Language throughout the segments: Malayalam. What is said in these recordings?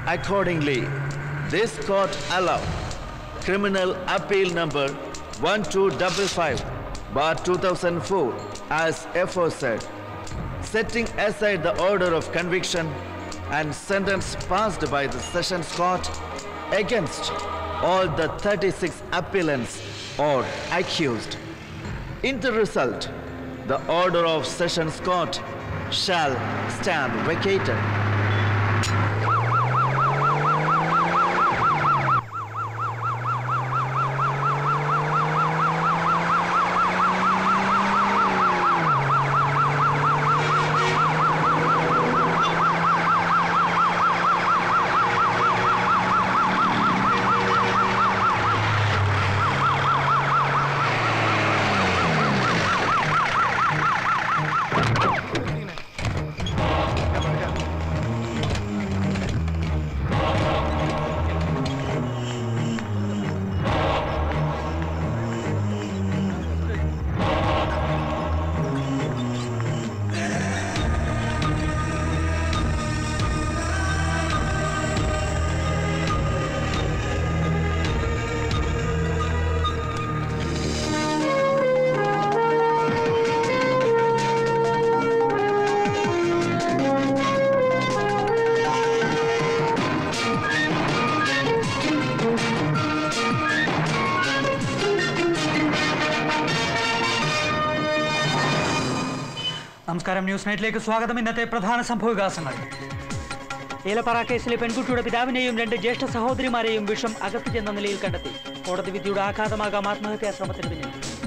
Accordingly, this court allowed criminal appeal number 1255 bar 2004 as aforesaid, setting aside the order of conviction and sentence passed by the Sessions Court against all the 36 appellants or accused. In the result, the order of Sessions Court shall stand vacated. നമസ്കാരം ന്യൂസ് നൈറ്റിലേക്ക് സ്വാഗതം ഇന്നത്തെ പ്രധാന സംഭവവികാസങ്ങൾ ഏലപ്പാറ കേസിലെ പെൺകുട്ടിയുടെ പിതാവിനെയും രണ്ട് ജ്യേഷ്ഠ സഹോദരിമാരെയും വിഷം അകത്തു ചെന്ന നിലയിൽ കണ്ടെത്തി കോടതി വിധിയുടെ ആഘാതമാകാം ആത്മഹത്യാ ശ്രമത്തിന് പിന്നിൽ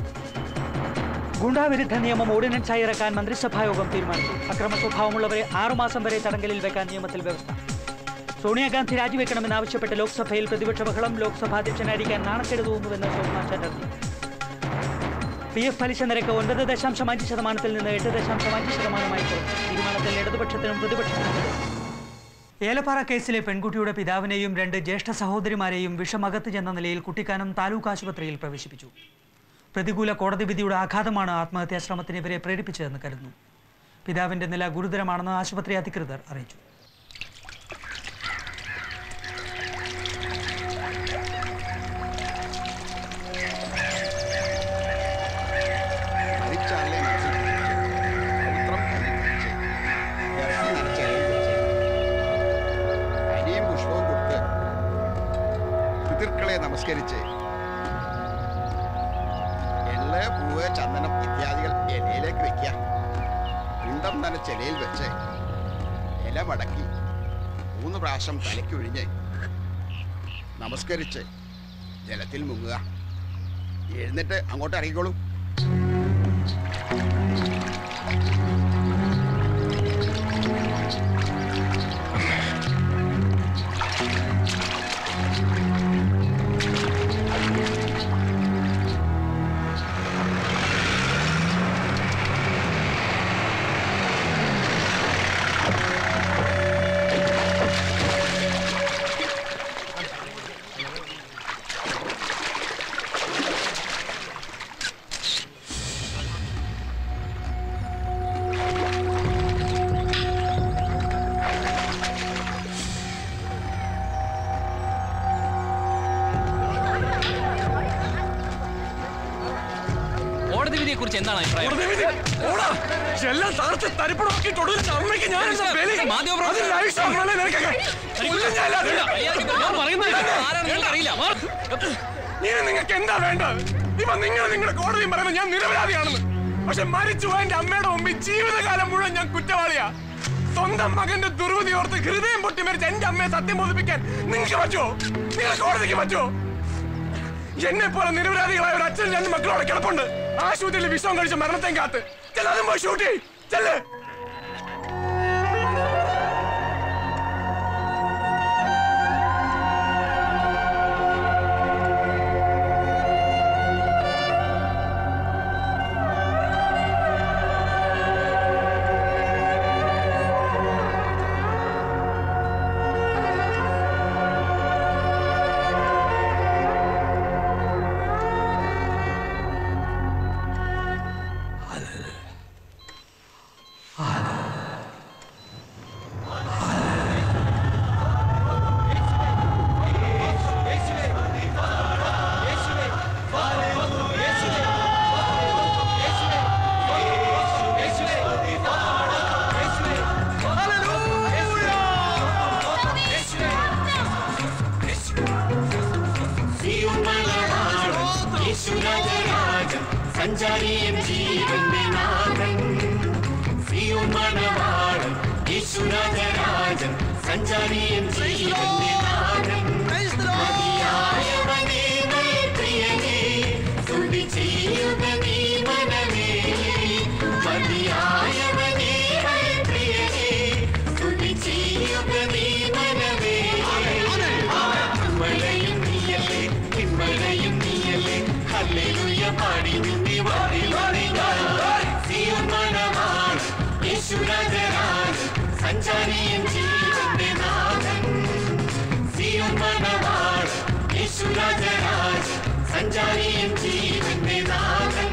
ഗുണ്ടാവിരുദ്ധ നിയമം ഓർഡിനൻസായി ഇറക്കാൻ മന്ത്രിസഭായോഗം തീരുമാനിച്ചു അക്രമ സ്വഭാവമുള്ളവരെ ആറുമാസം വരെ തടങ്കലിൽ വെക്കാൻ നിയമത്തിൽ വ്യവസ്ഥ സോണിയാഗാന്ധി രാജിവെക്കണമെന്നാവശ്യപ്പെട്ട് ലോക്സഭയിൽ പ്രതിപക്ഷ ബഹളം ലോക്സഭാ അധ്യക്ഷനായിരിക്കാൻ നാണക്കേട് തോന്നുന്നുവെന്ന് ശോഭന ചാറ്റർജി പി എഫ് പലിശ നിരക്ക് ഒൻപത് ദശാംശം അഞ്ച് ശതമാനത്തിൽ നിന്ന് എട്ട് ദശാംശം അഞ്ച് ശതമാനമായി കുറഞ്ഞു തീരുമാനത്തിൽ ഇടതുപക്ഷത്തിനും പ്രതിപക്ഷത്തിനും എതിർ. ഏലപ്പാറ കേസിലെ പെൺകുട്ടിയുടെ പിതാവിനെയും രണ്ട് ജ്യേഷ്ഠ സഹോദരിമാരെയും വിഷമകത്ത് ചെന്ന നിലയിൽ കുട്ടിക്കാനം താലൂക്ക് ആശുപത്രിയിൽ പ്രവേശിപ്പിച്ചു പ്രതികൂല കോടതി വിധിയുടെ ആഘാതമാണ് ആത്മഹത്യാ ശ്രമത്തിന് ഇവരെ പ്രേരിപ്പിച്ചതെന്ന് കരുതുന്നു പിതാവിന്റെ നില ഗുരുതരമാണെന്ന് ആശുപത്രി അധികൃതർ അറിയിച്ചു മരിച്ചാലേ മനസ്സിൽ പവിത്രം കല്ലിൽ വെച്ച് ഇറച്ചി നനച്ച് ഇലയിൽ വെച്ച് അരിയും പുഷ്പവും കൊടുത്ത് പിതൃക്കളെ നമസ്കരിച്ച് എള്ള് പൂവ് ചന്ദനം ഇത്യാദികൾ ഇലയിലേക്ക് വെക്കുക പിണ്ടം നനച്ച് ഇലയിൽ വെച്ച് ഇല മടക്കി മൂന്ന് പ്രാവശ്യം തലയ്ക്കൊഴിഞ്ഞ് നമസ്കരിച്ച് ജലത്തിൽ മുങ്ങുക എഴുന്നിട്ട് അങ്ങോട്ട് ഇറങ്ങിക്കോളൂ കോടതി വിധിയെ കുറിച്ച് എന്താണ് അഭിപ്രായം എല്ലാം തകർത്ത് തരിപ്പണമാക്കിയിട്ട് ഒടുവിൽ അമ്മയ്ക്ക് ഞാൻ എന്താ ബലി? അത് live show ആണല്ലേ നിനക്കൊക്കെ? കൊല്ലും ഞാൻ എല്ലാത്തിനും. ഞാൻ പറയുന്നത് ആരാണെന്ന് നിങ്ങൾക്ക് അറിയില്ല ഇനി നിങ്ങൾക്ക് എന്താ വേണ്ടത് ഇവ നിങ്ങൾ നിങ്ങളുടെ കോടതിയും പറയുന്നത് ഞാൻ നിരപരാധിയാണെന്ന് പക്ഷെ മരിച്ചു പോയ എന്റെ അമ്മയുടെ മുമ്പിൽ ജീവിതകാലം മുഴുവൻ ഞാൻ കുറ്റവാളിയാ സ്വന്തം മകന്റെ ദുർവിധി ഓർത്ത് ഹൃദയം പൊട്ടി മരിച്ച എന്റെ അമ്മയെ സത്യം ബോധിപ്പിക്കാൻ നിങ്ങൾക്ക് പറ്റുമോ നിങ്ങൾ കോടതിക്ക് പറ്റുമോ എന്നെ പോലെ നിരപരാധികളായ ഒരു അച്ഛൻ രണ്ട് മക്കളോടെ കിടപ്പുണ്ട് ആശുപത്രിയിൽ വിഷം കഴിച്ച മരണത്തെ കാത്ത് ചെല്ല് അതും പോയി ഷൂട്ട് ചെയ്യ്. ചെല്ല് സഞ്ചാരിയും ജീവന്റെ നാഥൻ സിയോൻ മണവാളൻ യേശുരാജരാജൻ സഞ്ചാരിയും ജീവന്റെ നാഥൻ മതിയായവനേ നൽ പ്രിയനേ സ്തുതി ചെയ്യുക നീ മനമേ മതിയായവനേ നൽ പ്രിയനേ സ്തുതി ചെയ്യുക നീ മനമേ മഴയും നീയല്ലേ പിന്മഴയും നീയല്ലേ ഹല്ലേലൂയ പാടി നിന്നെ വന്നിലുടൈക സിയോൻ മണവാളൻ യേശുരാജരാജൻ സഞ്ചാരിയും ജീവന്റെ നാഥൻ സിയോൻ മണവാളൻ യേശുരാജരാജൻ സഞ്ചാരിയും ജീവന്റെ നാഥൻ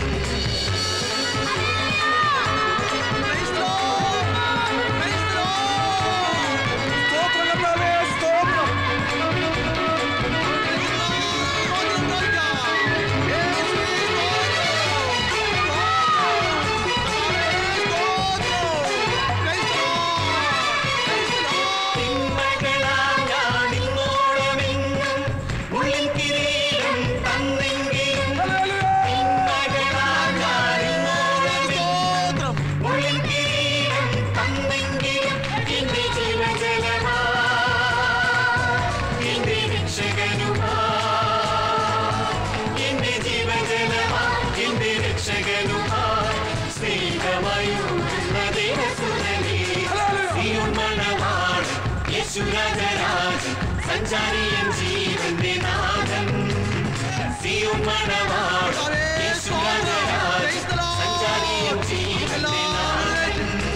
തിന്മകളാൽ ഞാൻ ഇന്നോളമെങ്ങും ഉള്ളിൽ കിരീടം തന്നെങ്കിലും തിന്മകളാൽ ഞാൻ ഇന്നോളമെങ്ങും ഉള്ളിൽ കിരീടം തന്നെങ്കിലും എന്റെ ജീവജലമാ എന്റെ രക്ഷകനുമാ എന്റെ ജീവജലമാ എന്റെ രക്ഷകനുമാ സ്നേഹമായുള്ള ദേവസുരനേ സിയോൻ മണവാളൻ യേശുരാജരാജൻ സഞ്ചാരിയൻ ജീവന്റെ നാഥൻ സിയോൻ മണവാളൻ യേശുരാജരാജൻ സഞ്ചാരിയൻ ജീവന്റെ നാഥൻ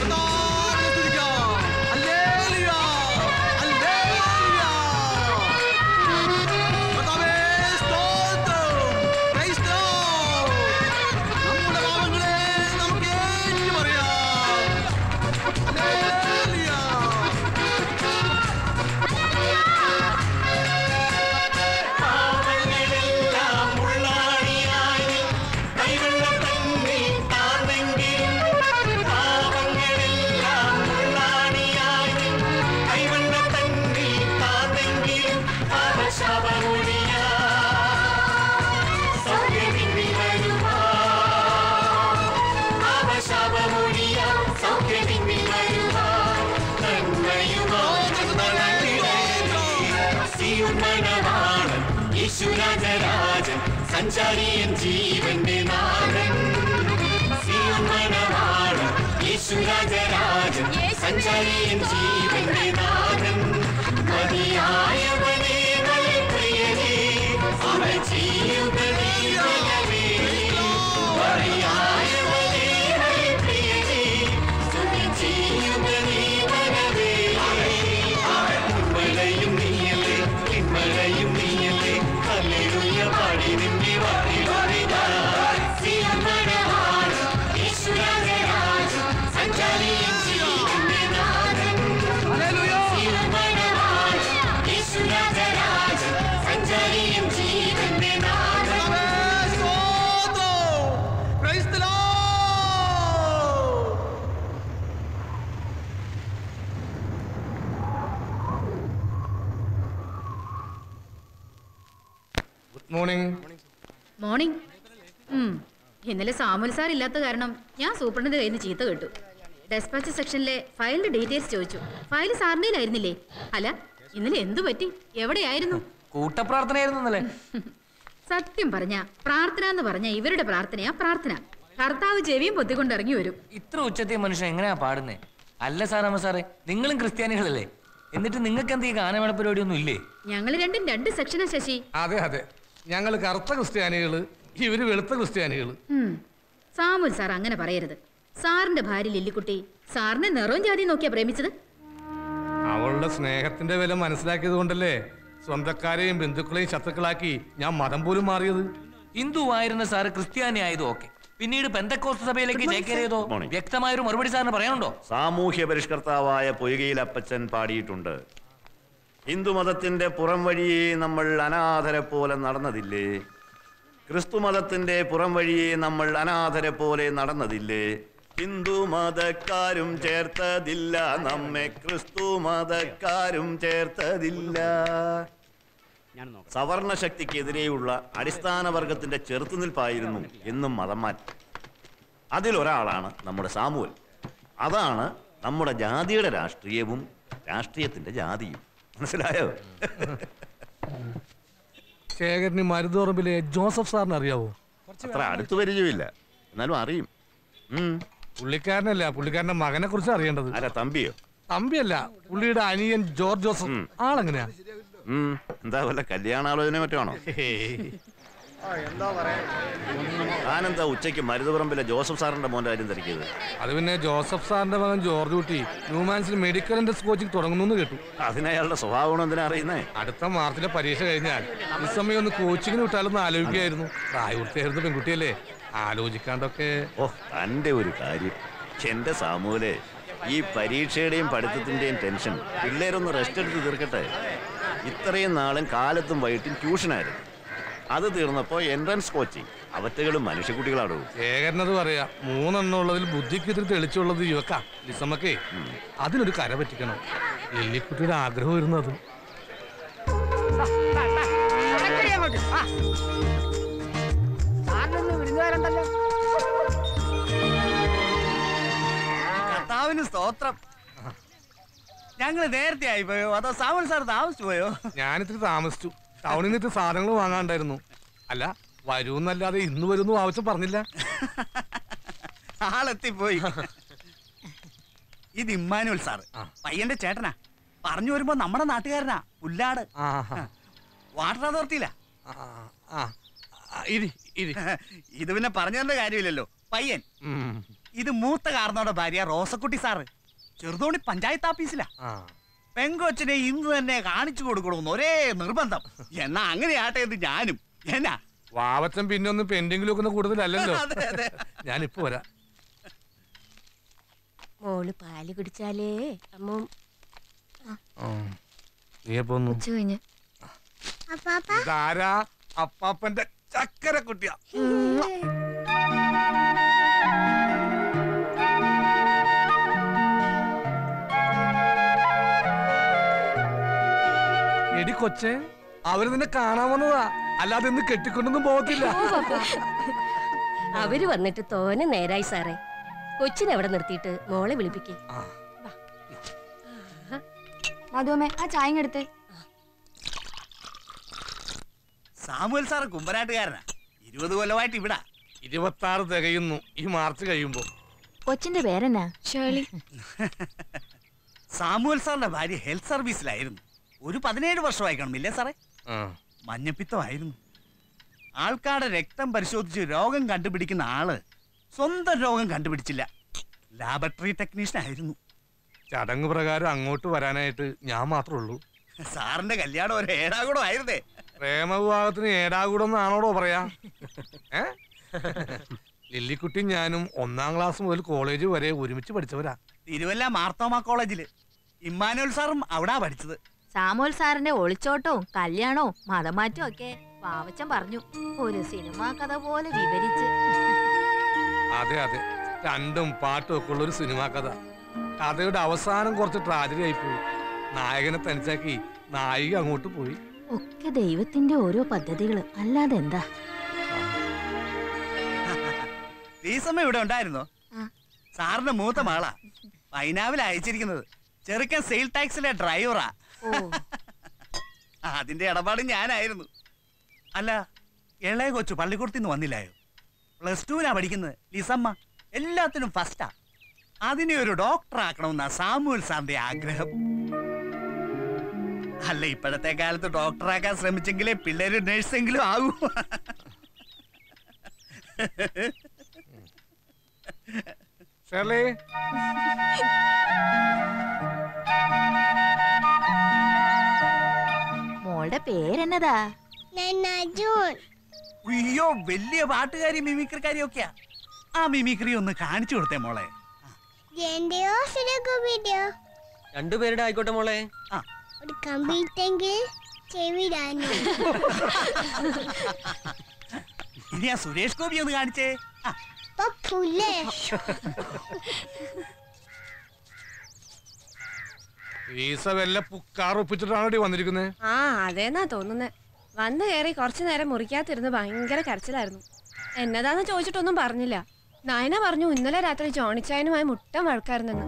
പാവങ്ങളെല്ലാം ഉള്ളാടിയായി കൈവെള്ളം തന്നിൽ താന്നെങ്കിലും പാവങ്ങളെല്ലാം ഉള്ളാടിയായി കൈവെള്ളം തന്നിൽ താന്നെങ്കിലും പാപശാപമൊഴിയാ സൗഖ്യമിന്നി വരുവാ പാപശാപമൊഴിയാ സൗഖ്യമിന്നി വരുവാ നന്മയുമായി സിയോൻ മണവാളൻ യേശുരാജരാജൻ സഞ്ചാരിയൻ ജീവന്റെ നാഥൻ സിയോൻ മണവാളൻ യേശുരാജരാജൻ സഞ്ചാരിയൻ ജീവന്റെ നാഥൻ മതിയായവനേ നൽ പ്രിയനേ അവ ചെയ്യുക നീ ബലമേ മതിയായവനേ നൽ പ്രിയനേ സ്തുതി ചെയ്യുക നീ ബലമേ ഉന്മഴയും നീയല്ലേ പിന്മഴയും നീയല്ലേ ഹല്ലേലൂയ പാടി നിന്നെ വാരിടുക സിയോൻ യേശുരാജരാജൻ സഞ്ചാരിയൻ ജീവന്റെ നാഥൻ സിയോൻ യേശുരാജരാജൻ സഞ്ചാരിയൻ ജീവന്റെ നാഥൻ ഗുഡ് മോർണിംഗ് മോർണിംഗ് ഉം. ഇന്നലെ സാമുൽ സാർ ഇല്ലാത്ത കാരണം ഞാൻ സൂപ്രണ്ടിന്റെ കയ്യിൽ നിന്ന് ചീത്ത കേട്ടു ഡെസ്പാച്ച് സെക്ഷനിലെ ഫയലിന്റെ ഡീറ്റെയിൽസ് ചോദിച്ചു ഫയൽ സാറിൻ്റെ ആയിരുന്നില്ലേ അല്ല ഇന്നലെ എന്തു പറ്റി എവിടെയായിരുന്നു കൂട്ടപ്രാർത്ഥനയായിരുന്നു ഇന്നലെ സത്യം പറഞ്ഞ പ്രാർത്ഥന എന്ന് പറഞ്ഞ ഇവരുടെ പ്രാർത്ഥനയാ പ്രാർത്ഥന കർത്താവ് ചെവിയും പൊത്തിക്കൊണ്ട് ഇറങ്ങി വരും ഇത്ര ഉച്ചത്തെ മനുഷ്യൻ എങ്ങനെയാ പാടുന്നേ അല്ല സാറമ്മ സാറേ നിങ്ങളും ക്രിസ്ത്യാനികളല്ലേ എന്നിട്ട് നിങ്ങൾക്ക് എന്ത് ഈ ഗാനമേള പരിപാടിയൊന്നും ഇല്ലേ ഞങ്ങൾ രണ്ടും രണ്ട് സെക്ഷനാ ശശി അതെ അതെ ഞങ്ങൾ കറുത്ത ക്രിസ്ത്യാനികള് ഇവര് വെളുത്ത ക്രിസ്ത്യാനികള് ഉം. സാമുൽ സാർ അങ്ങനെ പറയരുത് സാറിന്റെ ഭാര്യ ലില്ലിക്കുട്ടി സാറിനെ നിറവും ജാതി നോക്കിയാ പ്രേമിച്ചത് അവളുടെ സ്നേഹത്തിന്റെ വില മനസ്സിലാക്കിയത് കൊണ്ടല്ലേ സ്വന്തക്കാരെയും ബന്ധുക്കളെയും ശത്രുക്കളാക്കി ഞാൻ മതം പോലും മാറിയത് ഹിന്ദു ആയിരുന്ന സാറ് ക്രിസ്ത്യാനി ആയതും ഓക്കെ പിന്നീട് പെന്തക്കോസ്ത് സഭയിലേക്ക് ചേക്കേറിയതോ morning. വ്യക്തമായൊരു മറുപടി സാറിന് പറയാനുണ്ടോ സാമൂഹ്യ പരിഷ്കർത്താവായ പൊയ്കയിൽ അപ്പച്ചൻ പാടിയിട്ടുണ്ട് ഹിന്ദുമതത്തിന്റെ പുറം വഴിയെ നമ്മൾ അനാഥരെ പോലെ നടന്നതില്ലേ ക്രിസ്തുമതത്തിന്റെ പുറം വഴിയെ നമ്മൾ അനാഥരെ പോലെ നടന്നതില്ലേ ഹിന്ദു മതക്കാരും ചേർത്തതില്ല നമ്മെ ക്രിസ്തു മതക്കാരും ചേർത്തതില്ല സവർണ ശക്തിക്കെതിരെയുള്ള അടിസ്ഥാന വർഗത്തിന്റെ ചെറുത്തുനിൽപ്പായിരുന്നു എന്നും മതം മാറ്റി അതിലൊരാളാണ് നമ്മുടെ സാമുവൽ അതാണ് നമ്മുടെ ജാതിയുടെ രാഷ്ട്രീയവും രാഷ്ട്രീയത്തിന്റെ ജാതിയും മനസ്സിലായോ ശേഖരന് മരുതോറമ്പിലെ ജോസഫ് സാറിന് അറിയാവോ അത്ര അടുത്ത് പരിചയമില്ല എന്നാലും അറിയും ഉം. പുള്ളിക്കാരനല്ല പുള്ളിക്കാരന്റെ മകനെ കുറിച്ച് അറിയേണ്ടത് ആരാ തമ്പിയോ തമ്പിയല്ല പുള്ളിയുടെ അനിയൻ ജോർജ് ജോസഫ് ആളെങ്ങനെയാ ഉം. എന്താ വല്ല കല്യാണാലോചന മറ്റാണോ താനെന്താ ഉച്ചയ്ക്ക് മരുതുപറമ്പിലെ ജോസഫ് സാറിന്റെ മോന്റെ കാര്യം തിരക്കിയത് അത് പിന്നെ ജോസഫ് സാറിന്റെ മകൻ ജോർജ് കുട്ടി ന്യൂമാൻസിൽ മെഡിക്കൽ ഇൻഡസ് കോച്ചിങ് തുടങ്ങുന്നു കേട്ടു അതിനയാളുടെ സ്വഭാവം എന്തിനാ അറിയുന്നേ അടുത്ത മാർച്ചിലെ പരീക്ഷ കഴിഞ്ഞാൽ ഈ സമയം ഒന്ന് കോച്ചിങ്ങിന് വിട്ടാലൊന്ന് ആലോചിക്കുകയായിരുന്നു പ്രായപൂർത്തിയായിരുന്നു പെൺകുട്ടിയല്ലേ ആലോചിക്കാണ്ടൊക്കെ ഓ തന്റെ ഒരു കാര്യം എന്റെ സാമൂലെ ഈ പരീക്ഷയുടെയും പഠിത്തത്തിന്റെയും ടെൻഷൻ പിള്ളേരൊന്ന് റെസ്റ്റ് എടുത്ത് തീർക്കട്ടെ ഇത്രയും നാളും കാലത്തും വൈകിട്ടും ട്യൂഷനായിരുന്നു അത് തീർന്നപ്പോ എൻട്രൻസ് കോച്ചിങ് അവറ്റകളും മനുഷ്യക്കുട്ടികളാടൂ ശേഖരനത് പറയാ മൂന്നെണ്ണം ഉള്ളതിൽ ബുദ്ധിക്ക് ഇത്തിരി തെളിച്ചുള്ളത് യുവക്ക ലിസമ്മക്കേ അതിനൊരു കര പറ്റിക്കണം ലില്ലിക്കുട്ടിയുടെ ആഗ്രഹമായിരുന്നു അത് കർത്താവിന് സ്തോത്രം ഞങ്ങൾ നേരത്തെ ആയിപ്പോയോ അതോ സാമൻ സാർ താമസിച്ചു പോയോ ഞാനിത്തിരി താമസിച്ചു ടൗണിൽ നിന്ന് ഇത്തിരി സാധനങ്ങൾ വാങ്ങാണ്ടായിരുന്നു അല്ല വരൂന്നല്ലാതെ ഇന്ന് വരുന്നു ആവശ്യം പറഞ്ഞില്ല ആളെത്തിപ്പോയി ഇത് ഇമ്മാനുവൽ സാറ് പയ്യന്റെ ചേട്ടനാ പറഞ്ഞു വരുമ്പോ നമ്മുടെ നാട്ടുകാരനാ പുല്ലാട് വാട്ടർ അതോറിറ്റിയിലാ ഇത് പിന്നെ പറഞ്ഞു തരേണ്ട കാര്യമില്ലല്ലോ പയ്യൻ ഇത് മൂത്ത കാർന്നോടെ ഭാര്യ റോസക്കുട്ടി സാറ് ചെറുതോണി പഞ്ചായത്ത് ഓഫീസിലാ പെങ്കൊച്ചിനെ ഇന്ന് തന്നെ കാണിച്ചു കൊടുക്കണമെന്ന് ഒരേ നിർബന്ധം എന്നാ അങ്ങനെ ആട്ടെ എന്ന് ഞാനും എന്നാ വാവച്ചൻ പിന്നെ ഒന്ന് പെൻഡിങ്ങിൽ വെക്കുന്ന കൂടുതലല്ലല്ലോ അതെ, അതെ. ഞാനിപ്പോ വരാം മോള് പാല് കുടിച്ചാലേ അമ്മ നീ എപ്പോ വന്നു കഴിഞ്ഞ് ഇതാരാ അപ്പാപ്പന്റെ ചക്കര കുട്ടിയാ എടി കൊച്ചെ അവര് നിന്നെ കാണാൻ വന്നതാ അല്ലാതെ ഇന്ന് കെട്ടിക്കൊണ്ടൊന്നും പോകത്തില്ല അവര് വന്നിട്ട് തോനെ നേരായി സാറേ കൊച്ചിനെ അവിടെ നിർത്തിയിട്ട് മോളെ വിളിപ്പിക്കേ മധുവമ്മേ ആ ചായ എടുത്തേ സാമുവൽ സാറ് കുമ്പനാട്ടുകാരനാ ഇരുപത് കൊല്ലമായിട്ട് ഇവിടാ ഇരുപത്തി ആറ് തികയുന്നു ഈ മാർച്ച് കഴിയുമ്പോ കൊച്ചിന്റെ പേരെന്നാ ഷേളി സാമുവൽ സാറിന്റെ ഭാര്യ ഹെൽത്ത് സർവീസിലായിരുന്നു ഒരു പതിനേഴ് വർഷമായി കാണുമില്ലേ സാറേ ആ. മഞ്ഞപ്പിത്തമായിരുന്നു ആൾക്കാരുടെ രക്തം പരിശോധിച്ച് രോഗം കണ്ടുപിടിക്കുന്ന ആള് സ്വന്തം രോഗം കണ്ടുപിടിച്ചില്ല ലാബറട്ടറി ടെക്നീഷ്യൻ ആയിരുന്നു ചടങ്ങ് പ്രകാരം അങ്ങോട്ട് വരാനായിട്ട് ഞാൻ മാത്രമേ ഉള്ളൂ സാറിന്റെ കല്യാണം ഒരു ഏടാകൂടം ആയിരുന്നേ പ്രേമവിവാഹത്തിന് ഏടാകൂടം എന്നാണോടോ പറയാ ഏ ലില്ലിക്കുട്ടിയും ഞാനും ഒന്നാം ക്ലാസ് മുതൽ കോളേജ് വരെ ഒരുമിച്ച് പഠിച്ചവരാ തിരുവല്ല മാർത്തോമ കോളേജില് ഇമ്മാനുവൽ സാറും അവിടാ പഠിച്ചത് സാമോൽ സാറിന്റെ ഒളിച്ചോട്ടവും കല്യാണവും മതമാറ്റവും ഒക്കെ വാവച്ചൻ പറഞ്ഞു ഒരു സിനിമാ കഥ പോലെ വിവരിച്ച് അതെ അതെ രണ്ടും പാട്ടും ഒക്കെ ഉള്ള ഒരു സിനിമാ കഥ കഥയുടെ അവസാനം കുറച്ച് ട്രാജഡി ആയിപ്പോയി നായകനെ തനിച്ചാക്കി നായിക അങ്ങോട്ട് പോയി ഒക്കെ ദൈവത്തിന്റെ ഓരോ പദ്ധതികള് അല്ലാതെ എന്താ ടീസമ്മ ഇവിടെ ഉണ്ടായിരുന്നോ സാറിന്റെ മൂത്ത മാളാ പൈനാവിൽ അയച്ചിരിക്കുന്നത് ചെറുക്കൻ സെയിൽ ടാക്സിലെ ഡ്രൈവറാ അതിന്റെ ഇടപാട് ഞാനായിരുന്നു അല്ല ഇളയ കൊച്ചു പള്ളിക്കൂടത്തിൽ നിന്ന് വന്നില്ലായോ പ്ലസ് ടുവിനാ പഠിക്കുന്നത് ലിസമ്മ എല്ലാത്തിനും ഫസ്റ്റാ അതിനെ ഒരു ഡോക്ടർ ആക്കണമെന്നാ സാമുവൽ സാറിന്റെ ആഗ്രഹം അല്ല ഇപ്പോഴത്തെ കാലത്ത് ഡോക്ടറാക്കാൻ ശ്രമിച്ചെങ്കിലേ പിള്ളേര് നഴ്സെങ്കിലും ആകൂ ഷേർലി മോളുടെ പേരെന്നതാ അയ്യോ വലിയ പാട്ടുകാരി മിമിക്രിക്കാരി ഒക്കെയാ ആ മിമിക്രി ഒന്ന് കാണിച്ചു കൊടുത്തേ മോളെ എന്റെയോ സിലക്കുമിന്റെയോ രണ്ടുപേരുടെ ആയിക്കോട്ടെ മോളെ ഒരു കമ്പിട്ടെങ്കിൽ ചെവിടാനു ഇനി ആ സുരേഷ് ഗോപി ഒന്ന് കാണിച്ചേ ആ, പുല്ലേ വീസ വല്ല പുക്കാർ ഒപ്പിച്ചിട്ടാണോ വന്നിരിക്കുന്നത് ആ അതേന്നാ തോന്നുന്നേ വന്ന് കയറി കുറച്ചു നേരം മുറിക്കാത്തിരുന്ന് ഭയങ്കര കരച്ചിലായിരുന്നു എന്നതാന്ന് ചോദിച്ചിട്ടൊന്നും പറഞ്ഞില്ല നയന പറഞ്ഞു ഇന്നലെ രാത്രി ജോണിച്ചായനുമായി മുട്ട വഴക്കായിരുന്നെന്ന്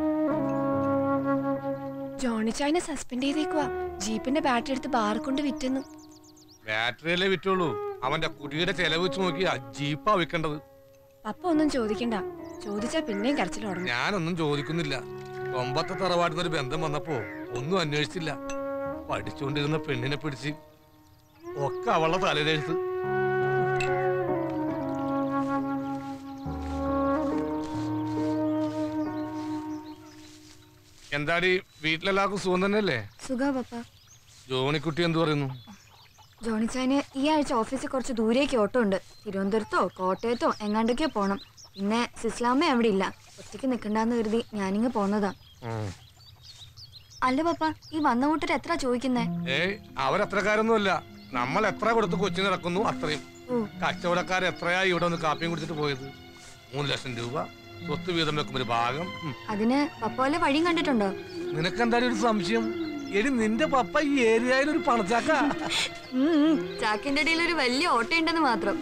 ജോണിച്ചായനെ സസ്പെൻഡ് ചെയ്തേക്കുവാ ജീപ്പിന്റെ ബാറ്ററി എടുത്ത് ബാർ കൊണ്ട് വിറ്റെന്ന് ബാറ്ററിയല്ലേ വിറ്റുള്ളൂ അവന്റെ കുടിയുടെ ചെലവ് വെച്ച് നോക്കി ജീപ്പാ വിൽക്കേണ്ടത് പപ്പ ഒന്നും ചോദിക്കണ്ട ചോദിച്ചാ പിന്നെയും കരച്ചിൽ തുടങ്ങും ഞാനൊന്നും ചോദിക്കുന്നില്ല കൊമ്പത്തെ തറവാട്ടിൽ ഒരു ബന്ധം വന്നപ്പോ ഒന്നും അന്വേഷിച്ചില്ല പഠിച്ചുകൊണ്ടിരുന്ന പെണ്ണിനെ പിടിച്ച് ഒക്കെ അവളുടെ തലയിലെഴുത്ത് എന്താടി വീട്ടിലെല്ലാവർക്കും സുഖം തന്നെയല്ലേ സുഖ പപ്പ ജോണിക്കുട്ടി എന്തു പറയുന്നു ജോണിച്ചായന് ഈ ആഴ്ച ഓഫീസിൽ കുറച്ച് ദൂരേക്ക് ഓട്ടോ ഉണ്ട് തിരുവനന്തപുരത്തോ കോട്ടയത്തോ എങ്ങാണ്ടൊക്കെയോ പോണം പിന്നെ സിസ്ലാമ്മ അവിടെ ഇല്ല ഒറ്റയ്ക്ക് നിൽക്കണ്ടെന്ന് കരുതി ഞാനിങ്ങ് പോന്നതാ അല്ല പപ്പ ഈ വന്ന കൂട്ടർ എത്ര ചോദിക്കുന്നേ ഏയ് അവരത്രക്കാരൊന്നുമല്ല നമ്മൾ എത്ര കൊടുത്ത് കൊച്ചിന് ഇറക്കുന്നു അത്രയും ഓ. കച്ചവടക്കാർ എത്രയായി ഇവിടെ ഒന്ന് കാപ്പിയും കുടിച്ചിട്ട് പോയത് മൂന്ന് ലക്ഷം രൂപ സ്വത്ത് വീതം വെക്കും ഒരു ഭാഗം ഉം. അതിന് പപ്പ വല്ല വഴിയും കണ്ടിട്ടുണ്ടോ നിനക്ക് എന്തായാലും ഒരു സംശയം എടി നിന്റെ പപ്പ ഈ ഏരിയയിൽ ഒരു പണച്ചാക്ക ഉം, ഉം. ചാക്കിന്റെ ഇടയിൽ ഒരു വലിയ ഓട്ടോ ഉണ്ടെന്ന് മാത്രം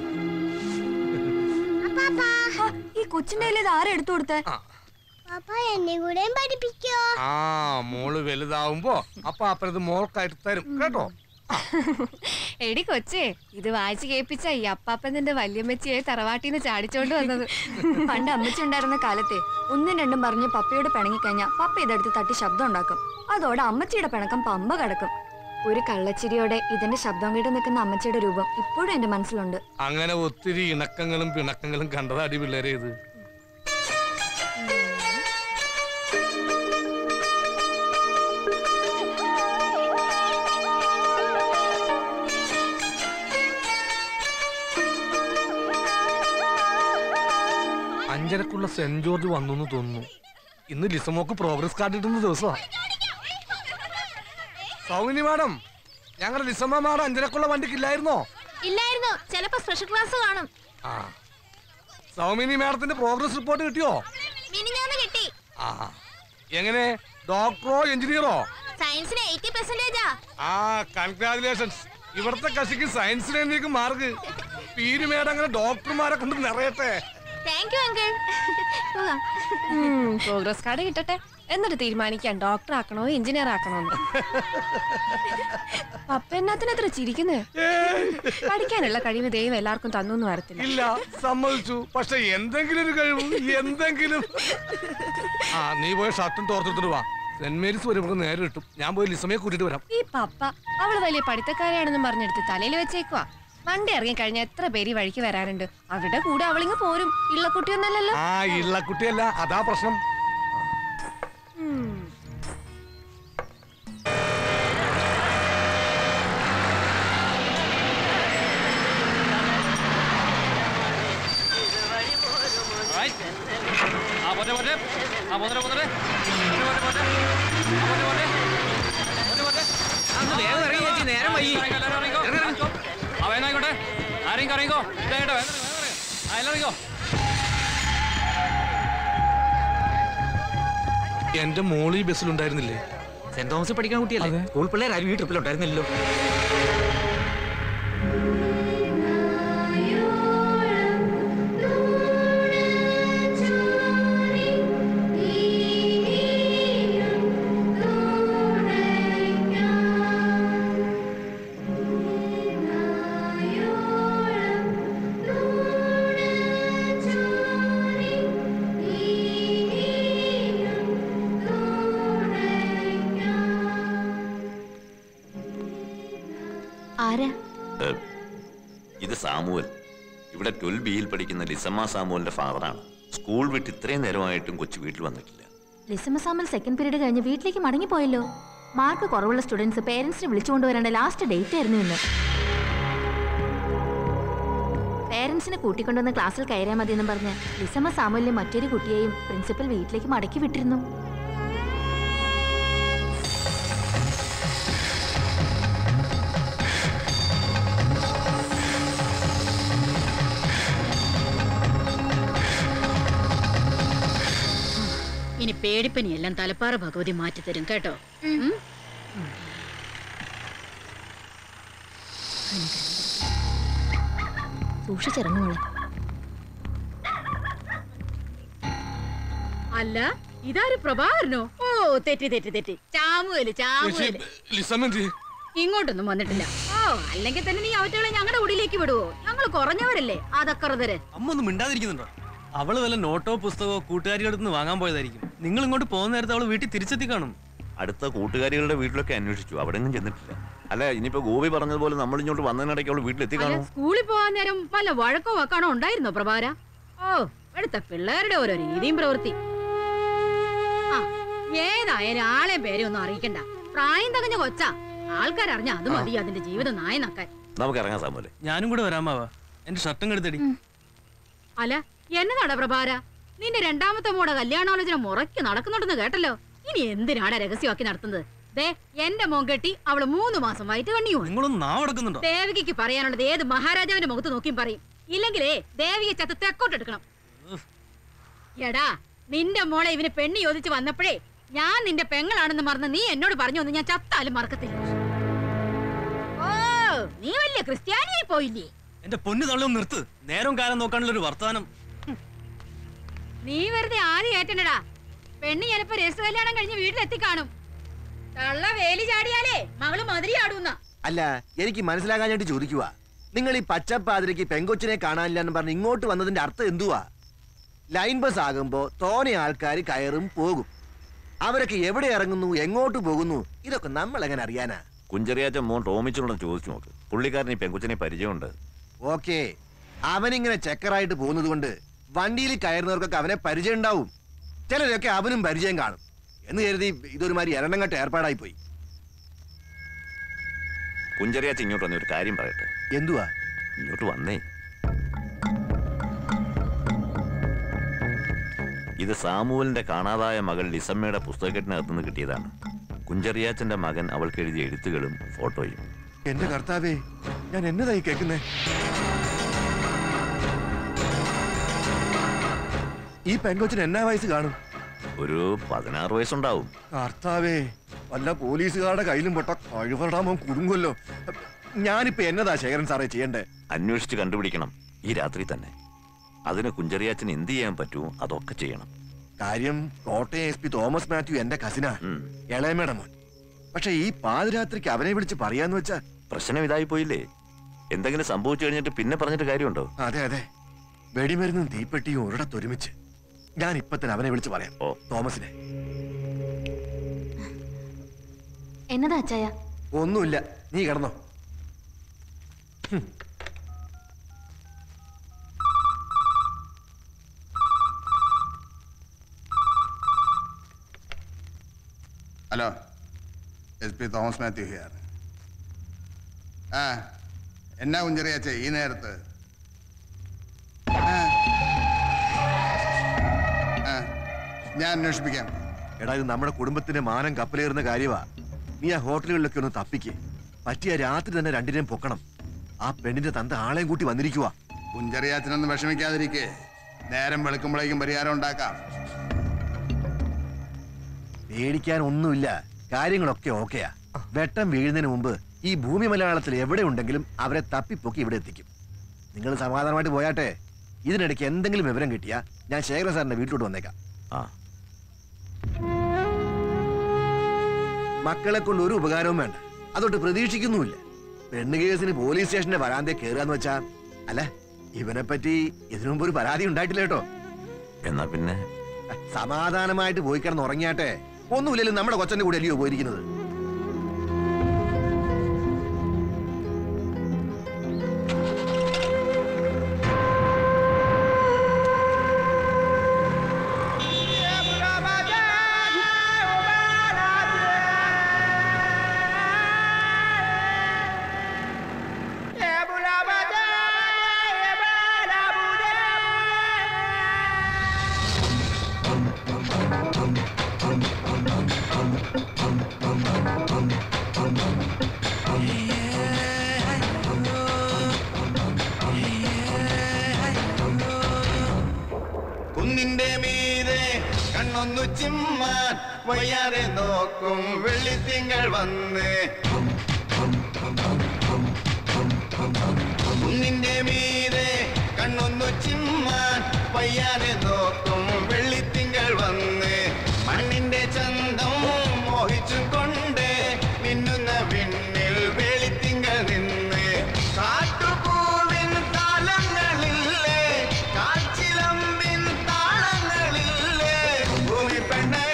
ആ, ഈ കൊച്ചിന്റെ കയ്യിൽ ഇത് ആരാ എടുത്തു കൊടുത്തേ പാപ്പ എന്നെ കൂടെ പഠിപ്പിക്കോ ആ മോള് വലുതാവുമ്പോ അപ്പൊ അപ്പനത് മോൾക്കായിട്ട് തരും കേട്ടോ എടി കൊച്ചേ ഇത് വായിച്ച് കേൾപ്പിച്ച ഈ അപ്പാപ്പൻ നിന്റെ വല്യമ്മച്ചിയെ തറവാട്ടിന്ന് ചാടിച്ചോണ്ട് വന്നത് പണ്ട് അമ്മച്ചി ഉണ്ടായിരുന്ന കാലത്തെ ഒന്നും രണ്ടും പറഞ്ഞ് പപ്പയോട് പിണങ്ങിക്കഴിഞ്ഞാൽ പപ്പ ഇതെടുത്ത് തട്ടി ശബ്ദം ഉണ്ടാക്കും അതോടെ അമ്മച്ചിയുടെ പിണക്കം പമ്പ കിടക്കും ഒരു കള്ളച്ചിരിയോടെ ഇതിന്റെ ശബ്ദം കേട്ട് നിൽക്കുന്ന അമ്മച്ചിയുടെ രൂപം ഇപ്പോഴും എന്റെ മനസ്സിലുണ്ട് അങ്ങനെ ഒത്തിരി ഇണക്കങ്ങളും പിണക്കങ്ങളും കണ്ടതാടി പിള്ളേരെ ഇത് അഞ്ചരക്കുള്ള സെന്റ് ജോർജ് വന്നു എന്ന് തോന്നുന്നു ഇന്ന് ലിസമോക്ക് പ്രോഗ്രസ് കാർഡ് കിട്ടുന്ന ദിവസമാ സൗമിനി മാഡം ഞങ്ങളുടെ ലിസമ്മ മാഡം അഞ്ചരക്കുള്ള വണ്ടിക്കില്ലായിരുന്നോ ഇല്ലായിരുന്നു ചിലപ്പോ സ്പെഷ്യൽ ക്ലാസ് കാണും ആ സൗമിനി മാഡത്തിന്റെ പ്രോഗ്രസ് റിപ്പോർട്ട് കിട്ടിയോ മിനിഞ്ഞാന്ന് കിട്ടി ആ എങ്ങനെ ഡോക്ടറോ എഞ്ചിനീയറോ സയൻസിന് എയ്റ്റി പെർസെന്റേജാ ആ കൺഗ്രാചുലേഷൻസ് ഇവിടുത്തെ കശിക്ക് സയൻസിലേക്ക് മാർക്ക് പീര് മേഡം അങ്ങനെ ഡോക്ടർമാരെ കൊണ്ട് നിറയട്ടെ thank you uncle progress card കിട്ടട്ടെ എന്നിട്ട് തീരുമാനിക്കാം ഡോക്ടർ ആക്കണോ എഞ്ചിനീയർ ആക്കണോന്ന് പപ്പ എന്നാത്തിനത്ര ചിരിക്കുന്നേ പഠിക്കാനുള്ള കഴിവ് ദൈവം എല്ലാവർക്കും തന്നു വരത്തില്ല ഇല്ല സമ്മതിച്ചു പക്ഷെ എന്തെങ്കിലും ഒരു കഴിവ് എന്തെങ്കിലും ആ നീ പോയി ഷർട്ടും തോർത്തെടുത്തിട്ട് വാ സെന്റ് മേരീസ് വരുമ്പോൾ നേരെ കിട്ടും ഞാൻ പോയി ലിസമയെ കൂട്ടിട്ട് വരാം ഈ പപ്പ അവള് വലിയ പഠിത്തക്കാരിയാണെന്ന് പറഞ്ഞെടുത്ത് തലയിൽ വെച്ചേക്കുവാ വണ്ടി ഇറങ്ങി കഴിഞ്ഞാൽ എത്ര പേര് ഈ വഴിക്ക് വരാനുണ്ട് അവരുടെ കൂടെ അവളിങ്ങ് പോരും ഇള്ളക്കുട്ടിയൊന്നല്ലല്ലോ ആ ഇള്ള കുട്ടിയല്ല അതാ പ്രശ്നം ഉം. ആ പോട്ടെ പോട്ടെ ആ പോട്ടെ പോട്ടെ പോട്ടെ പോട്ടെ പോട്ടെ ആ പോട്ടെ പോട്ടെ പോട്ടെ പോട്ടെ അന്ന് വേഗം ഇറങ്ങി ചേച്ചി, നേരം വൈകി. എല്ലാവരും ഇറങ്ങിക്കോ ഇറങ്ങിക്കോ ആ വേഗം ആയിക്കോട്ടെ ആരെയും ഇറങ്ങിക്കോ ഇതാ കേട്ടോ വേഗം ഇറങ്ങ്, വേഗം ഇറങ്ങ്. ആ എല്ലാവരും ഇറങ്ങിക്കോ എന്റെ മോള് ഈ ബസ്സിലുണ്ടായിരുന്നില്ലേ സെന്റ് തോമസ് പഠിക്കാൻ കുട്ടിയല്ലേ സ്കൂൾ പിള്ളേർ ആരും ഈ ട്രിപ്പിലുണ്ടായിരുന്നില്ലല്ലോ ആരാ ഏ, ഇത് സാമുവൽ ഇവിടെ ട്വൽവ് ബിയിൽ പഠിക്കുന്ന ലിസമ്മ സാമുവലിന്റെ ഫാദറാണ് സ്കൂൾ വിട്ട് ഇത്രയും നേരമായിട്ടും കൊച്ചു വീട്ടിൽ വന്നിട്ടില്ല ലിസമ സാമൽ സെക്കൻഡ് പീരീഡ് കഴിഞ്ഞ് വീട്ടിലേക്ക് മടങ്ങിപ്പോയല്ലോ മാർക്ക് കുറവുള്ള സ്റ്റുഡൻസ് പേരൻസിനെ വിളിച്ചുകൊണ്ടുവരേണ്ട ലാസ്റ്റ് ഡേറ്റ് ആയിരുന്നു ഇന്ന് പേരൻസിനെ കൂട്ടിക്കൊണ്ടുവന്ന് ക്ലാസ്സിൽ കയറിയാൽ മതിയെന്നും പറഞ്ഞ് ലിസമ്മ സാമുലിനെ മറ്റൊരു കുട്ടിയെയും പ്രിൻസിപ്പൽ വീട്ടിലേക്ക് മടക്കി വിട്ടിരുന്നു ഇനി പേടിപ്പനിയെല്ലാം തലപ്പാറ ഭഗവതി മാറ്റിത്തരും കേട്ടോ ഉം? സൂക്ഷിച്ചിറങ്ങുമോളെ അല്ല ഇതാര് പ്രഭാകരനോ ഓ തെറ്റി തെറ്റി തെറ്റി ചാമുവേല് ചാമുവേല് ലിസമെന്തി ഇങ്ങോട്ടൊന്നും വന്നിട്ടില്ല ഓ അല്ലെങ്കിൽ തന്നെ നീ അവറ്റകളെ ഞങ്ങളുടെ ഉള്ളിലേക്ക് വിടുവോ ഞങ്ങൾ കുറഞ്ഞവരല്ലേ അതക്കറുതര് അമ്മ ഒന്നും മിണ്ടാതിരിക്കുന്നുണ്ടോ അവള് വല്ല നോട്ടോ പുസ്തകമോ കൂട്ടുകാരിയുടെ അടുത്ത് നിന്ന് വാങ്ങാൻ പോയതായിരിക്കും നിങ്ങൾ ഇങ്ങോട്ട് പോകുന്ന നേരത്തെ അവള് വീട്ടിൽ തിരിച്ചെത്തി കാണും അടുത്ത കൂട്ടുകാരികളുടെ വീട്ടിലൊക്കെ അന്വേഷിച്ചു അവിടെ ഒന്നും ചെന്നിട്ടില്ല അല്ല ഇനിയിപ്പോ ഗോപി പറഞ്ഞതുപോലെ നമ്മൾ ഇങ്ങോട്ട് വന്നതിനിടയ്ക്ക് അവൾ വീട്ടിലെത്തി അല്ല കാണും സ്കൂളിൽ പോകാൻ നേരം വല്ല വഴക്കോ വക്കാണോ ഉണ്ടായിരുന്നോ പ്രഭാര ഓ ഇവിടുത്തെ പിള്ളേരുടെ ഓരോ രീതിയും പ്രവൃത്തി ആ ഏതായാലും ആളെ പേരെ ഒന്നും അറിയിക്കണ്ട പ്രായം തകഞ്ഞ കൊച്ചാ ആൾക്കാരറിഞ്ഞ അത് മതി അതിന്റെ ജീവിതം നായ നക്കാൻ നമുക്ക് ഇറങ്ങാൻ സാമൂലെ ഞാനും കൂടെ വരാമാവാ എന്റെ ഷർട്ടും കെടുത്തടി അല്ല എന്നതാടാ പ്രഭാര നിന്റെ രണ്ടാമത്തെ മോടെ കല്യാണാലോചന മുറയ്ക്ക് നടക്കുന്നുണ്ടെന്ന് കേട്ടല്ലോ ഇനി എന്തിനാണ് രഹസ്യമാക്കി നടത്തുന്നത് ദേ എന്റെ മോൻ കെട്ടി അവള് മൂന്ന് മാസം വയറ്റ് കണ്ണിയോ നിങ്ങളൊന്നും നാവടക്കുന്നുണ്ടോ ദേവികയ്ക്ക് പറയാനുള്ളത് ഏത് മഹാരാജാവിന്റെ മുഖത്ത് നോക്കിയും പറയും ഇല്ലെങ്കിലേ ദേവിയെ ചത്ത് തെക്കോട്ട് എടുക്കണം എടാ നിന്റെ മോളെ ഇവന് പെണ്ണി ചോദിച്ചു വന്നപ്പോഴേ ഞാൻ നിന്റെ പെങ്ങളാണെന്ന് മറന്ന് നീ എന്നോട് പറഞ്ഞു എന്ന് ഞാൻ ചത്താലും മറക്കത്തില്ല ഓ നീ വലിയ ക്രിസ്ത്യാനിയായി പോയില്ലേ എന്റെ പൊന്നു തള്ളും നിർത്ത് നേരം കാലം നോക്കാനുള്ള ഒരു വർത്തമാനം നീ വെറുതെ ആദ്യം ഏറ്റണ്ടടാ പെണ്ണ് ചിലപ്പോ രജിസ്റ്റർ കല്യാണം കഴിഞ്ഞ് വീട്ടിലെത്തി കാണും തള്ള വേലി ചാടിയാലേ മകള് മതിരി ആടൂന്ന അല്ല എനിക്ക് മനസ്സിലാകാനായിട്ട് ചോദിക്കുക നിങ്ങൾ ഈ പച്ചപ്പാതിരയ്ക്ക് പെങ്കൊച്ചിനെ കാണാനില്ല എന്ന് പറഞ്ഞ് ഇങ്ങോട്ട് വന്നതിന്റെ അർത്ഥം എന്തുവാ ലൈൻ ബസ് ആകുമ്പോ തോനെ ആൾക്കാർ കയറും പോകും അവരൊക്കെ എവിടെ ഇറങ്ങുന്നു എങ്ങോട്ട് പോകുന്നു ഇതൊക്കെ നമ്മൾ എങ്ങനെ അറിയാനാ കുഞ്ചറിയാച്ച മോൻ ടോമിച്ചോട് ചോദിച്ചു നോക്ക് പുള്ളിക്കാരൻ ഈ പെങ്കുച്ചിനെ പരിചയമുണ്ട് ഓക്കെ അവനിങ്ങനെ ചെക്കറായിട്ട് പോകുന്നത് കൊണ്ട് വണ്ടിയിൽ കയറുന്നവർക്കൊക്കെ അവനെ പരിചയം ഉണ്ടാവും ചിലരൊക്കെ അവനും പരിചയം കാണും എന്ന് കരുതി ഇതൊരുമാതിരി എരണ്ടങ്ങട്ട് ഏർപ്പാടായി പോയി കുഞ്ചറിയാച്ച ഇങ്ങോട്ട് വന്ന ഒരു കാര്യം പറയട്ടെ എന്തുവാ ഇങ്ങോട്ട് വന്നേ ഇത് സാമുവലിന്റെ കാണാതായ മകൾ ലിസമ്മയുടെ പുസ്തകത്തിനകത്ത് നിന്ന് കിട്ടിയതാണ് കുഞ്ചറിയാച്ചന്റെ മകൻ അവൾക്ക് എഴുതിയ എഴുത്തുകളും ഫോട്ടോയും എന്റെ കർത്താവേ ഞാൻ എന്നതായി കേൾക്കുന്നേ ഈ പെങ്കൊച്ചിന് എന്നാ വയസ്സ് കാണും ഒരു പതിനാറ് വയസ്സുണ്ടാവും കർത്താവേ വല്ല പോലീസുകാരുടെ കയ്യിലും പൊട്ട കഴിവടാമോ കുടുങ്ങല്ലോ ഞാനിപ്പോ എന്നതാ ശേഖരൻ സാറേ ചെയ്യണ്ടേ അന്വേഷിച്ച് കണ്ടുപിടിക്കണം ഈ രാത്രി തന്നെ അതിന് കുഞ്ചറിയാച്ചന് എന്ത് ചെയ്യാൻ പറ്റുമോ അതൊക്കെ ചെയ്യണം കാര്യം Kottayam S P Thomas Mathew എന്റെ കസിനാ ഇളയമേടെ മോൻ പക്ഷെ ഈ പാതിരാത്രിക്ക് അവനെ വിളിച്ച് പറയാന്ന് വെച്ചാ പ്രശ്നം ഇതായി പോയില്ലേ എന്തെങ്കിലും സംഭവിച്ചു കഴിഞ്ഞിട്ട് പിന്നെ പറഞ്ഞിട്ട് കാര്യമുണ്ടോ അതെ അതെ വെടിമരുന്നും തീപ്പെട്ടിയും ഒരിടത്തൊരുമിച്ച് ഞാൻ ഇപ്പൊ തന്നെ അവനെ വിളിച്ച് പറയാം തോമസിനെ എന്നതാ അച്ചായ ഒന്നുമില്ല നീ കിടന്നോ hello S P Thomas Mathew here ആ എന്നാ കുഞ്ചറിയാച്ചേ ഈ നേരത്ത് ആ. ആ, ഞാൻ അന്വേഷിപ്പിക്കാം എടാ ഇത് നമ്മുടെ കുടുംബത്തിന്റെ മാനം കപ്പലേറുന്ന കാര്യമാ നീ ആ ഹോട്ടലുകളിലൊക്കെ ഒന്ന് തപ്പിക്ക് പറ്റിയ രാത്രി തന്നെ രണ്ടിനെയും പൊക്കണം ആ പെണ്ണിന്റെ തന്ത ആളെയും കൂട്ടി വന്നിരിക്കുക കുഞ്ചറിയാച്ചനൊന്നും വിഷമിക്കാതിരിക്കേ നേരം വെളുക്കുമ്പോഴേക്കും പരിഹാരം ഉണ്ടാക്കാം പേടിക്കാൻ ഒന്നുമില്ല കാര്യങ്ങളൊക്കെ ഓക്കെയാ വെട്ടം വീഴുന്നതിന് മുമ്പ് ഈ ഭൂമി മലയാളത്തിൽ എവിടെ ഉണ്ടെങ്കിലും അവരെ തപ്പിപ്പൊക്കി ഇവിടെ എത്തിക്കും നിങ്ങൾ സമാധാനമായിട്ട് പോയാട്ടെ ഇതിനിടയ്ക്ക് എന്തെങ്കിലും വിവരം കിട്ടിയാ ഞാൻ ശേഖര സാറിന്റെ വീട്ടിലോട്ട് വന്നേക്കാം ആ മക്കളെ കൊണ്ട് ഒരു ഉപകാരവും വേണ്ട അതൊട്ട് പ്രതീക്ഷിക്കുന്നുമില്ല പെണ്ണ് കേസിന് പോലീസ് സ്റ്റേഷന്റെ വരാന്തേ കയറുകയെന്ന് വെച്ചാ അല്ല ഇവനെ പറ്റി ഇതിനു മുമ്പ് ഒരു പരാതി ഉണ്ടായിട്ടില്ല കേട്ടോ എന്നാ പിന്നെ സമാധാനമായിട്ട് പോയി കിടന്ന് ഉറങ്ങിയാട്ടെ ഒന്നുമില്ലല്ലോ നമ്മുടെ കൊച്ചന്റെ കൂടെ അല്ലയോ പോയിരിക്കുന്നത് കുന്നിന്റെ മീതെ കണ്ണൊന്നു ചിമ്മാൻ വയ്യാതെ നോക്കും വെള്ളിത്തിങ്കൾ വന്ന് കുന്നിന്റെ മീതെ കണ്ണൊന്നു ചിമ്മാൻ വയ്യാതെ നോക്കും വെള്ളിത്തിങ്കൾ വന്ന് മണ്ണിന്റെ ചന്തം മോഹിച്ചും കൊണ്ട് മിന്നുന്ന വിണ്ണിൽ വെളിത്തിങ്കൾ നിന്ന് കാട്ടുപൂവിൻ താളങ്ങളില്ലേ കാച്ചിലമ്പിൻ താളങ്ങളില്ലേ ഭൂമി പെണ്ണേ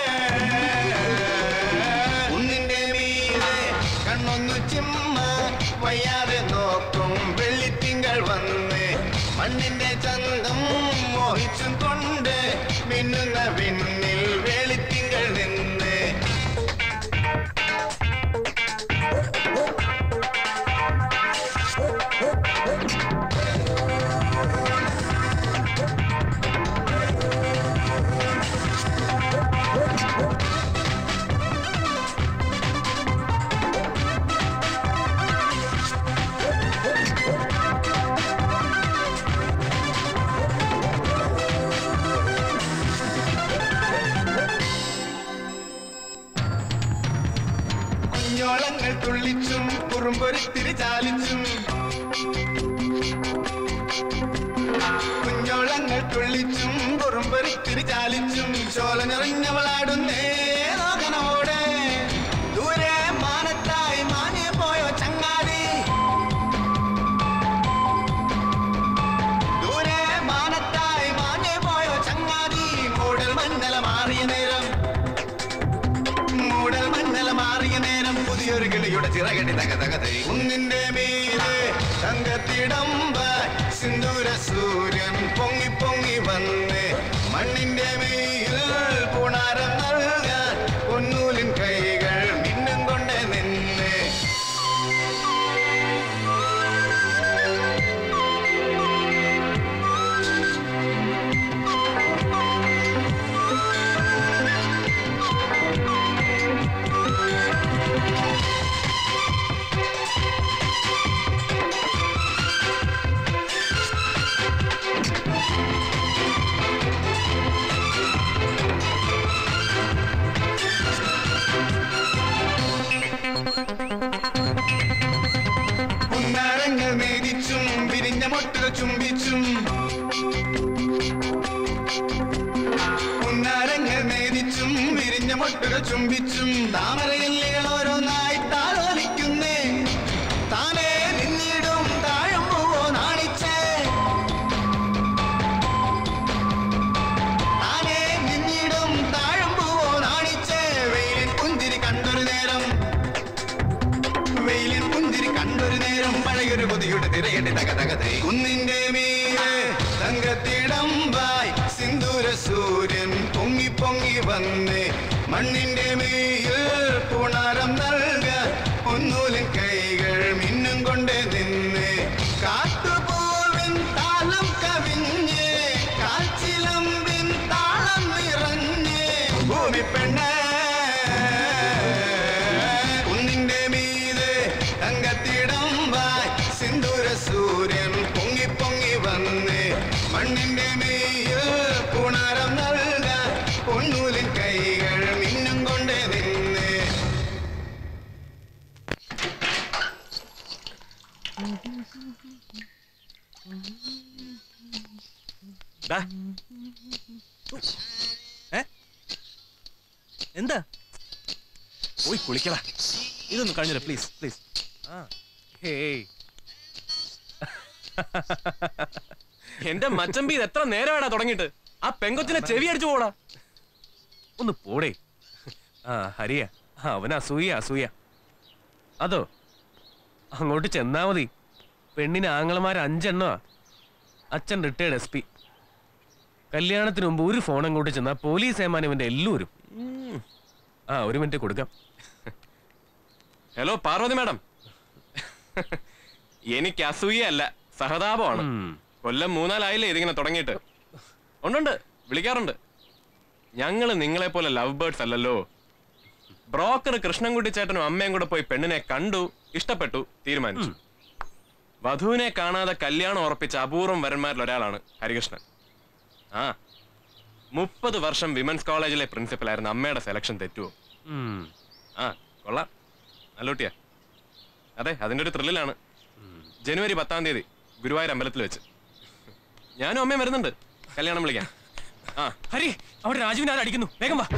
കുന്നിന്റെ മീതെ കണ്ണൊന്നു ചിമ്മ വയ്യാതെ നോക്കും വെള്ളിത്തിങ്കൾ വന്ന് മണ്ണിന്റെ ചന്തം മോഹിച്ചും കൊണ്ട് മിന്നുന്ന വിണ്ണിൽ വെളിത്തിങ്കൾ നിന്ന് കുഞ്ഞോളങ്ങൾ തുള്ളിച്ചും കുറുമ്പൊരുത്തിരി ചാലിച്ചും കുഞ്ഞോളങ്ങൾ തുള്ളിച്ചും കുറുമ്പൊരുത്തിരി ചാലിച്ചും ചോല നിറഞ്ഞവളാടുന്നേ നോക്കണമോടെ ദൂരെ മാനത്തായി മാഞ്ഞു പോയോ ചങ്ങാതി ദൂരെ മാനത്തായി മാഞ്ഞു പോയോ ചങ്ങാതി മൂടൽ മണ്ഡല മാറിയ നേരം മൂടൽ മണ്ഡല മാറിയ നേരം പുതിയൊരു കിളിയുടെ ചിറകടി തകതകതേ കുന്നിന്റെ മീതെ തങ്കത്തിടമ്പ സിന്ദൂര സൂര്യൻ പൊങ്ങി പൊങ്ങി വന്ന് മണ്ണിന്റെ മേയിൽ പുണാരം നൽകാൻ പൊന്നൂലിൻ കൈകൾ മിന്നും കൊണ്ട് നിന്ന് പുന്നാരങ്ങൾ മേടിച്ചും വിരിഞ്ഞ മൊട്ടുകൾ ചുംബിച്ചും പുന്നാരങ്ങൾ മേടിച്ചും വിരിഞ്ഞ മൊട്ടുകൾ ചുംബിച്ചും താമരയല്ലികൾ ഓരോന്നായി താലോലിക്കുന്നേ താനേ നിന്നിടും താഴമ്പുവോ നാണിച്ചേ താനേ നിന്നിടും താഴമ്പുവോ നാണിച്ചേ വെയിലിൻ പുഞ്ചിരി കണ്ടൊരു നേരം വെയിലിൻ പുഞ്ചിരി കണ്ടൊരു നേരം പഴയൊരു കൊതിയുടെ തിരകെട്ടി തകതകതേ കുന്നിന്റെ മീതെ തങ്കത്തിടമ്പായി സിന്ദൂര സൂര്യൻ പൊങ്ങി പൊങ്ങി വന്ന് മണ്ണിന്റെ മേയിൽ പുണാരം നൽകാൻ ഒന്നൂലിൻ കൈകൾ മിന്നും കൊണ്ട് നിന്ന് കാട്ടുപൂവിൻ താളം കവിഞ്ഞ് കാച്ചിലമ്പിൻ താളം നിറഞ്ഞ് ഭൂമി പെണ്ണേ കുന്നിന്റെ മീതെ തങ്കത്തിടമ്പായി സിന്ദൂര സൂര്യൻ പൊങ്ങി പൊങ്ങി വന്ന് മണ്ണിന്റെ മേയിൽ പുണാരം നൽകാൻ പൊന്നൂലിൻ കൈകൾ മിന്നും കൊണ്ട് നിന്ന് എന്താ പോയി കുളിക്കടാ ഇതൊന്ന് കഴിഞ്ഞില്ല പ്ലീസ് പ്ലീസ് ഹേയ് എന്റെ മച്ചമ്പി ഇത് എത്ര നേരമാടാ തുടങ്ങിയിട്ട് ആ പെങ്കൊച്ചിനെ ചെവി അടിച്ചു പോടാ ഒന്ന് പോടേ ആ ഹരിയ അവൻ അസൂയ അസൂയ അതോ അങ്ങോട്ട് ചെന്നാ മതി പെണ്ണിന് ആങ്ങളമാർ അഞ്ചെണ്ണമാ അച്ഛൻ റിട്ടയർഡ് എസ് പി കല്യാണത്തിന് മുമ്പ് ഒരു ഫോൺ അങ്ങോട്ട് ചെന്നാ പോലീസ് ഏമാൻ ഇവന്റെ എല്ലാവരും ആ ഒരു മിനിറ്റ് കൊടുക്കാം ഹലോ പാർവതി മാഡം എനിക്ക് അസൂയല്ല സഹതാപമാണ് കൊല്ലം മൂന്നാലായില്ലേ ഇതിങ്ങനെ തുടങ്ങിയിട്ട് ഉണ്ടുണ്ട് വിളിക്കാറുണ്ട് ഞങ്ങൾ നിങ്ങളെ പോലെ ലവ് ബേർഡ്സ് അല്ലല്ലോ ബ്രോക്കർ കൃഷ്ണൻകുട്ടി ചേട്ടനും അമ്മയും കൂടെ പോയി പെണ്ണിനെ കണ്ടു ഇഷ്ടപ്പെട്ടു തീരുമാനിച്ചു വധുവിനെ കാണാതെ കല്യാണം ഉറപ്പിച്ച അപൂർവം വരന്മാരിൽ ഒരാളാണ് ഹരികൃഷ്ണൻ ആ മുപ്പത് വർഷം വിമൻസ് കോളേജിലെ പ്രിൻസിപ്പലായിരുന്ന അമ്മയുടെ സെലക്ഷൻ തെറ്റുവോ ആ കൊള്ളാം നല്ലൂട്ടിയാ അതെ അതിന്റെ ഒരു ത്രില്ലിലാണ് ജനുവരി പത്താം തീയതി ഗുരുവായൂർ അമ്പലത്തിൽ വെച്ച് ഞാനും അമ്മയും വരുന്നുണ്ട് കല്യാണം വിളിക്കാം ആ ഹരി അവിടെ രാജുവിനെ ആരും അടിക്കുന്നു വേഗം വാ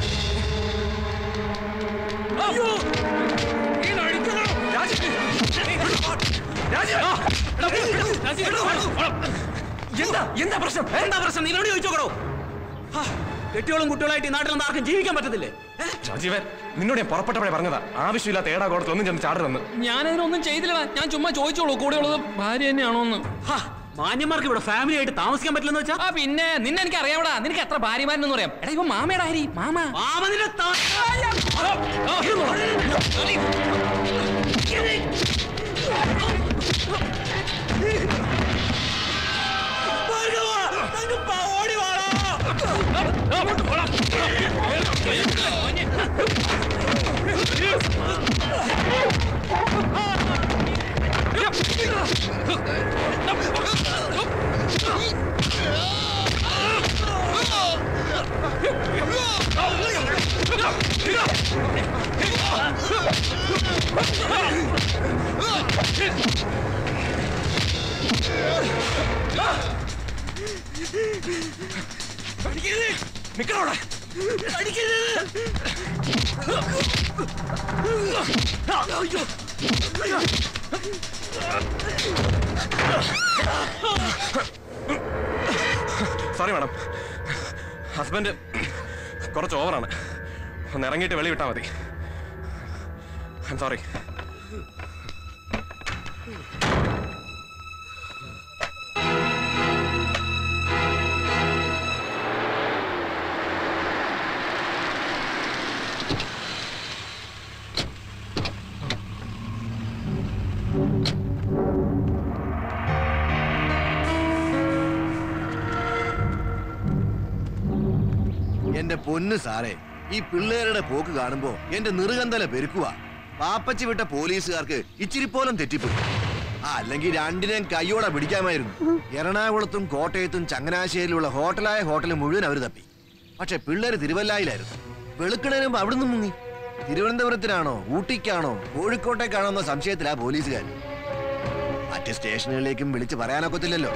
എന്താ എന്താ പ്രശ്നം എന്താ പ്രശ്നം നിന്നോട് ചോദിച്ചോക്കടോ കെട്ടിയോളും കുട്ടികളായിട്ട് ഈ നാട്ടിൽ ആർക്കും ജീവിക്കാൻ പറ്റത്തില്ലേ രാജീവൻ നിന്നോട് ഞാൻ പുറപ്പെട്ടപ്പോഴേ പറഞ്ഞതാ ആവശ്യമില്ലാത്ത ഏടാ കോടത്തിൽ ഒന്നും ചെന്ന് ചാടരുതെന്ന് ഞാനതിനൊന്നും ചെയ്തില്ല ഞാൻ ചുമ്മാ ചോദിച്ചോളൂ കൂടെയുള്ളത് ഭാര്യ തന്നെയാണോന്ന് മാന്യന്മാർക്ക് ഇവിടെ ഫാമിലി ആയിട്ട് താമസിക്കാൻ പറ്റില്ലെന്ന് വെച്ചാ പിന്നെ നിന്നെ എനിക്ക് അറിയാവടാ നിനക്ക് എത്ര ഭാര്യമാരെന്ന് പറയാം എടാ ഇവ മാമയുടെ ഹരി മാമ മാമനിന്റെ നിക്കണോടെ സോറി മാഡം ഹസ്ബൻഡ് കുറച്ച് ഓവറാണ് ഒന്ന് ഇറങ്ങിയിട്ട് വെളി വിട്ടാൽ മതി ഐ സോറി എന്റെ പൊന്ന് സാറേ ഈ പിള്ളേരുടെ പോക്ക് കാണുമ്പോ എന്റെ നിറുകന്തല പെരുക്കുക പാപ്പച്ചി വിട്ട പോലീസുകാർക്ക് ഇച്ചിരി പോലും തെറ്റിപ്പോയി ആ അല്ലെങ്കിൽ രണ്ടിനെയും കൈയോടെ പിടിക്കാമായിരുന്നു എറണാകുളത്തും കോട്ടയത്തും ചങ്ങനാശ്ശേരിയിലുള്ള ഹോട്ടലായ ഹോട്ടൽ മുഴുവൻ അവർ തപ്പി പക്ഷെ പിള്ളേര് തിരുവല്ലായിലായിരുന്നു വെളുക്കണേന് മുമ്പ് അവിടുന്ന് മുങ്ങി തിരുവനന്തപുരത്തിനാണോ ഊട്ടിക്കാണോ കോഴിക്കോട്ടേക്കാണോ എന്ന സംശയത്തിലാ പോലീസുകാർ മറ്റ് സ്റ്റേഷനുകളിലേക്കും വിളിച്ച് പറയാനൊക്കത്തില്ലല്ലോ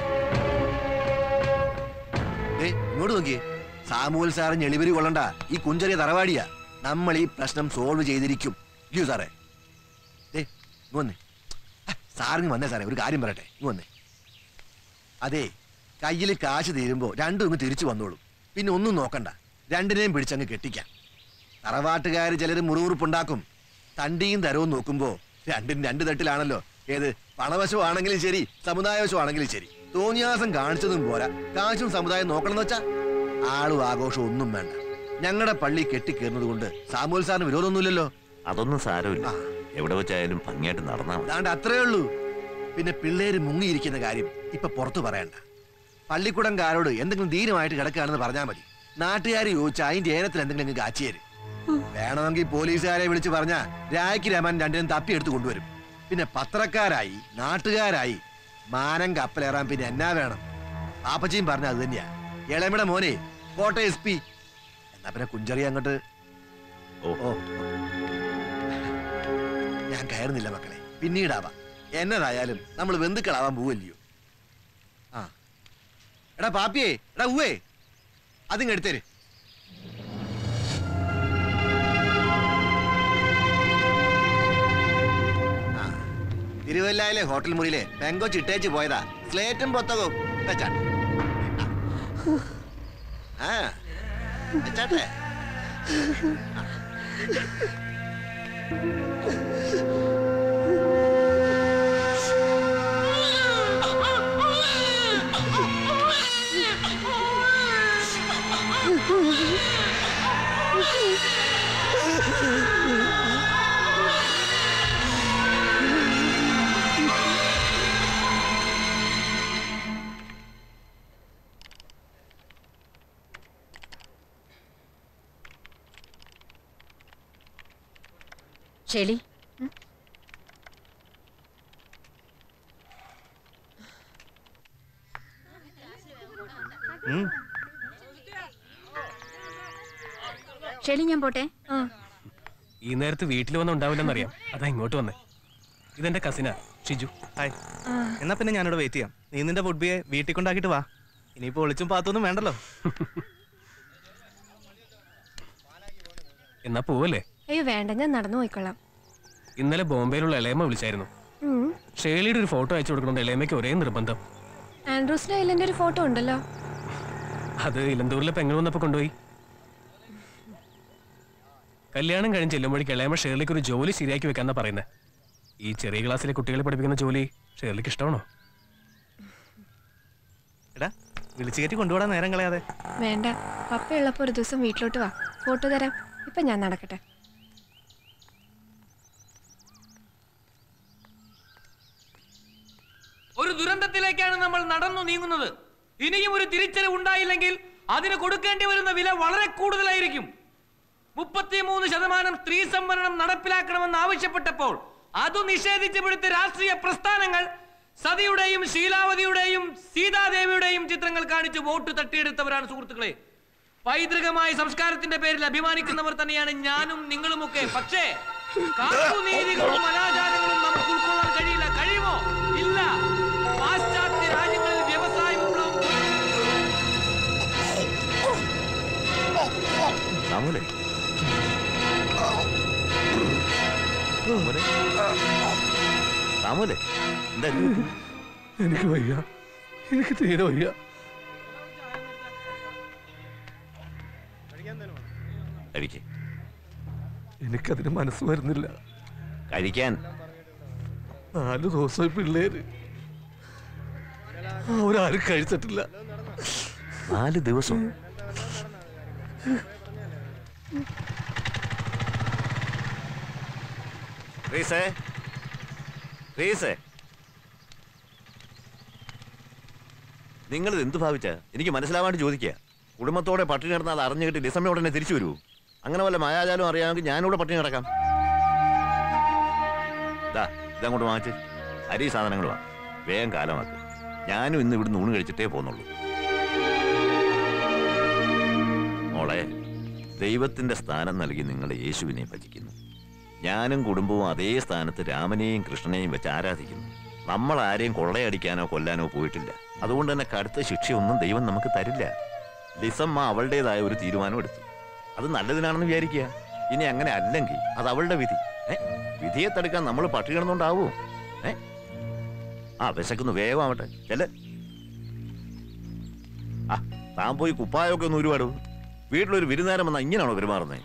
ദേ, ഇങ്ങോട്ട് നോക്കിയേ സാമൂൽ സാറിന് എളിവരി കൊള്ളണ്ട ഈ കുഞ്ചറിയ തറവാടിയാ നമ്മൾ ഈ പ്രശ്നം സോൾവ് ചെയ്തിരിക്കും ഇല്ലയോ സാറേ ദേ ഇങ്ങ് വന്നേ ആ, സാറിന് വന്നേ സാറേ ഒരു കാര്യം പറയട്ടെ ഇങ്ങ് വന്നേ അതെ കയ്യിൽ കാശ് തീരുമ്പോ രണ്ടും ഇങ്ങ് തിരിച്ചു വന്നോളും പിന്നെ ഒന്നും നോക്കണ്ട രണ്ടിനെയും പിടിച്ചങ്ങ് കെട്ടിക്കാം തറവാട്ടുകാർ ചിലർ മുറിവുറുപ്പുണ്ടാക്കും തണ്ടിയും തരവും നോക്കുമ്പോ രണ്ടും രണ്ട് തട്ടിലാണല്ലോ ഏത് പണവശമാണെങ്കിലും ശരി സമുദായവശമാണെങ്കിലും ശരി തോന്നിയാസം കാണിച്ചതും പോരാ കാശും സമുദായം നോക്കണമെന്ന് വെച്ചാ ആളും ആഘോഷവും ഒന്നും വേണ്ട ഞങ്ങളുടെ പള്ളി കെട്ടിക്കേറുന്നത് കൊണ്ട് സാമൂൽ സാറിന് വിരോധമൊന്നുമില്ലല്ലോ അതൊന്നും സാരമില്ല എവിടെ വെച്ചായാലും ഭംഗിയായിട്ട് നടന്നാൽ മതി അതാണ്ട് അത്രേ ഉള്ളൂ പിന്നെ പിള്ളേര് മുങ്ങിയിരിക്കുന്ന കാര്യം ഇപ്പൊ പുറത്തു പറയണ്ട പള്ളിക്കൂടംകാരോട് എന്തെങ്കിലും ധീരമായിട്ട് കിടക്കുകയാണെന്ന് പറഞ്ഞാൽ മതി നാട്ടുകാർ ചോദിച്ചാൽ അതിന്റെ ഏനത്തിൽ എന്തെങ്കിലും അങ്ങ് കാച്ചിയേര് വേണമെങ്കിൽ പോലീസുകാരെ വിളിച്ച് പറഞ്ഞ രായ്ക്ക് രമൻ രണ്ടിനും തപ്പിയെടുത്ത് കൊണ്ടുവരും പിന്നെ പത്രക്കാരായി നാട്ടുകാരായി മാനം കപ്പലേറാൻ പിന്നെ എന്നാ വേണം പാപ്പച്ചിയും പറഞ്ഞ അത് തന്നെയാ ഇളമിട മോനെ കോട്ടയം എസ് പി എന്നാ പിന്നെ കുഞ്ചറി അങ്ങോട്ട് ഓ ഓ ഞാൻ കയറുന്നില്ല മക്കളെ പിന്നീടാവാം എന്നതായാലും നമ്മൾ ബന്ധുക്കളാവാൻ പോവല്ലയോ ആ എടാ പാപ്പിയേ എടാ ഉവേ അതിങ്ങ് എടുത്തേര് ആ, തിരുവല്ലയിലെ ഹോട്ടൽ മുറിയിലെ പെങ്കോ ചിട്ടേച്ച് പോയതാ സ്ലേറ്റും പുസ്തകവും വെച്ചാ ആ വെച്ചാട്ടെ ഷെലി ഷെലി ഞാൻ പോട്ടെ ഈ നേരത്ത് വീട്ടിൽ വന്ന് ഉണ്ടാവില്ലെന്നറിയാം അതാ ഇങ്ങോട്ട് വന്നേ ഇതെന്റെ കസിനാ ഷിജു ഹായ് എന്നാ പിന്നെ ഞാനിവിടെ വെയിറ്റ് ചെയ്യാം നീ നിന്റെ ഫുഡ്ബിയെ വീട്ടിൽ കൊണ്ടാക്കിട്ട് വാ ഇനിയിപ്പോ ഒളിച്ചും പാത്തൊന്നും വേണ്ടല്ലോ എന്നാ പോവല്ലേ അയ്യോ വേണ്ട ഞാൻ നടന്നു പോയിക്കൊള്ളാം ഇന്നലെ ബോംബെയിലുള്ള ഇളയമ്മ വിളിച്ചായിരുന്നു ഉം. ഷേളിയുടെ ഒരു ഫോട്ടോ അയച്ചു കൊടുക്കണമെന്ന് ഇളയമ്മയ്ക്ക് ഒരേ നിർബന്ധം ആൻഡ്രൂസിന്റെ ഐലൻഡ് ഒരു ഫോട്ടോ ഉണ്ടല്ലോ അത് ഇലന്തൂരിലെ പെങ്ങൾ വന്നപ്പോ കൊണ്ടുപോയി കല്യാണം കഴിഞ്ഞ് ചെല്ലുമ്പോഴേക്ക് ഇളയമ്മ ഷേർലിക്ക് ഒരു ജോലി ശരിയാക്കി വെക്കാന്നാ പറയുന്നത് ഈ ചെറിയ ക്ലാസ്സിലെ കുട്ടികളെ പഠിപ്പിക്കുന്ന ജോലി ഷേർലിക്ക് ഇഷ്ടമാണോ എടാ വിളിച്ചു കയറ്റി കൊണ്ടുപോടാൻ നേരം കളയാതെ വേണ്ട പപ്പ ഉള്ളപ്പോ ഒരു ദിവസം വീട്ടിലോട്ട് വാ ഫോട്ടോ തരാം ഇപ്പൊ ഞാൻ നടക്കട്ടെ ഒരു ദുരന്തത്തിലേക്കാണ് നമ്മൾ നടന്നു നീങ്ങുന്നത് ഇനിയും ഒരു തിരിച്ചറിവ് ഉണ്ടായില്ലെങ്കിൽ അതിന് കൊടുക്കേണ്ടി വരുന്ന വില വളരെ കൂടുതലായിരിക്കും മുപ്പത്തിമൂന്ന് ശതമാനം സ്ത്രീ സംവരണം നടപ്പിലാക്കണമെന്ന് ആവശ്യപ്പെട്ടപ്പോൾ അത് നിഷേധിച്ചു പിടുത്ത രാഷ്ട്രീയ പ്രസ്ഥാനങ്ങൾ സതിയുടെയും ശീലാവതിയുടെയും സീതാദേവിയുടെയും ചിത്രങ്ങൾ കാണിച്ച് വോട്ട് തട്ടിയെടുത്തവരാണ് സുഹൃത്തുക്കളെ പൈതൃകമായ സംസ്കാരത്തിന്റെ പേരിൽ അഭിമാനിക്കുന്നവർ തന്നെയാണ് ഞാനും നിങ്ങളുമൊക്കെ പക്ഷേ കാട്ടുനീതികളും അനാചാരങ്ങളും നമുക്ക് ഉൾക്കൊള്ളാൻ കഴിയില്ല കഴിയുമോ ഇല്ല പാശ്ചാത്യ രാജ്യങ്ങളിൽ വ്യവസായ വിപ്ലവം സാമൂലേ സാമൂലേ സാമൂലേ എന്താ ഇത്? എനിക്ക് വയ്യ എനിക്ക് തീരെ വയ്യ കഴിക്ക് എനിക്കതിന് മനസ്സ് വരുന്നില്ല കഴിക്കാൻ നാല് ദിവസമായി പിള്ളേര് അവരാരും കഴിച്ചിട്ടില്ല നാല് ദിവസം റീസേ റീസേ നിങ്ങളിത് എന്ത് ഭാവിച്ച എനിക്ക് മനസ്സിലാവാണ്ട് ചോദിക്കുക കുടുംബത്തോടെ പട്ടിണി കിടന്നാൽ അത് അറിഞ്ഞു കിട്ടി ഡിസംബർ ഉടനെ തിരിച്ചു വരൂ അങ്ങനെ വല്ല മായാജാലം അറിയാമെങ്കിൽ ഞാനിവിടെ പട്ടിണി കിടക്കാം ഇതാ ഇതങ്ങോട്ട് വാങ്ങിച്ച് അരി സാധനങ്ങൾ വാ വേഗം കാലമാക്ക് ഞാനും ഇന്ന് ഇവിടുന്ന് ഊണ് കഴിച്ചിട്ടേ പോന്നുള്ളൂ മോളെ ദൈവത്തിന്റെ സ്ഥാനം നൽകി നിങ്ങൾ യേശുവിനെ ഭജിക്കുന്നു ഞാനും കുടുംബവും അതേ സ്ഥാനത്ത് രാമനെയും കൃഷ്ണനെയും വെച്ച് ആരാധിക്കുന്നു നമ്മൾ ആരെയും കൊള്ളയടിക്കാനോ കൊല്ലാനോ പോയിട്ടില്ല അതുകൊണ്ട് തന്നെ കടുത്ത ശിക്ഷയൊന്നും ദൈവം നമുക്ക് തരില്ല ലിസമ്മ അവളുടേതായ ഒരു തീരുമാനം എടുത്തു അത് നല്ലതിനാണെന്ന് വിചാരിക്കുക ഇനി അങ്ങനെ അല്ലെങ്കിൽ അത് അവളുടെ വിധി ഏ വിധിയെ തടുക്കാൻ നമ്മൾ പട്ടി കിടന്നുകൊണ്ടാവോ ഏ ആ വിശക്കുന്നു വേഗം ആവട്ടെ ചെല്ല് ആ താൻ പോയി കുപ്പായൊക്കെ ഒന്ന് ഒരുപാട് വീട്ടിലൊരു വിരുന്നേരം വന്നാൽ ഇങ്ങനെയാണോ പെരുമാറുന്നത്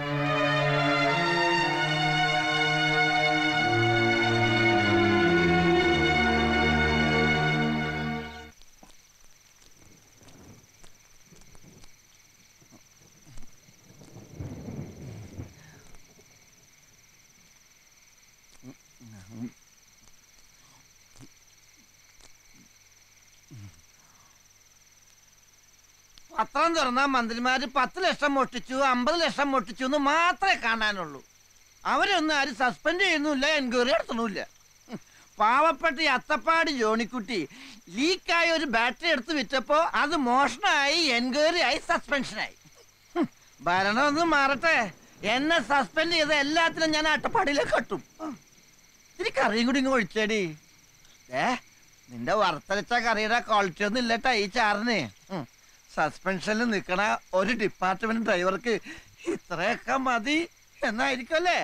പത്രം തുറന്നാ മന്ത്രിമാര് പത്ത് ലക്ഷം മോഷ്ടിച്ചു അമ്പത് ലക്ഷം മോഷ്ടിച്ചു എന്ന് മാത്രമേ കാണാനുള്ളൂ അവരൊന്നും ആരും സസ്പെൻഡ് ചെയ്യുന്നുമില്ല എൻക്വയറി നടത്തണമില്ല ഉം. പാവപ്പെട്ട ഈ അത്തപ്പാടി ജോണിക്കുട്ടി ലീക്കായ ഒരു ബാറ്ററി എടുത്ത് വിറ്റപ്പോ അത് മോഷണമായി എൻക്വയറി ആയി സസ്പെൻഷനായി ഉം. ഭരണം ഒന്ന് മാറട്ടെ എന്നെ സസ്പെൻഡ് ചെയ്ത എല്ലാത്തിനും ഞാൻ അട്ടപ്പാടിയിലേക്ക് കട്ടും ഉം. ഇത്തിരി കറിയും കൂടി ഇങ്ങ് ഒഴിച്ചേടി ഏ നിന്റെ വറുത്തരച്ച കറിയുടെ ക്വാളിറ്റി ഒന്നും ഇല്ലട്ടാ ഈ ചാറിന് ഉം. സസ്പെൻഷനിൽ നിൽക്കണ ഒരു ഡിപ്പാർട്ട്മെന്റ് ഡ്രൈവർക്ക് ഇത്രയൊക്കെ മതി എന്നായിരിക്കും അല്ലേ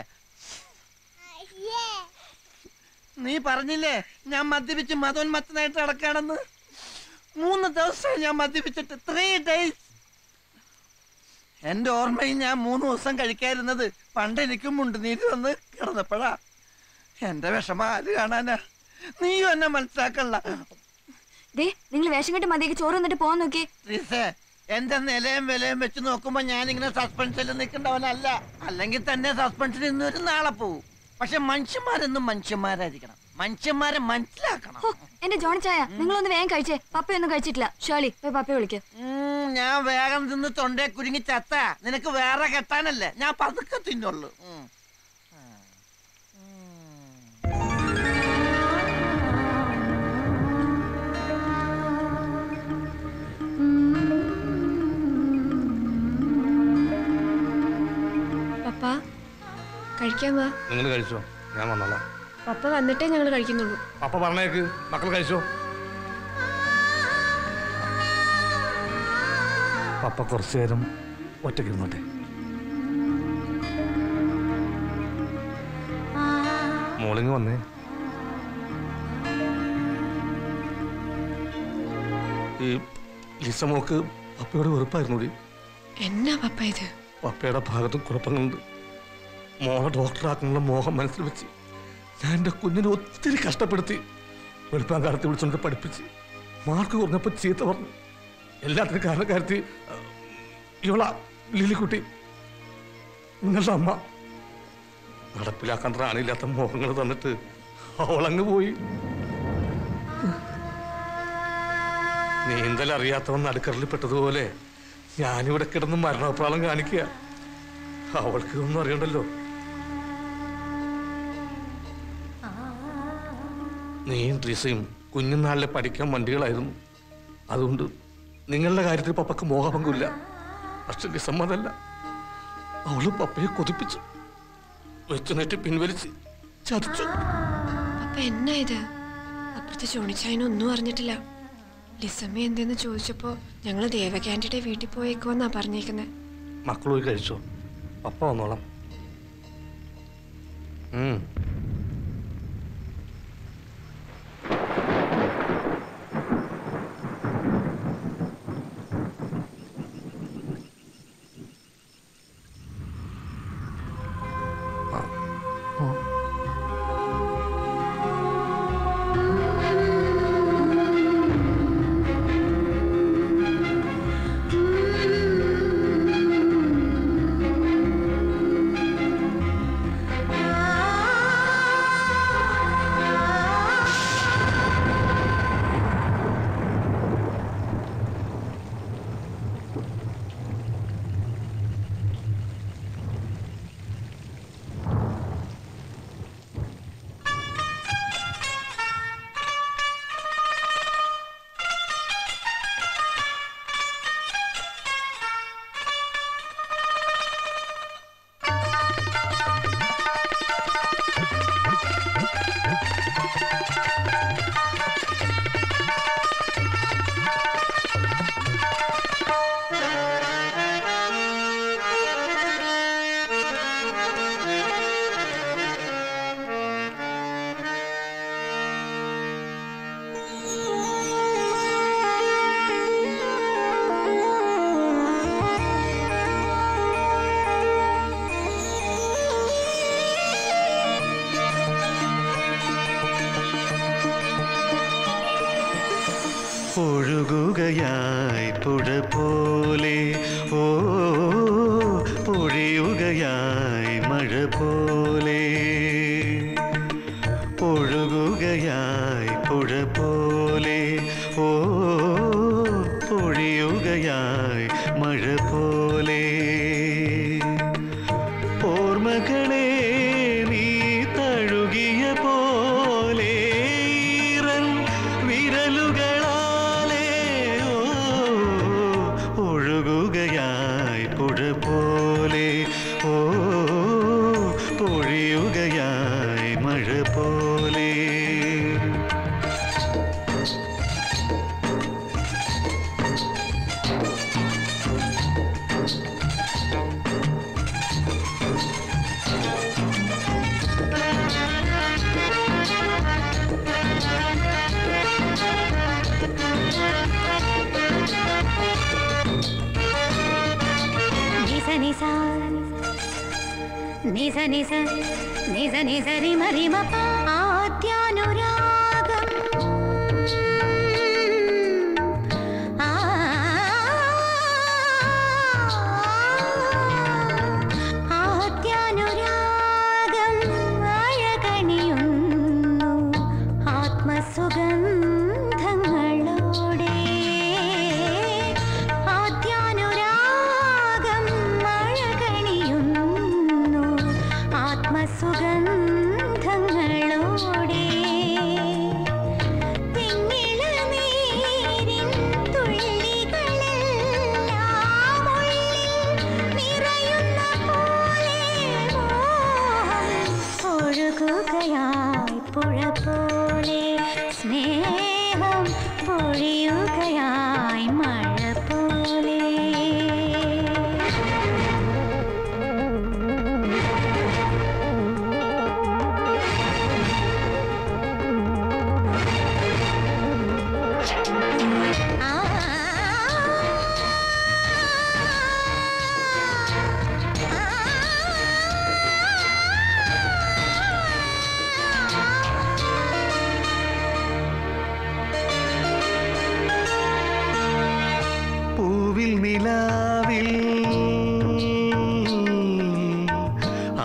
നീ പറഞ്ഞില്ലേ ഞാൻ മദ്യപിച്ച് മതോന്മത്തനായിട്ട് നടക്കാണെന്ന് മൂന്ന് ദിവസമായി ഞാൻ മദ്യപിച്ചിട്ട് ത്രീ ഡേയ്സ് എന്റെ ഓർമ്മയിൽ ഞാൻ മൂന്ന് ദിവസം കഴിക്കാതിരുന്നത് പണ്ട് എനിക്കും മുണ്ട് നീര് വന്ന് കിടന്നപ്പോഴാ എന്റെ വിഷമം ആര് കാണാനാ നീയും എന്നെ മനസ്സിലാക്കണ്ട ദേ നിങ്ങൾ വേഷം കെട്ട് മതിയേക്ക് ചോറ് വന്നിട്ട് പോവാൻ നോക്കി ട്രീസേ, എന്റെ നിലയും വിലയും വെച്ച് നോക്കുമ്പോ ഞാൻ ഇങ്ങനെ സസ്പെൻഷനിൽ നിൽക്കേണ്ടവനല്ല അല്ലെങ്കിൽ തന്നെ സസ്പെൻഷൻ ഇന്ന് ഒരു നാളെ പോവും പക്ഷെ മനുഷ്യന്മാരെന്നും മനുഷ്യന്മാരായിരിക്കണം മനുഷ്യന്മാരെ മനസ്സിലാക്കണം എന്റെ ജോണി ചായ നിങ്ങളൊന്ന് വേഗം കഴിച്ചേ പപ്പയൊന്നും കഴിച്ചിട്ടില്ല ഷേളി പോയി പപ്പയെ വിളിക്ക് ഉം, ഞാൻ വേഗം നിന്ന് തൊണ്ടേ കുരുങ്ങി ചത്ത നിനക്ക് വേറെ കെട്ടാനല്ലേ ഞാൻ പതുക്കെ തിന്നുള്ളൂ ഉം. പപ്പ കഴിക്കാൻ വാ നിങ്ങൾ കഴിച്ചോ ഞാൻ വന്നോളാം പപ്പ വന്നിട്ടേ ഞങ്ങൾ കഴിക്കുന്നുള്ളൂ പപ്പ പറഞ്ഞേക്ക് മക്കൾ കഴിച്ചോ പപ്പ കുറച്ചു നേരം ഒറ്റയ്ക്ക് ഇരുന്നോട്ടെ മോളിങ് വന്നേ ഈ ലിസ മോക്ക് പപ്പയോട് വെറുപ്പായിരുന്നു എന്നാ പപ്പ ഇത് പപ്പയുടെ ഭാഗത്തും കുഴപ്പങ്ങളുണ്ട് മോളെ ഡോക്ടറാക്കാനുള്ള മോഹം മനസ്സിൽ വെച്ച് ഞാൻ എൻ്റെ കുഞ്ഞിനെ ഒത്തിരി കഷ്ടപ്പെടുത്തി വെളുപ്പാൻ കാലത്ത് വിളിച്ചുകൊണ്ട് പഠിപ്പിച്ച് മാർക്ക് കുറഞ്ഞപ്പോൾ ചീത്ത പറഞ്ഞു എല്ലാത്തിനും കാരണക്കാരത്തി അഹ്, ഇവളാ ലിലിക്കുട്ടി നിങ്ങളുടെ അമ്മ നടപ്പിലാക്കാൻ റാണിയില്ലാത്ത മോഹങ്ങൾ തന്നിട്ട് അവളങ്ങ് പോയി നീന്തൽ അറിയാത്തവൻ നടുക്കടലിൽ പെട്ടതുപോലെ ഞാനിവിടെ കിടന്ന് മരണപ്രാളം കാണിക്കുക അവൾക്ക് ഇതൊന്നും അറിയണ്ടല്ലോ നീയും ട്രീസയും കുഞ്ഞുനാളിലെ പഠിക്കാൻ വണ്ടികളായിരുന്നു അതുകൊണ്ട് നിങ്ങളുടെ കാര്യത്തിൽ പപ്പക്ക് മോഹഭംഗമില്ല പക്ഷെ ഡിസമ്മതല്ല അവള് പപ്പയെ കൊതിപ്പിച്ചു വെച്ചു നെറ്റ് പിൻവലിച്ച് ചതിച്ചു പപ്പ എന്നാ ഇത് അപ്പുറത്തെ ചോണിച്ചായനൊന്നും അറിഞ്ഞിട്ടില്ല ലിസമ്മ എന്തെന്ന് ചോദിച്ചപ്പോ ഞങ്ങള് ദേവകാന്റിയുടെ വീട്ടിൽ പോയേക്കുമെന്നാ പറഞ്ഞേക്കുന്നത് മക്കൾ പോയി കഴിച്ചോ പപ്പ വന്നോളാം ഉം. ഒഴുകുകയായി പുഴ പോലെ ഓ പൊഴിയുകയായി മഴ പോലെ ഒഴുകുകയായി പുഴ പോലെ ഓ പൊഴിയുകയായി മഴ പോലെ ഓർമ്മകളെ നീ തഴുകിയ പോലെ ഈറൻ വിരലുകളാലേ ഓ ഒഴുകുകയായി പുഴ പോലെ ഓ പൊഴിയുകയായി മഴ പോലെ నిజ నిజ నిజ నిజ నిజ నిజ రిమ రిమ ప ఆద్యానురాగం ఆ ആദ്യാനുരാഗം അഴകണിയുന്നു ആത്മസുഗന്ധങ്ങളോടെ ആദ്യാനുരാഗം അഴകണിയുന്നു ആത്മസുഗന്ധങ്ങളോടെ പുഴ പോലെ സ്നേഹം പൊഴിയുകയായി മഴ പോലെ പൂവിൽ നിലാവിൽ ആ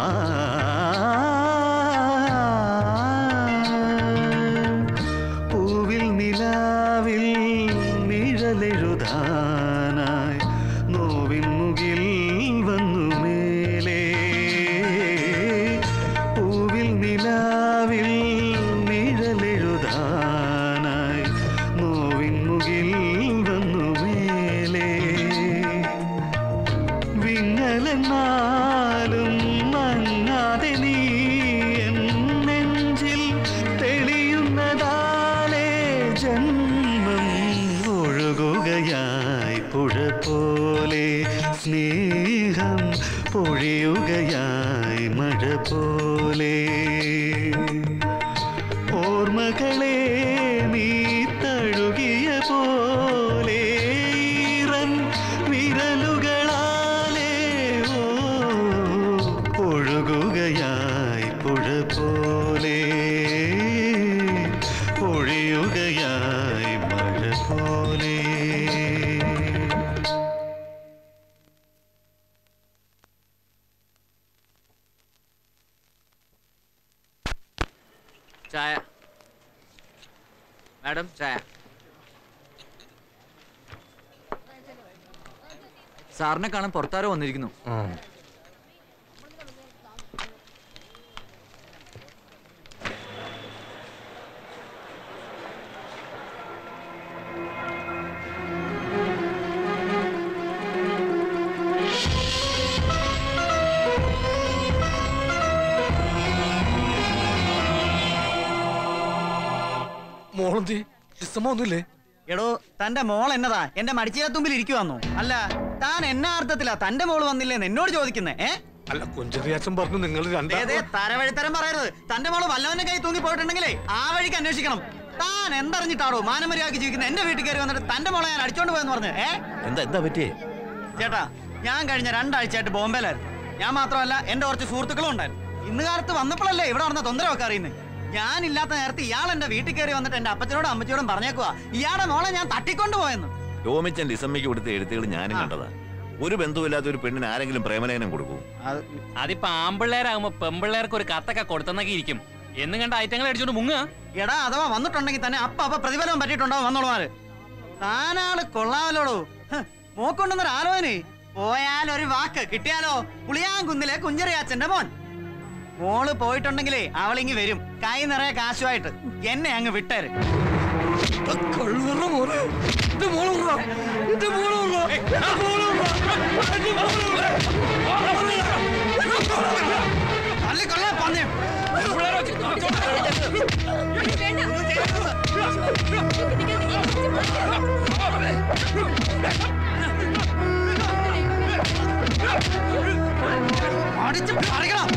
പൂവിൽ നിലാവിൽ നിഴലെഴുതാനായി നോവിൻ മുകിൽ വന്നു മേലേ പൂവിൽ നിലാവിൽ നിഴലെഴുതാനായി നോവിൻ മുകിൽ വന്നു മേലേ വിങ്ങലെന്നാലും മങ്ങാതെ നീ എൻ നെഞ്ചിൽ തെളിയുന്നതാലേ ജന്മം ഒഴുകുകയായി പുഴ പോലെ സ്നേഹം പൊഴിയുകയായി മഴ പോലെ ഓർമ്മകളെ നീ തഴുകിയ പോലെ ഈറൻ വിരലുകളാലേ ഓ ഒഴുകുകയായി പുഴ പോലെ പൊഴിയുകയായി മഴ പോലെ ചായ മാഡം ചായ സാറിനെ കാണാൻ പുറത്താരോ വന്നിരിക്കുന്നു മോളെന്തി ഡിസമ്മ ഒന്നുമില്ലേ എടോ തന്റെ മോൾ എന്നതാ എന്റെ മടിച്ചീരത്തുമ്പിൽ ഇരിക്കുവാന്നോ അല്ല താൻ എന്നാ അർത്ഥത്തിലാ തന്റെ മോള് വന്നില്ലേന്ന് എന്നോട് ചോദിക്കുന്നേ ഏ അല്ല കുഞ്ചറിയാച്ചൻ പറഞ്ഞു നിങ്ങൾ രണ്ടാം ദേ, ദേ, തരവഴിത്തരം പറയരുത് തന്റെ മോള് വല്ലവന്റെ കൈ തൂങ്ങി പോയിട്ടുണ്ടെങ്കിലേ ആ വഴിക്ക് അന്വേഷിക്കണം താൻ എന്തറിഞ്ഞിട്ടാണോ മാനമര്യാദക്ക് ജീവിക്കുന്ന എന്റെ വീട്ടിൽ കയറി വന്നിട്ട് തന്റെ മോളെ ഞാൻ അടിച്ചോണ്ട് പോയെന്ന് പറഞ്ഞു ഏ എന്താ എന്താ പറ്റിയേ ചേട്ടാ ഞാൻ കഴിഞ്ഞ രണ്ടാഴ്ചയായിട്ട് ബോംബെയിലായിരുന്നു ഞാൻ മാത്രമല്ല എന്റെ കുറച്ച് സുഹൃത്തുക്കളും ഉണ്ടായിരുന്നു ഇന്ന് കാലത്ത് വന്നപ്പോഴല്ലേ ഇവിടെ നടന്ന തൊന്തരമൊക്കെ അറിയുന്നത് ഞാനില്ലാത്ത നേരത്തെ ഇയാൾ എന്റെ വീട്ടിൽ കയറി വന്നിട്ട് എന്റെ അപ്പച്ചനോടും അമ്മച്ചിയോടും പറഞ്ഞേക്കുവാ ഇയാളുടെ മോളെ ഞാൻ തട്ടിക്കൊണ്ടു പോയെന്ന് ടോമിച്ചൻ ലിസമ്മയ്ക്ക് കൊടുത്ത എഴുത്തുകൾ ഞാനും കണ്ടതാ ഒരു ബന്ധുവില്ലാത്ത ഒരു പെണ്ണിന് ആരെങ്കിലും പ്രേമലേഖനം കൊടുക്കും അതിപ്പോ ആമ്പിള്ളേരാകുമ്പോ പെമ്പിള്ളേർക്ക് ഒരു കത്തൊക്കെ കൊടുത്തെന്നൊക്കെ ഇരിക്കും എന്നും കണ്ട ഐറ്റങ്ങൾ അടിച്ചോണ്ട് മുങ്ങുക എടാ അഥവാ വന്നിട്ടുണ്ടെങ്കിൽ തന്നെ അപ്പ അപ്പ പ്രതിഫലം പറ്റിയിട്ടുണ്ടാവും വന്നോളുമാര് താനാള് കൊള്ളാമല്ലോടോ ഹ്, മോക്കൊണ്ടെന്നൊരു ആലോചന പോയാൽ ഒരു വാക്ക് കിട്ടിയാലോ പുളിയാങ്കുന്നിലെ കുഞ്ചറിയാച്ചന്റെ മോൻ മോള് പോയിട്ടുണ്ടെങ്കിലേ അവളിങ്ങി വരും കൈ നിറയെ കാശുമായിട്ട് എന്നെ അങ്ങ് വിട്ടേര് തള്ളിക്കൊള്ളാൻ പന്നയം. അടിച്ച് പറിക്കണം.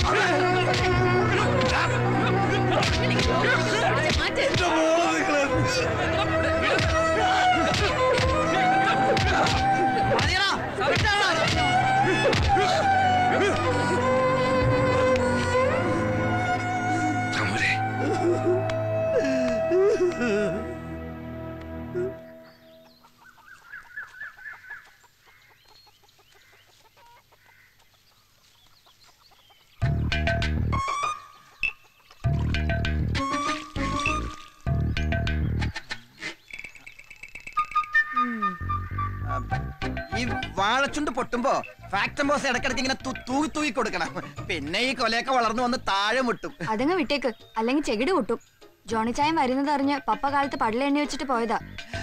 മതിയെടാ, വിട്ടാടാ. ഈ വാഴച്ചുണ്ട് പൊട്ടുമ്പോ ഫാക്ടം ബോസ് ഇടക്കിടക്ക് ഇങ്ങനെ തു- തൂകി തൂകി കൊടുക്കണം പിന്നെ ഈ കൊലയൊക്കെ വളർന്നു വന്ന് താഴെ മുട്ടും അതങ്ങ് വിട്ടേക്ക് അല്ലെങ്കിൽ ചെകിട് കൂട്ടും ജോണി ചായം വരുന്നത് അറിഞ്ഞ് പപ്പ കാലത്ത് പടല എണ്ണി വെച്ചിട്ട് പോയതാ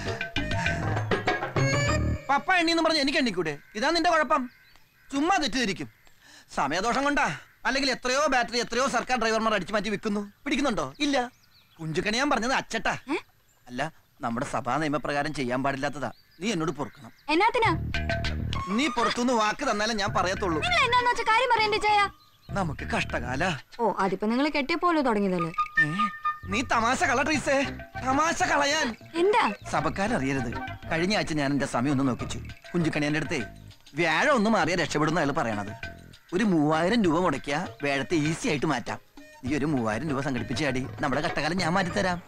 പപ്പ എണ്ണി എന്ന് പറഞ്ഞ് എനിക്ക് എണ്ണിക്കൂടെ ഇതാ നിന്റെ കുഴപ്പം ചുമ്മാ തെറ്റിദ്ധരിക്കും സമയദോഷം കൊണ്ടാ അല്ലെങ്കിൽ എത്രയോ ബാറ്ററി എത്രയോ സർക്കാർ ഡ്രൈവർമാർ അടിച്ചു മാറ്റി വെക്കുന്നു പിടിക്കുന്നുണ്ടോ ഇല്ല കുഞ്ചുക്കണി ഞാൻ പറഞ്ഞത് അച്ചട്ടാ അല്ല നമ്മുടെ സഭാ നിയമപ്രകാരം ചെയ്യാൻ പാടില്ലാത്തതാ നീ എന്നോട് പൊറുക്കണം എന്നാത്തിനാ നീ പുറത്തുനിന്ന് വാക്ക് തന്നാലേ ഞാൻ പറയത്തുള്ളൂ നിങ്ങൾ എന്നാന്ന് വെച്ച കാര്യം പറയണ്ടേ ചായ നമുക്ക് കഷ്ടകാല ഓ അതിപ്പോ നിങ്ങൾ കെട്ടിയപ്പോലെ തുടങ്ങിയതല്ലേ നീ തമാശ കള ട്രീസേ തമാശ കളയാൻ എന്താ സഭക്കാരറിയരുത് കഴിഞ്ഞ ആഴ്ച ഞാൻ എന്റെ സമയം ഒന്ന് നോക്കിച്ചു കുഞ്ചുക്കണിയന്റെ അടുത്തേ വ്യാഴം ഒന്ന് മാറിയാൽ രക്ഷപ്പെടുന്ന അയാൾ പറയണത് ഒരു മൂവായിരം രൂപ മുടക്കിയ വേഴത്തെ ഈസി ആയിട്ട് മാറ്റാം നീ ഒരു മൂവായിരം രൂപ സംഘടിപ്പിച്ച് ചാടി നമ്മുടെ കഷ്ടകാലം ഞാൻ മാറ്റിത്തരാം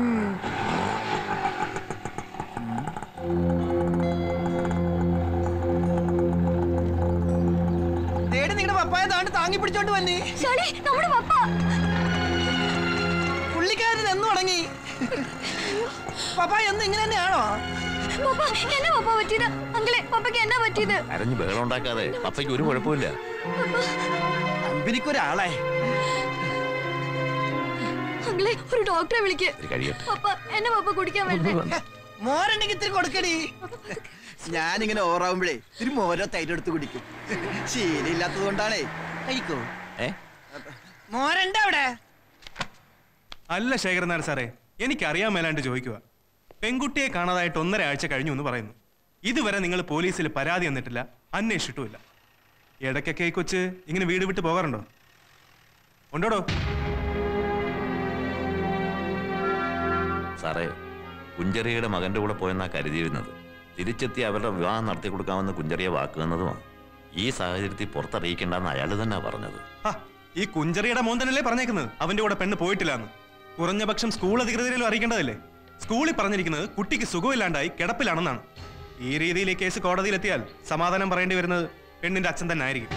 തേടി നിങ്ങളുടെ പപ്പായ താണ്ട് താങ്ങി പിടിച്ചോണ്ട് വന്നേ നമ്മുടെ പപ്പ പുള്ളിക്കാരൻ എന്ന് തുടങ്ങി പപ്പായ എന്ന് ഇങ്ങനെ തന്നെയാണോ പപ്പ എന്നാ പപ്പ പറ്റിയത് അങ്കിളെ പപ്പയ്ക്ക് എന്നാ പറ്റിയത് അരഞ്ഞ് ബഹളം ഉണ്ടാക്കാതെ പപ്പയ്ക്ക് ഒരു കുഴപ്പമില്ല അമ്പിനിക്കൊരാളെ അങ്കിളെ ഒരു ഡോക്ടറെ വിളിക്ക് ഇത് കഴിയട്ടെ പപ്പ എന്നെ പപ്പ കുടിക്കാൻ വരട്ടെ മോരുണ്ടെങ്കിൽ ഇത്തിരി കൊടുക്കടി ഞാനിങ്ങനെ ഓറാവുമ്പോഴേ ഇത്തിരി മോരോ തൈര് എടുത്ത് കുടിക്കും ശീലമില്ലാത്തത് കൊണ്ടാണേ കഴിക്കോ ഏ മോരുണ്ട് അവിടെ അല്ല ശേഖരനാർ സാറേ എനിക്കറിയാൻ മേലാണ്ട് ചോദിക്കുക പെൺകുട്ടിയെ കാണാതായിട്ട് ഒന്നര ആഴ്ച കഴിഞ്ഞു എന്ന് പറയുന്നു ഇതുവരെ നിങ്ങൾ പോലീസിൽ പരാതി തന്നിട്ടില്ല അന്വേഷിച്ചിട്ടുമില്ല ഇടയ്ക്കൊക്കെ ഈ കൊച്ച് ഇങ്ങനെ വീട് വിട്ട് പോകാറുണ്ടോ ഉണ്ടോടോ സാറേ കുഞ്ചറിയുടെ മകന്റെ കൂടെ പോയെന്നാ കരുതിയിരുന്നത് തിരിച്ചെത്തി അവരുടെ വിവാഹം നടത്തി കൊടുക്കാമെന്ന് കുഞ്ചറിയെ വാക്ക് തന്നതുമാണ് ഈ സാഹചര്യത്തിൽ പുറത്തറിയിക്കേണ്ടെന്ന് അയാൾ തന്നെ പറഞ്ഞത് ഹാ, ഈ കുഞ്ചറിയുടെ മോൻ തന്നെയല്ലേ പറഞ്ഞേക്കുന്നത് അവന്റെ കൂടെ പെണ്ണ് പോയിട്ടില്ല എന്ന് കുറഞ്ഞ പക്ഷം സ്കൂൾ അധികൃതരിലും അറിയിക്കേണ്ടതല്ലേ സ്കൂളിൽ പറഞ്ഞിരിക്കുന്നത് കുട്ടിക്ക് സുഖമില്ലാണ്ടായി കിടപ്പിലാണെന്നാണ് ഈ രീതിയിൽ ഈ കേസ് കോടതിയിലെത്തിയാൽ സമാധാനം പറയേണ്ടി വരുന്നത് പെണ്ണിന്റെ അച്ഛൻ തന്നെ ആയിരിക്കും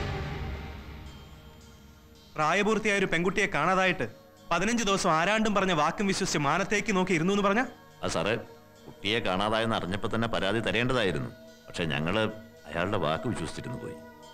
പ്രായപൂർത്തിയായ ഒരു പെൺകുട്ടിയെ കാണാതായിട്ട് പതിനഞ്ച് ദിവസം ആരാണ്ടും പറഞ്ഞ വാക്കും വിശ്വസിച്ച് മാനത്തേക്ക് നോക്കി ഇരുന്നു എന്ന് പറഞ്ഞ അത് സാറേ കുട്ടിയെ കാണാതായെന്ന് അറിഞ്ഞപ്പോൾ തന്നെ പരാതി തരേണ്ടതായിരുന്നു പക്ഷെ ഞങ്ങള് അയാളുടെ വാക്ക് വിശ്വസിച്ചിരുന്നു പോയി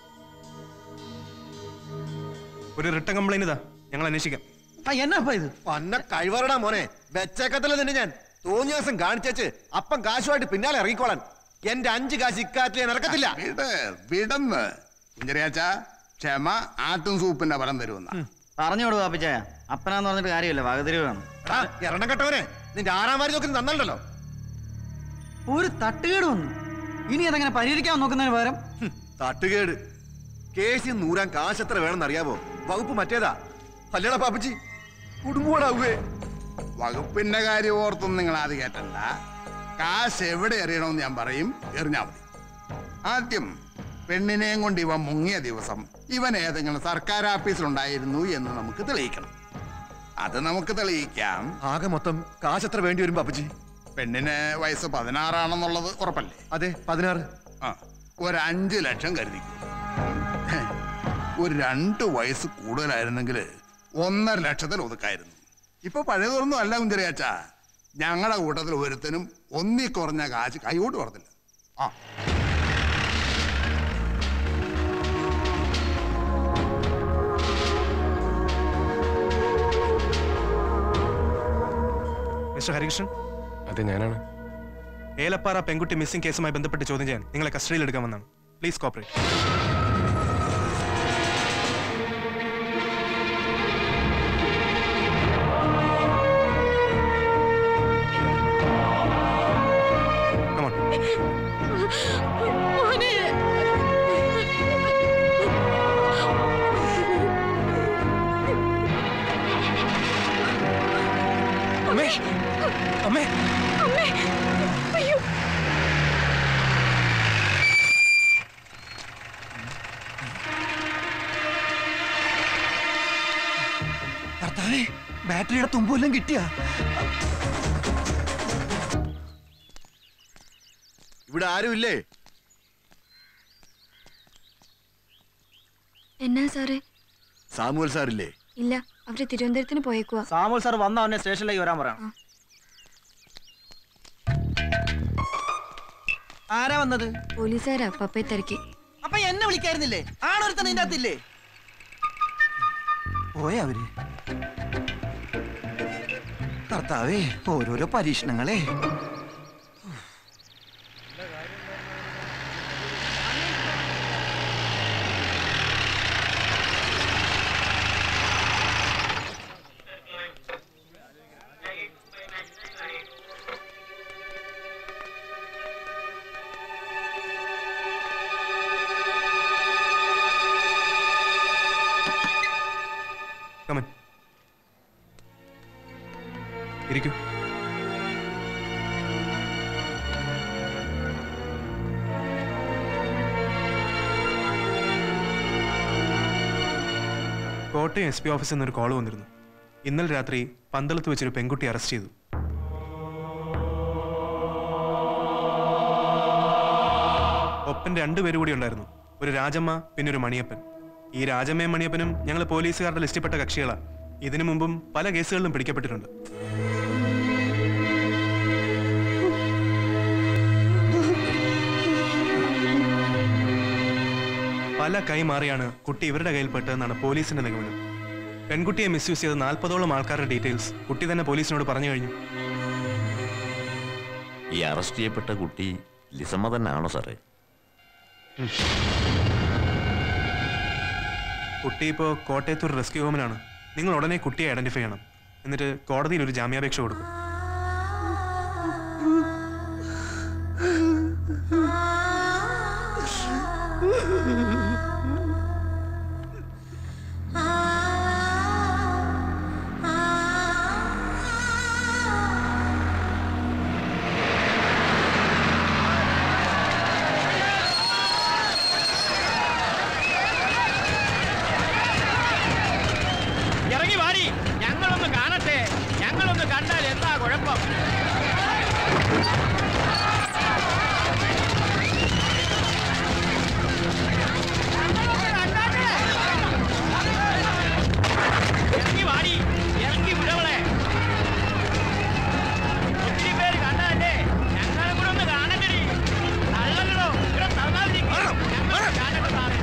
ഒരു റിട്ടൺ കംപ്ലൈന്റ് ഇതാ ഞങ്ങൾ അന്വേഷിക്കാം എന്നാ ഇത് പന്ന കഴിവറടാ മോനെ വെച്ചേക്കത്തില്ല നിന്നെ ഞാൻ തോന്നിയ ദിവസം കാണിച്ചേച്ച് അപ്പം കാശുമായിട്ട് പിന്നാലെ ഇറങ്ങിക്കോളാൻ എന്റെ അഞ്ച് കാശ് ഇക്കാലത്തിൽ ഞാൻ ഇറക്കത്തില്ല വിട് വിടന്ന് കുഞ്ചറിയാച്ച ക്ഷമ ആട്ടും സൂപ്പിന്റെ പരം തരുമെന്ന പറഞ്ഞോടു പാപ്പിച്ചായ അപ്പനാന്ന് പറഞ്ഞിട്ട് കാര്യമില്ല വകതിരിവ് വേണം എണ്ണം കെട്ടവനെ നിന്റെ ആറാം വാരി നോക്കി നന്നല്ലോ ഒരു തട്ടുകേട് വന്നു ഇനി അതങ്ങനെ പരിഹരിക്കാൻ നോക്കുന്നതിന് പകരം തട്ടുകേട് കേസിൽ നൂറാൻ കാശ് എത്ര വേണമെന്ന് അറിയാവോ വകുപ്പ് മറ്റേതാ അല്ലടാ പാപ്പച്ചി കുടുംബോടാവുകേ വകുപ്പിന്റെ കാര്യം ഓർത്തൊന്നും നിങ്ങൾ ആദ്യം കേട്ടണ്ട കാശ് എവിടെ എറിയണമെന്ന് ഞാൻ പറയും എറിഞ്ഞാ മതി ആദ്യം പെണ്ണിനെയും കൊണ്ട് ഇവൻ മുങ്ങിയ ദിവസം ഇവൻ ഏതെങ്കിലും സർക്കാർ ഓഫീസിലുണ്ടായിരുന്നു എന്ന് നമുക്ക് തെളിയിക്കണം അത് നമുക്ക് തെളിയിക്കാം ആകെ മൊത്തം കാശ് എത്ര വേണ്ടി വരും പാപ്പച്ചി പെണ്ണിന് വയസ്സ് പതിനാറാണെന്നുള്ളത് ഉറപ്പല്ലേ അതെ പതിനാറ് ആ ഒരു അഞ്ച് ലക്ഷം കരുതിക്കും ഒരു രണ്ട് വയസ്സ് കൂടുതലായിരുന്നെങ്കിൽ ഒന്നര ലക്ഷത്തിൽ ഒതുക്കായിരുന്നു ഇപ്പൊ പഴയതൊന്നും അല്ല കുഞ്ചറിയാച്ച ഞങ്ങളുടെ കൂട്ടത്തിൽ ഒരുത്തനും ഒന്നി കുറഞ്ഞ കാശ് കൈകൊണ്ട് പറഞ്ഞില്ല ആ മിസ്റ്റർ ഹരികൃഷ്ണൻ അതെ ഞാനാണ് ഏലപ്പാറ പെൺകുട്ടി മിസ്സിംഗ് കേസുമായി ബന്ധപ്പെട്ട് ചോദ്യം ചെയ്യാൻ നിങ്ങളെ കസ്റ്റഡിയിൽ എടുക്കാമെന്നാണ് പ്ലീസ് കോപ്പറേറ്റ് അമ്മേ അമ്മേ അമ്മേ അയ്യോ കർത്താവേ ബാറ്ററിയുടെ തുമ്പെല്ലാം കിട്ടിയ ഇവിടെ ആരും ഇല്ലേ എന്നാ സാറേ സാമുവൽ സാറില്ലേ ഇല്ല അവര് തിരുവനന്തപുരത്തിന് പോയേക്കുവാ സാമുൽ സാർ വന്ന അവനെ സ്റ്റേഷനിലേക്ക് വരാൻ പറയണം ആരാ വന്നത് പോലീസുകാരാ പപ്പയെ തിരക്കി അപ്പൊ എന്നെ വിളിക്കായിരുന്നില്ലേ ആണൊരുത്തൻ നിന്റെ അകത്തില്ലേ പോയ അവര് കർത്താവേ ഓരോരോ പരീക്ഷണങ്ങളെ ഇരിക്കൂ കോട്ടയം എസ് പി ഓഫീസിൽ നിന്നൊരു കോൾ വന്നിരുന്നു ഇന്നലെ രാത്രി പന്തളത്ത് വെച്ചൊരു പെൺകുട്ടി അറസ്റ്റ് ചെയ്തു ഒപ്പം രണ്ടുപേരും കൂടി ഉണ്ടായിരുന്നു ഒരു രാജമ്മ പിന്നെ ഒരു മണിയപ്പൻ ഈ രാജമ്മയും മണിയപ്പനും ഞങ്ങൾ പോലീസുകാരുടെ ലിസ്റ്റിൽപ്പെട്ട കക്ഷികളാ ഇതിനു മുമ്പും പല കേസുകളിലും പിടിക്കപ്പെട്ടിട്ടുണ്ട് പല കൈമാറിയാണ് കുട്ടി ഇവരുടെ കയ്യിൽപ്പെട്ടതെന്നാണ് പോലീസിന്റെ നിഗമനം പെൺകുട്ടിയെ മിസ്യൂസ് ചെയ്ത നാൽപ്പതോളം ആൾക്കാരുടെ ഡീറ്റെയിൽസ് കുട്ടി തന്നെ പോലീസിനോട് പറഞ്ഞു കഴിഞ്ഞു ഈ അറസ്റ്റ് ചെയ്യപ്പെട്ട കുട്ടി ലിസമ്മ തന്നെ ആണോ സാറേ കുട്ടി ഇപ്പോൾ കോട്ടയത്ത് ഒരു റെസ്ക്യൂ ഹോമിലാണ് നിങ്ങൾ ഉടനെ കുട്ടിയെ ഐഡന്റിഫൈ ചെയ്യണം എന്നിട്ട് കോടതിയിൽ ഒരു ജാമ്യാപേക്ഷ കൊടുക്കും ഇറങ്ങി വാടി ഞങ്ങളൊന്ന് കാണട്ടെ ഞങ്ങളൊന്ന് കണ്ടാൽ എന്താ കുഴപ്പം ഇറങ്ങി വാടി ഇറങ്ങി വിടവളെ ഒത്തിരി പേര് കണ്ടതല്ലേ ഞങ്ങളെ കൂടെ ഒന്ന് കാണട്ടെ തള്ളല്ലോ ഇവിടെ തള്ളാതിരിക്കും ഞങ്ങൾ കാണട്ടെ സാറേ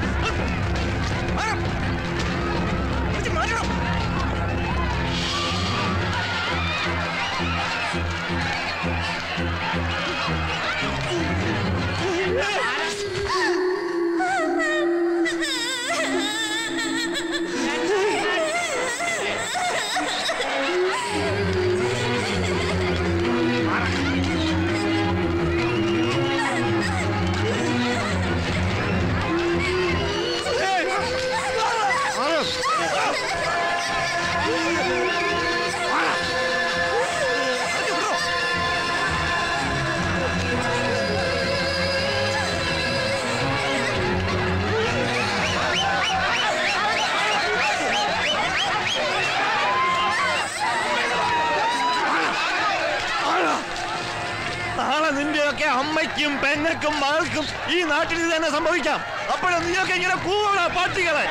നാളെ നിന്റെയൊക്കെ അമ്മയ്ക്കും പെങ്ങൾക്കും മകൾക്കും ഈ നാട്ടിൽ ഇത് തന്നെ സംഭവിക്കാം അപ്പോഴും നീയൊക്കെ ഇങ്ങനെ കൂവണ പാട്ടികളെ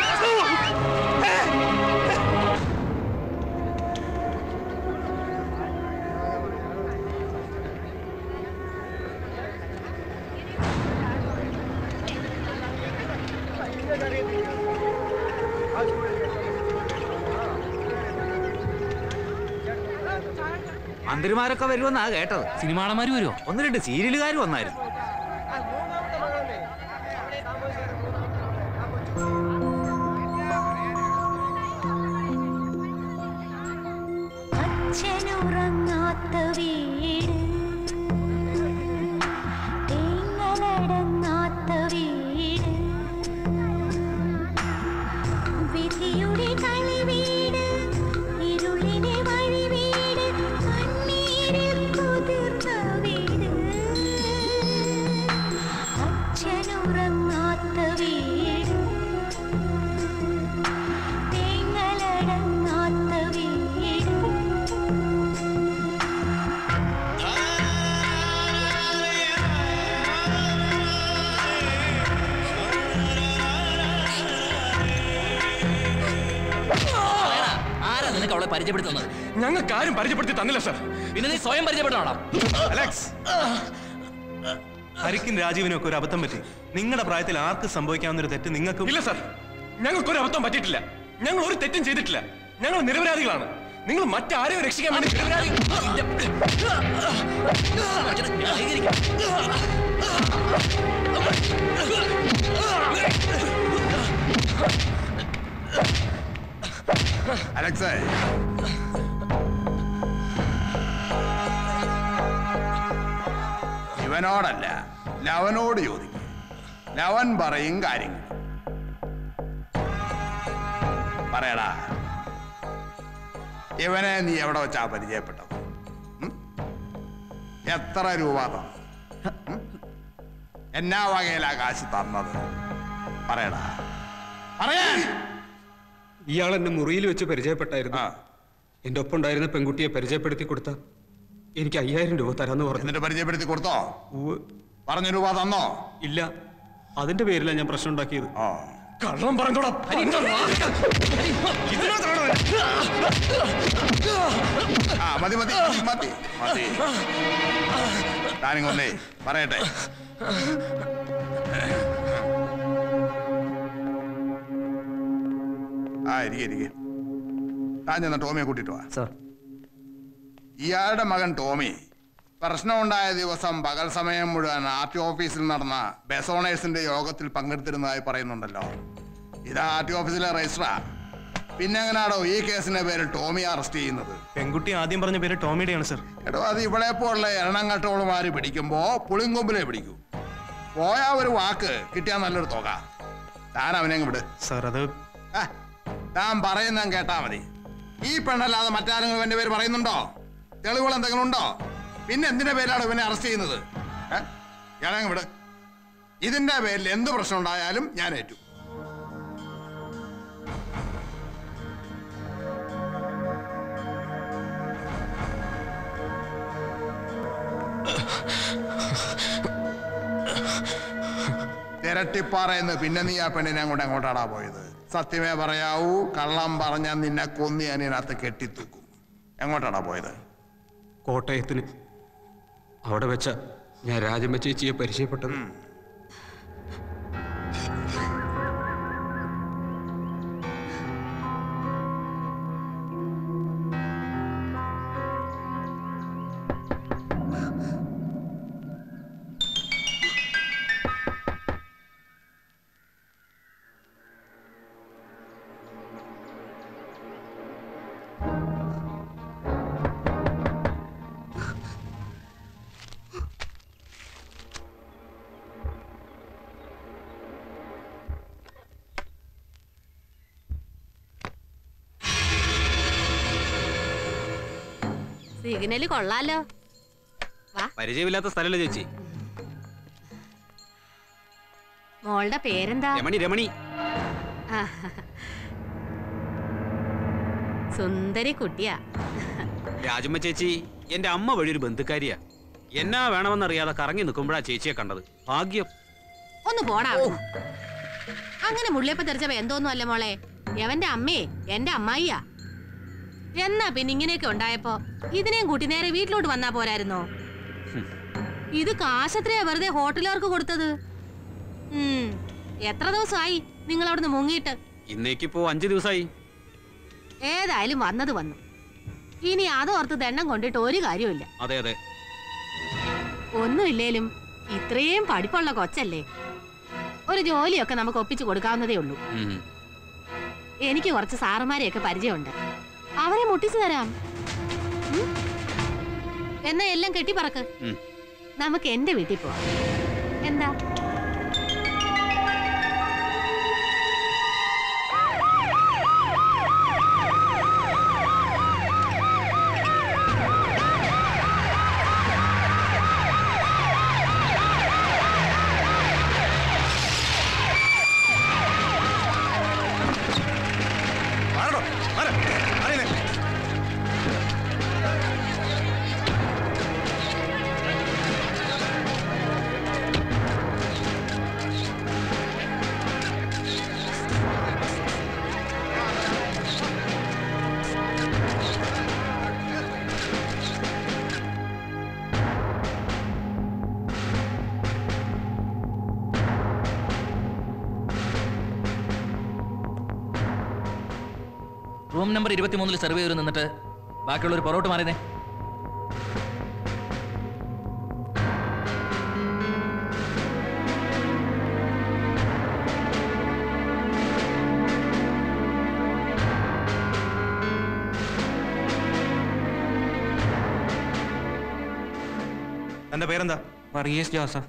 മന്ത്രിമാരൊക്കെ വരുമെന്നാ കേട്ടത് സിനിമാടന്മാര് വരുമോ ഒന്ന് രണ്ട് സീരിയലുകാർ വന്നായിരുന്നു അച്ഛനുറങ്ങാത്ത വീട് തേങ്ങലടങ്ങാത്ത വീട് വിധിയുടെ കളിവീട് ഇരുളിനെ വഴി വീട് കണ്ണീരിൽ കുതിർന്ന വീട് അച്ഛനുറങ്ങാത്ത വീട് തേങ്ങലടങ്ങാത്ത വീട് ആരാ നിനക്ക് അവളെ പരിചയപ്പെടുത്തുന്നത് ഞങ്ങൾക്ക് ആരും പരിചയപ്പെടുത്തി തന്നില്ല സർ പിന്നെ നീ സ്വയം പരിചയപ്പെടണം അലക്സ് ഹരിക്കും രാജീവിനും ഒക്കെ ഒരു അബദ്ധം പറ്റി നിങ്ങളുടെ പ്രായത്തിൽ ആർക്ക് സംഭവിക്കാവുന്ന ഒരു തെറ്റ് നിങ്ങൾക്കും ഇല്ല സർ ഞങ്ങൾക്കൊരു അബദ്ധം പറ്റിയിട്ടില്ല ഞങ്ങൾ ഒരു തെറ്റും ചെയ്തിട്ടില്ല ഞങ്ങൾ നിരപരാധികളാണ് നിങ്ങൾ മറ്റാരെയും രക്ഷിക്കാൻ വേണ്ടി നിരപരാധി അലക്സേ ഇവനോടല്ല ലവനോട് ചോദിക്കും ലവൻ പറയും കാര്യങ്ങൾ പറയടാ ഇവനെ നീ എവിടെ വെച്ചാ പരിചയപ്പെട്ടത് ഉം? എത്ര രൂപ തന്നു ഉം? എന്നാ വകയിലാ കാശ് തന്നത് പറയടാ പറയാൻ ഇയാൾ എന്നെ മുറിയിൽ വെച്ച് പരിചയപ്പെട്ടായിരുന്നു എന്റെ ഒപ്പം ഉണ്ടായിരുന്ന പെൺകുട്ടിയെ പരിചയപ്പെടുത്തി കൊടുത്ത എനിക്ക് അയ്യായിരം രൂപ തരാന്ന് പറഞ്ഞു എന്നിട്ട് പരിചയപ്പെടുത്തി കൊടുത്തോ പറഞ്ഞ രൂപ തന്നോ ഇല്ല അതിന്റെ പേരിലാണ് ഞാൻ പ്രശ്നം ഉണ്ടാക്കിയത് കള്ളം പറഞ്ഞോടാ ആ മതി മതി മതി മതി മതി താനിങ്ങൊന്നേ പറയട്ടെ ആ ഇരിക്കെ ഇരിക്കെ താൻ ചെന്ന ടോമിയെ കൂട്ടിട്ട് വാ സാർ ഇയാളുടെ മകൻ ടോമി പ്രശ്നമുണ്ടായ ദിവസം പകൽ സമയം മുഴുവൻ ആർ ടി ഓഫീസിൽ നടന്ന ബെസോണേഴ്സിന്റെ യോഗത്തിൽ പങ്കെടുത്തിരുന്നതായി പറയുന്നുണ്ടല്ലോ ഇത് ആർ ടി ഓഫീസിലെ രജിസ്ട്രാ പിന്നെ എങ്ങനെയാണോ ഈ കേസിന്റെ പേരിൽ ടോമി അറസ്റ്റ് ചെയ്യുന്നത് പെൺകുട്ടി ആദ്യം പറഞ്ഞ പേര് ടോമിയുടെയാണ് സർ എടോ അത് ഇവിടെ പോലുള്ള എണ്ണം കട്ടോളുമാര് പിടിക്കുമ്പോ പുളിങ്കൊമ്പിലെ പിടിക്കൂ പോയാ ഒരു വാക്ക് കിട്ടിയാൽ നല്ലൊരു തുക താൻ അവനെ അങ്ങ് വിട് സാർ അത് ആ, താൻ പറയുന്ന കേട്ടാ മതി ഈ പെണ്ണല്ലാതെ മറ്റാരെങ്കിലും ഇവന്റെ പേര് പറയുന്നുണ്ടോ തെളിവുകൾ എന്തെങ്കിലും ഉണ്ടോ പിന്നെ എന്തിന്റെ പേരിലാണ് ഇവനെ അറസ്റ്റ് ചെയ്യുന്നത് ഏ? ഞാനങ്ങ് വിട് ഇതിന്റെ പേരിൽ എന്ത് പ്രശ്നം ഉണ്ടായാലും ഞാൻ ഏറ്റു തിരട്ടിപ്പാറയെന്ന് പിന്നെ നീ ആ പെണ്ണിനെ അങ്ങോട്ട് അങ്ങോട്ടാടാ പോയത് സത്യമേ പറയാവൂ കള്ളം പറഞ്ഞാൽ നിന്നെ കൊന്നി അതിനകത്ത് കെട്ടിത്തൂക്കും എങ്ങോട്ടാടാ പോയത് കോട്ടയത്തിന് അവിടെ വെച്ച ഞാൻ രാജമ്മ ചേച്ചിയെ പരിചയപ്പെട്ടത് സിഗ്നല് കൊള്ളാലോ പരിചയമില്ലാത്ത സ്ഥലമല്ലേ ചേച്ചി മോളുടെ പേരെന്താ രമണി രമണി ആ. സുന്ദരി കുട്ടിയാ രാജമ്മ ചേച്ചി എന്റെ അമ്മ വഴി ഒരു ബന്ധുക്കാരിയാ എന്നാ വേണമെന്നറിയാതെ കറങ്ങി നിൽക്കുമ്പോഴാ ചേച്ചിയെ കണ്ടത് ഭാഗ്യം ഒന്ന് പോടാ അവിടുന്ന്. അങ്ങനെ മുള്ളിയപ്പ തെറിച്ച എന്തോന്നും അല്ല മോളെ എവന്റെ അമ്മേ എന്റെ അമ്മായിയാ എന്നാ പിന്നെ ഇങ്ങനെയൊക്കെ ഉണ്ടായപ്പോ ഇതിനെയും കൂട്ടി നേരെ വീട്ടിലോട്ട് വന്നാ പോരായിരുന്നോ ഇത് കാശത്രയാ വെറുതെ ഹോട്ടലുകാർക്ക് കൊടുത്തത് ഉം, എത്ര ദിവസമായി നിങ്ങൾ അവിടുന്ന് മുങ്ങിയിട്ട് ഇന്നേക്കിപ്പോ അഞ്ചു ദിവസമായി ഏതായാലും വന്നത് വന്നു ഇനി അതോർത്ത് ദണ്ണം കൊണ്ടിട്ട് ഒരു കാര്യമില്ല അതെ അതെ ഒന്നുമില്ലേലും ഇത്രയും പഠിപ്പുള്ള കൊച്ചല്ലേ ഒരു ജോലിയൊക്കെ നമുക്ക് ഒപ്പിച്ചു കൊടുക്കാവുന്നതേ ഉള്ളൂ ഉം. എനിക്ക് കുറച്ച് സാറുമാരെയൊക്കെ പരിചയമുണ്ട് അവരെ മുട്ടിച്ചു തരാം ഉം? എന്നാ എല്ലാം കെട്ടിപ്പറക്ക് ഉം. നമുക്ക് എന്റെ വീട്ടിൽ പോവാം എന്താ മാറണോ മാറ അറിയുന്നേ റൂം നമ്പർ ഇരുപത്തിമൂന്നിൽ സെർവ് ചെയ്ത് നിന്നിട്ട് ബാക്കിയുള്ള ഒരു പൊറോട്ട് മാറിയതേ തന്റെ പേരെന്താ വർഗീസ് ജോസഫ്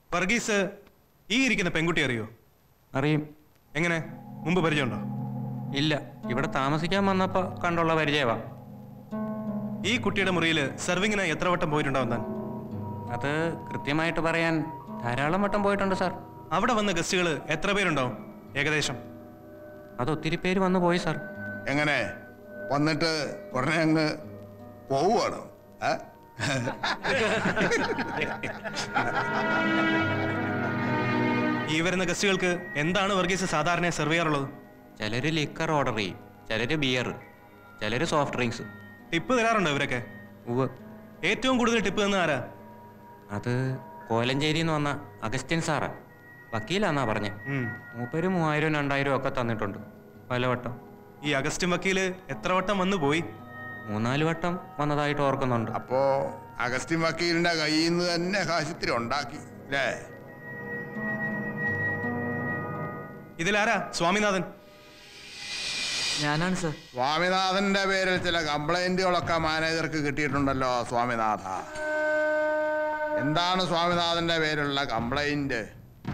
വർഗീസ് ഈ ഇരിക്കുന്ന പെൺകുട്ടി അറിയോ അറിയും എങ്ങനെ മുമ്പ് പരിചയമുണ്ടോ ഇല്ല ഇവിടെ താമസിക്കാൻ വന്നപ്പോ കണ്ടുള്ള പരിചയമാ ഈ കുട്ടിയുടെ മുറിയിൽ സെർവിങ്ങിനായി എത്ര വട്ടം പോയിട്ടുണ്ടാവും താൻ അത് കൃത്യമായിട്ട് പറയാൻ ധാരാളം വട്ടം പോയിട്ടുണ്ട് സാർ അവിടെ വന്ന ഗസ്റ്റുകൾ എത്ര പേരുണ്ടാവും ഏകദേശം അത് ഒത്തിരി പേര് വന്നു പോയി സാർ എങ്ങനെ വന്നിട്ട് ഉടനെ അങ്ങ് പോവുകയാണ് ഏ? ഈ വരുന്ന ഗസ്റ്റുകൾക്ക് എന്താണ് വർഗീസ് സാധാരണ സെർവ് ചെയ്യാറുള്ളത് ചിലര് ലിക്കർ ഓർഡർ ചെയ്യും ചിലര് ബിയർ ചിലര് സോഫ്റ്റ് ഡ്രിങ്ക്സ് ടിപ്പ് തരാറുണ്ടോ ഇവരൊക്കെ ഉവ് ഏറ്റവും കൂടുതൽ ടിപ്പ് തന്ന ആരാ അത് കോലഞ്ചേരിയിൽ നിന്ന് വന്ന അഗസ്റ്റിൻ സാറാ വക്കീലാന്നാ പറഞ്ഞേ മൂപ്പര് മൂവായിരം രണ്ടായിരം ഒക്കെ തന്നിട്ടുണ്ട് പലവട്ടം ഈ അഗസ്റ്റിൻ വക്കീല് എത്ര വട്ടം വന്നു പോയി മൂന്നാല് വട്ടം വന്നതായിട്ട് ഓർക്കുന്നുണ്ട് അപ്പോ അഗസ്റ്റിൻ വക്കീലിന്റെ കയ്യിൽ നിന്ന് തന്നെ കാശിത്തിരി ഉണ്ടാക്കി അല്ലേ ഇതിലാരാ സ്വാമിനാഥൻ ഞാനാണ് സർ സ്വാമിനാഥന്റെ പേരിൽ ചില കംപ്ലൈന്റുകളൊക്കെ മാനേജർക്ക് കിട്ടിയിട്ടുണ്ടല്ലോ സ്വാമിനാഥ എന്താണ് സ്വാമിനാഥന്റെ പേരിലുള്ള കംപ്ലൈന്റ്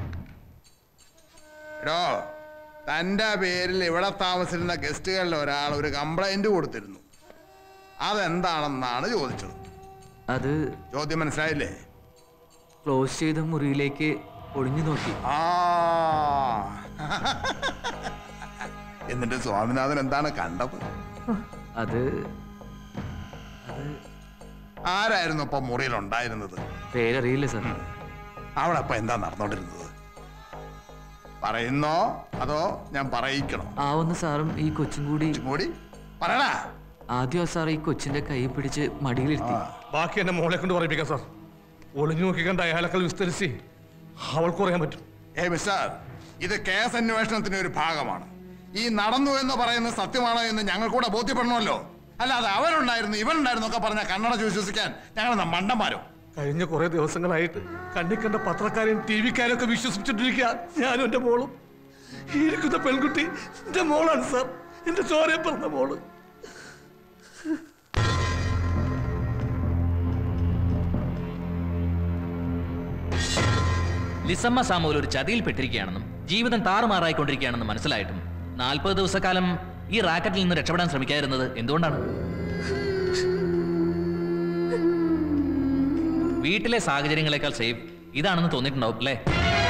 എടോ തന്റെ പേരിൽ ഇവിടെ താമസിച്ചിരുന്ന ഗസ്റ്റുകളിൽ ഒരാൾ ഒരു കംപ്ലൈന്റ് കൊടുത്തിരുന്നു അതെന്താണെന്നാണ് ചോദിച്ചത് അത് ചോദ്യം മനസ്സിലായില്ലേ ക്ലോസ് ചെയ്ത മുറിയിലേക്ക് ഒളിഞ്ഞു നോക്കി ആ എന്നിട്ട് സ്വാമിനാഥൻ എന്താണ് കണ്ടത് അത് ആരായിരുന്നു ഇപ്പൊ മുറിയിൽ ഉണ്ടായിരുന്നത് പേരറിയില്ല സർ അവിടെ അപ്പൊ എന്താ നടന്നോണ്ടിരുന്നത് പറയുന്നോ അതോ ഞാൻ പറയിക്കണോ ആവുന്ന സാറും ഈ കൊച്ചും കൂടി കൂടി പറയടാ ആദ്യം ആ സാർ ഈ കൊച്ചിന്റെ കൈ പിടിച്ച് മടിയിലിരുത്തി ബാക്കി എന്നെ മോളെ കൊണ്ട് പറയിപ്പിക്കാം സാർ ഒളിഞ്ഞു നോക്കി കണ്ട അയാളെക്കാൾ വിസ്തരിച്ച് അവൾക്ക് പറയാൻ പറ്റും ഏ മിസ്റ്റർ ഇത് കേസ് അന്വേഷണത്തിന്റെ ഒരു ഭാഗമാണ് ഈ നടന്നു എന്ന് പറയുന്നത് സത്യമാണോ എന്ന് ഞങ്ങൾ കൂടെ ബോധ്യപ്പെടണമല്ലോ അല്ലാതെ അവരുണ്ടായിരുന്നു ഇവരുണ്ടായിരുന്നു ഒക്കെ പറഞ്ഞ കണ്ണടച്ച് വിശ്വസിക്കാൻ ഞങ്ങൾ എന്താ മണ്ടന്മാരോ കഴിഞ്ഞ കുറെ ദിവസങ്ങളായിട്ട് കണ്ണിൽ കണ്ട പത്രക്കാരെയും ടി വിക്കാരും ഒക്കെ വിശ്വസിച്ചിട്ടിരിക്കുക ഞാനും എന്റെ മോളും ഈ ഇരിക്കുന്ന പെൺകുട്ടി എന്റെ മോളാണ് സാർ എന്റെ ചോരയെ പറഞ്ഞ മോള് ലിസമ്മ സാമുവൽ ഒരു ചതിയിൽപ്പെട്ടിരിക്കുകയാണെന്നും ജീവിതം താറുമാറായിക്കൊണ്ടിരിക്കുകയാണെന്നും മനസ്സിലായിട്ടും നാൽപ്പത് ദിവസക്കാലം ഈ റാക്കറ്റിൽ നിന്ന് രക്ഷപ്പെടാൻ ശ്രമിക്കാതിരുന്നത് എന്തുകൊണ്ടാണ് വീട്ടിലെ സാഹചര്യങ്ങളെക്കാൾ സേഫ് ഇതാണെന്ന് തോന്നിയിട്ടുണ്ടാവും അല്ലേ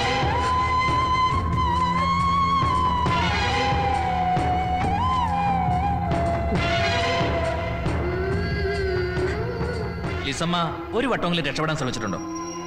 ലിസമ്മ ഒരു വട്ടമെങ്കിലും രക്ഷപ്പെടാൻ ശ്രമിച്ചിട്ടുണ്ടോ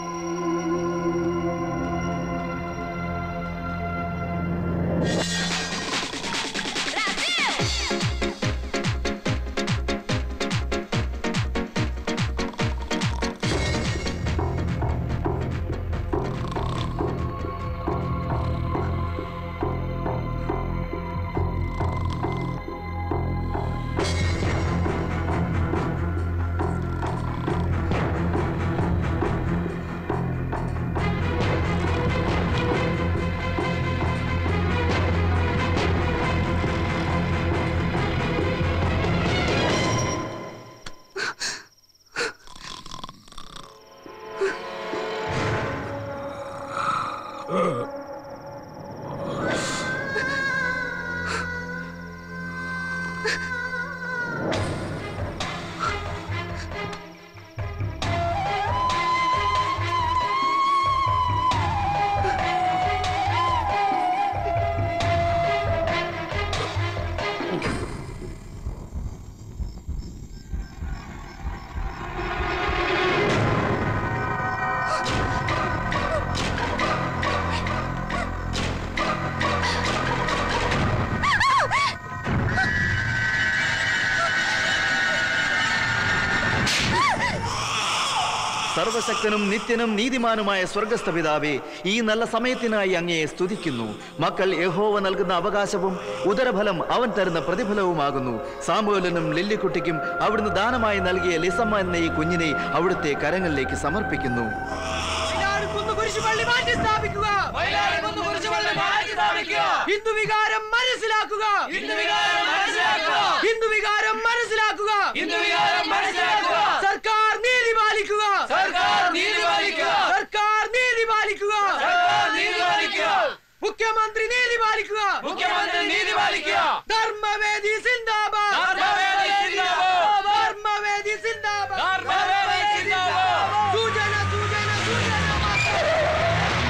സർവശക്തനും നിത്യനും നീതിമാനുമായ സ്വർഗസ്ഥ പിതാവേ ഈ നല്ല സമയത്തിനായി അങ്ങയെ സ്തുതിക്കുന്നു മക്കൾ യഹോവ നൽകുന്ന അവകാശവും ഉദരഫലം അവൻ തരുന്ന പ്രതിഫലവുമാകുന്നു സാമുവലിനും ലില്ലിക്കുട്ടിക്കും അവിടുന്ന് ദാനമായി നൽകിയ ലിസമ്മ എന്ന ഈ കുഞ്ഞിനെ അവിടുത്തെ കരങ്ങളിലേക്ക് സമർപ്പിക്കുന്നു കുരിശുപള്ളി മാറ്റി സ്ഥാപിക്കുക ഹിന്ദു വികാരം മനസ്സിലാക്കുക ഹിന്ദു വികാരം മനസ്സിലാക്കുക ഹിന്ദു വികാരം മനസ്സിലാക്കുക ഹിന്ദു വികാരം മനസ്സിലാക്കുക സർക്കാർ നീതി പാലിക്കുക സർക്കാർ നീതി പാലിക്കുക സർക്കാർ നീതി പാലിക്കുക സർക്കാർ നീതി പാലിക്കുക മുഖ്യമന്ത്രി നീതി പാലിക്കുക മുഖ്യമന്ത്രി നീതി നീതി പാലിക്കുക ധർമ്മവേദി സിന്ദാബാദ് ധർമ്മവേദി സിന്ദാബാദ് ധർമ്മവേദി സിന്ദാബാദ് ധർമ്മവേദി സിന്ദാബാദ് സൂചന സൂചന സൂചന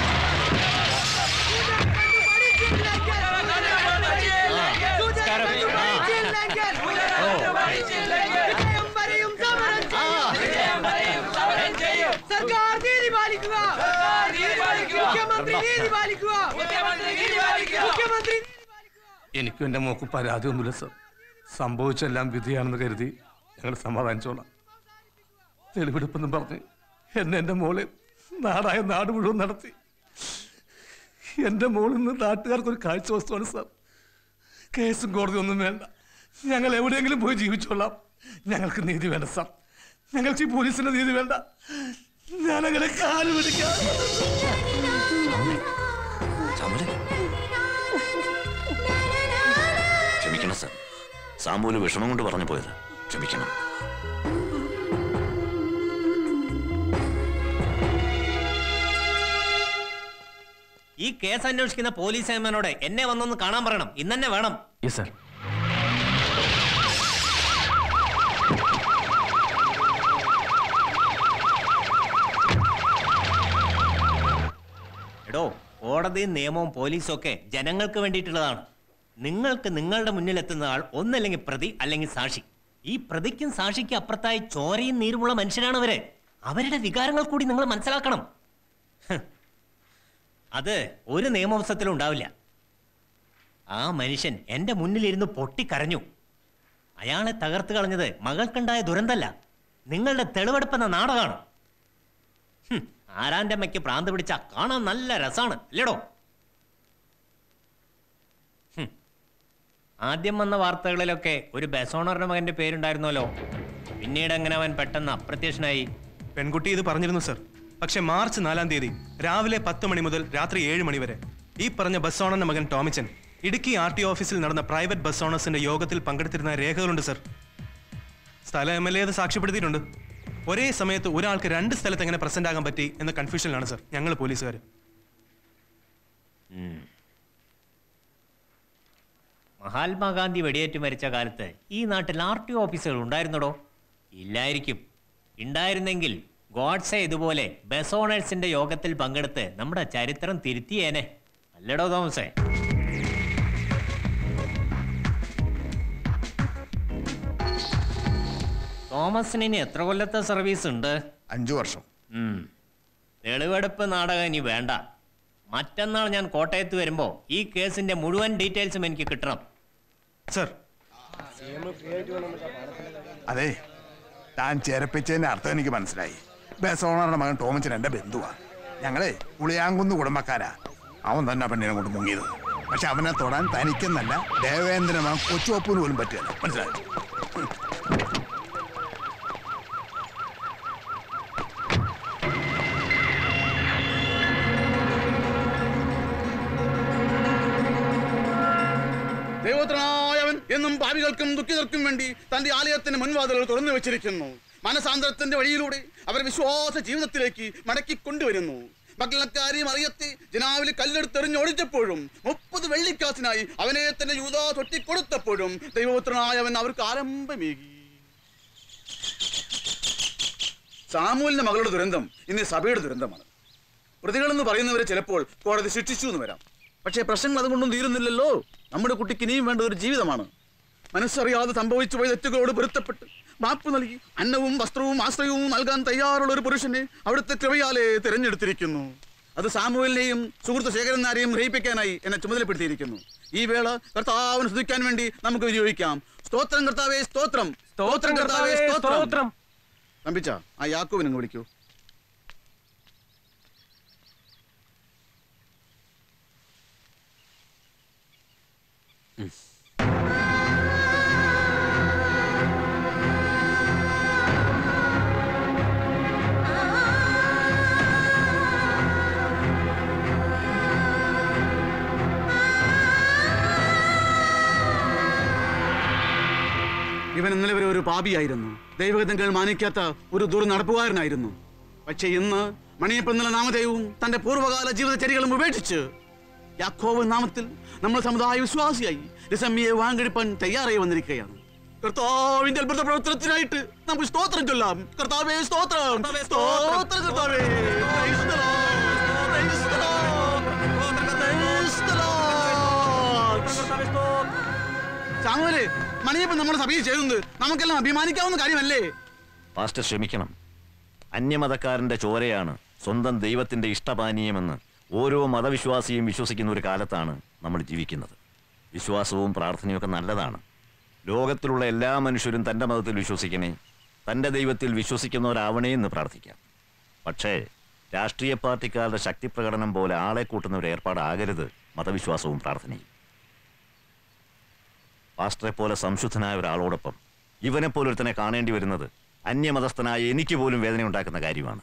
സർക്കാർ നീതി പാലിക്കുക മുഖ്യമന്ത്രി നീതി പാലിക്കുക മുഖ്യമന്ത്രി എനിക്കും എൻ്റെ മോക്കും പരാതിയൊന്നുമില്ല സർ സംഭവിച്ചെല്ലാം വിധിയാണെന്ന് കരുതി ഞങ്ങൾ സമാധാനിച്ചോളാം തെളിവെടുപ്പെന്നും പറഞ്ഞ് എന്നെ എൻ്റെ മോളെ നാടായ നാട് മുഴുവൻ നടത്തി എൻ്റെ മോളിൽ നിന്ന് നാട്ടുകാർക്ക് ഒരു കാഴ്ച വസ്തുവാണ് സാർ കേസും കോടതിയൊന്നും വേണ്ട ഞങ്ങൾ എവിടെയെങ്കിലും പോയി ജീവിച്ചോളാം ഞങ്ങൾക്ക് നീതി വേണ്ട സാർ ഞങ്ങൾക്ക് ഈ പോലീസിന്റെ നീതി വേണ്ട ഞാനങ്ങനെ കാല് പിടിക്കാം ചമല് ക്ഷമിക്കണം സർ സാമൂല് വിഷമം കൊണ്ട് പറഞ്ഞു പോയത് ക്ഷമിക്കണം ഈ കേസ് അന്വേഷിക്കുന്ന പോലീസ് ഏമാനോട് എന്നെ വന്നൊന്ന് കാണാൻ പറയണം ഇന്നെ വേണം യെസ് സർ എടോ കോടതിയും നിയമവും പോലീസും ഒക്കെ ജനങ്ങൾക്ക് വേണ്ടിയിട്ടുള്ളതാണ് നിങ്ങൾക്ക് നിങ്ങളുടെ മുന്നിൽ എത്തുന്ന ആൾ ഒന്നല്ലെങ്കിൽ പ്രതി അല്ലെങ്കിൽ സാക്ഷി ഈ പ്രതിക്കും സാക്ഷിക്കും അപ്പുറത്തായി ചോരയും നീരുമുള്ള മനുഷ്യരാണ് അവര് അവരുടെ വികാരങ്ങൾ കൂടി നിങ്ങൾ മനസ്സിലാക്കണം ഹ്. അത് ഒരു നിയമവശത്തിലും ഉണ്ടാവില്ല ആ മനുഷ്യൻ എൻ്റെ മുന്നിലിരുന്ന് പൊട്ടിക്കരഞ്ഞു അയാളെ തകർത്ത് കളഞ്ഞത് മകൾക്കുണ്ടായ ദുരന്തല്ല നിങ്ങളുടെ തെളിവെടുപ്പെന്ന നാടകമാണ് ഹും, ആരാന്റെ അമ്മയ്ക്ക് പ്രാന്ത് പിടിച്ച കാണാൻ നല്ല രസാണ് അല്ലേടോ ഹും. ആദ്യം വന്ന വാർത്തകളിലൊക്കെ ഒരു ബസോണറുടെ മകന്റെ പേരുണ്ടായിരുന്നല്ലോ പിന്നീട് എങ്ങനെ അവൻ പെട്ടെന്ന് അപ്രത്യക്ഷനായി പെൺകുട്ടി ഇത് പറഞ്ഞിരുന്നു സർ പക്ഷെ മാർച്ച് നാലാം തീയതി രാവിലെ പത്ത് മണി മുതൽ രാത്രി ഏഴ് മണി വരെ ഈ പറഞ്ഞ ബസ് ഓണറിന്റെ മകൻ ടോമിച്ചൻ ഇടുക്കി ആർ ടി ഓഫീസിൽ നടന്ന പ്രൈവറ്റ് ബസ് ഓണേഴ്സിന്റെ യോഗത്തിൽ പങ്കെടുത്തിരുന്ന രേഖകളുണ്ട് സർ സ്ഥലം എം എൽ എ അത് സാക്ഷ്യപ്പെടുത്തിയിട്ടുണ്ട് ഒരേ സമയത്ത് ഒരാൾക്ക് രണ്ട് സ്ഥലത്ത് എങ്ങനെ പ്രസന്റ് ആകാൻ പറ്റി എന്ന കൺഫ്യൂഷനിലാണ് സർ ഞങ്ങൾ പോലീസുകാർ ഉം. മഹാത്മാഗാന്ധി വെടിയേറ്റ് മരിച്ച കാലത്ത് ഈ നാട്ടിൽ ആർ ടി ഓഫീസുകൾ ഉണ്ടായിരുന്നടോ ഇല്ലായിരിക്കും ഉണ്ടായിരുന്നെങ്കിൽ ഗോഡ്സെ ഇതുപോലെ ബസ് ഓണേഴ്സിന്റെ യോഗത്തിൽ പങ്കെടുത്ത് നമ്മുടെ ചരിത്രം തിരുത്തിയേനെ അല്ലടോ തോമസേ തോമസിന് ഇനി എത്ര കൊല്ലത്തെ സർവീസ് ഉണ്ട് അഞ്ചു വർഷം തെളിവെടുപ്പ് നാടകം ഇനി വേണ്ട മറ്റന്നാൾ ഞാൻ കോട്ടയത്ത് വരുമ്പോ ഈ കേസിന്റെ മുഴുവൻ ഡീറ്റെയിൽസും എനിക്ക് കിട്ടണം സർ അതെ താൻ ചേരപ്പിച്ചതിന്റെ അർത്ഥം എനിക്ക് മനസ്സിലായി ബസ് ഓണറുടെ മകൻ ടോമച്ചൻ എന്റെ ബന്ധുവാ ഞങ്ങളെ പുളിയാങ്കുന്ന് കുടുംബക്കാരാ അവൻ തന്നെ ആ പെണ്ണിനെ കൊണ്ട് മുങ്ങിയത് പക്ഷെ അവനെ തൊടാൻ തനിക്കെന്നല്ല ദേവേന്ദ്രൻ കൊച്ചുവപ്പൂന് പോലും പറ്റില്ല മനസ്സിലായി ദൈവോത്രനായവൻ എന്നും പാപികൾക്കും ദുഃഖിതർക്കും വേണ്ടി തന്റെ ആലയത്തിന്റെ മുൻവാതിലുകൾ തുറന്നു വെച്ചിരിക്കുന്നു മനസാന്തരത്തിന്റെ വഴിയിലൂടെ അവർ വിശ്വാസ ജീവിതത്തിലേക്ക് മടക്കി കൊണ്ടുവരുന്നു മക്കളക്കാരി മറിയത്തെ ജനാവിൽ കല്ലെടുത്തെറിഞ്ഞൊടിച്ചപ്പോഴും മുപ്പത് വെള്ളിക്കാസിനായി അവനെ തന്നെ യൂതാ തൊട്ടിക്കൊടുത്തപ്പോഴും ദൈവോത്രനായവൻ അവർക്ക് ആരംഭമേകി സാമൂലിന്റെ മകളുടെ ദുരന്തം ഇന്ന് സഭയുടെ ദുരന്തമാണ് പ്രതികളെന്ന് പറയുന്നവരെ ചിലപ്പോൾ കോടതി ശിക്ഷിച്ചു എന്ന് വരാം പക്ഷേ പ്രശ്നങ്ങൾ അതുകൊണ്ടും തീരുന്നില്ലല്ലോ നമ്മുടെ കുട്ടിക്ക് ഇനിയും വേണ്ട ഒരു ജീവിതമാണ് മനസ്സറിയാതെ സംഭവിച്ചു പോയ തെറ്റുകളോട് പൊരുത്തപ്പെട്ട് മാപ്പ് നൽകി അന്നവും വസ്ത്രവും ആശ്രയവും നൽകാൻ തയ്യാറുള്ള ഒരു പുരുഷനെ അവിടുത്തെ കൃപയാലെ തിരഞ്ഞെടുത്തിരിക്കുന്നു അത് സാമുവലിനെയും സുഹൃത്ത് ശേഖരനാരെയും ഗ്രഹിപ്പിക്കാനായി എന്നെ ചുമതലപ്പെടുത്തിയിരിക്കുന്നു ഈ വേള കർത്താവിന് സ്തുതിക്കാൻ വേണ്ടി നമുക്ക് വിനിയോഗിക്കാം സ്തോത്രം കർത്താവേ സ്തോത്രം സ്തോത്രം കർത്താവേ സ്തോത്രം തമ്പിച്ച ആ യാക്കോവിനെ വിളിക്കൂ ഇവൻ ഇന്നലെ വരെ ഒരു പാപിയായിരുന്നു ദൈവഗതങ്ങൾ മാനിക്കാത്ത ഒരു ദുർനടപ്പുകാരനായിരുന്നു പക്ഷെ ഇന്ന് മണിയപ്പെന്നുള്ള നാമധേയവും തന്റെ പൂർവ്വകാല ജീവിതചര്യകളും ഉപേക്ഷിച്ച് യാക്കോവ് നാമത്തിൽ നമ്മൾ സമുദായ വിശ്വാസിയായി രസമ്യയെ വാങ്കെടുപ്പാൻ തയ്യാറായി വന്നിരിക്കുകയാണ് കർത്താവിന്റെ അത്ഭുത പ്രവർത്തനത്തിനായിട്ട് നമുക്ക് സ്തോത്രം ചൊല്ലാം കർത്താവേ സ്തോത്രം സ്തോത്രം കർത്താവേ Praise the Lord. Praise the Lord. Praise the Lord. സാമുവലേ മണിയപ്പം നമ്മുടെ സഭയിൽ ചെയ്യുന്നത് നമുക്കെല്ലാം അഭിമാനിക്കാവുന്ന കാര്യമല്ലേ പാസ്റ്റർ ക്ഷമിക്കണം അന്യമതക്കാരന്റെ ചോരയാണ് സ്വന്തം ദൈവത്തിന്റെ ഇഷ്ടപാനീയമെന്ന് ഓരോ മതവിശ്വാസിയും വിശ്വസിക്കുന്ന ഒരു കാലത്താണ് നമ്മൾ ജീവിക്കുന്നത് വിശ്വാസവും പ്രാർത്ഥനയൊക്കെ നല്ലതാണ് ലോകത്തിലുള്ള എല്ലാ മനുഷ്യരും തൻ്റെ മതത്തിൽ വിശ്വസിക്കണേ തൻ്റെ ദൈവത്തിൽ വിശ്വസിക്കുന്നവരാവണേ എന്ന് പ്രാർത്ഥിക്കാം പക്ഷേ രാഷ്ട്രീയ പാർട്ടിക്കാരുടെ ശക്തി പ്രകടനം പോലെ ആളെ കൂട്ടുന്ന ഒരു ഏർപ്പാടാകരുത് മതവിശ്വാസവും പ്രാർത്ഥനയും പാസ്റ്ററെ പോലെ സംശുദ്ധനായ ഒരാളോടൊപ്പം ഇവനെ പോലൊരുത്തനെ കാണേണ്ടി വരുന്നത് അന്യമതസ്ഥനായ എനിക്ക് പോലും വേദന ഉണ്ടാക്കുന്ന കാര്യമാണ്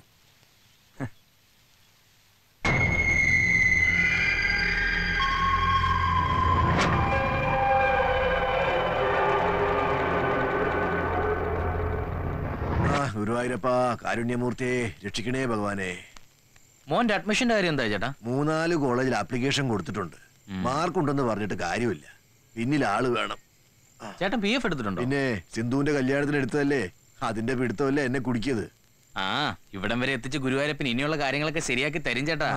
ആ ഗുരുവായൂരപ്പ കാരുണ്യമൂർത്തിയെ രക്ഷിക്കണേ ഭഗവാനെ മോന്റെ അഡ്മിഷന്റെ കാര്യം എന്താ ചേട്ടാ മൂന്നാല് കോളേജിൽ ആപ്ലിക്കേഷൻ കൊടുത്തിട്ടുണ്ട് മാർക്കുണ്ടെന്ന് പറഞ്ഞിട്ട് കാര്യമില്ല പിന്നിൽ ആള് വേണം ചേട്ടൻ പി എഫ് എടുത്തിട്ടുണ്ടോ പിന്നെ സിന്ധുവിന്റെ കല്യാണത്തിന് എടുത്തതല്ലേ അതിന്റെ പിടുത്തമല്ലേ എന്നെ കുടിക്കിയത് ആ ഇവിടം വരെ എത്തിച്ച് ഗുരുവായൂരപ്പൻ ഇനിയുള്ള കാര്യങ്ങളൊക്കെ ശരിയാക്കി തരും ചേട്ടാ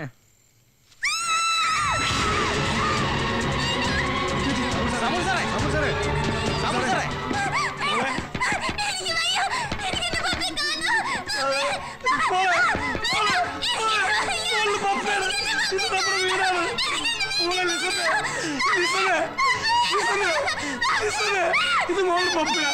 ഇത് മോള് പപ്പയാ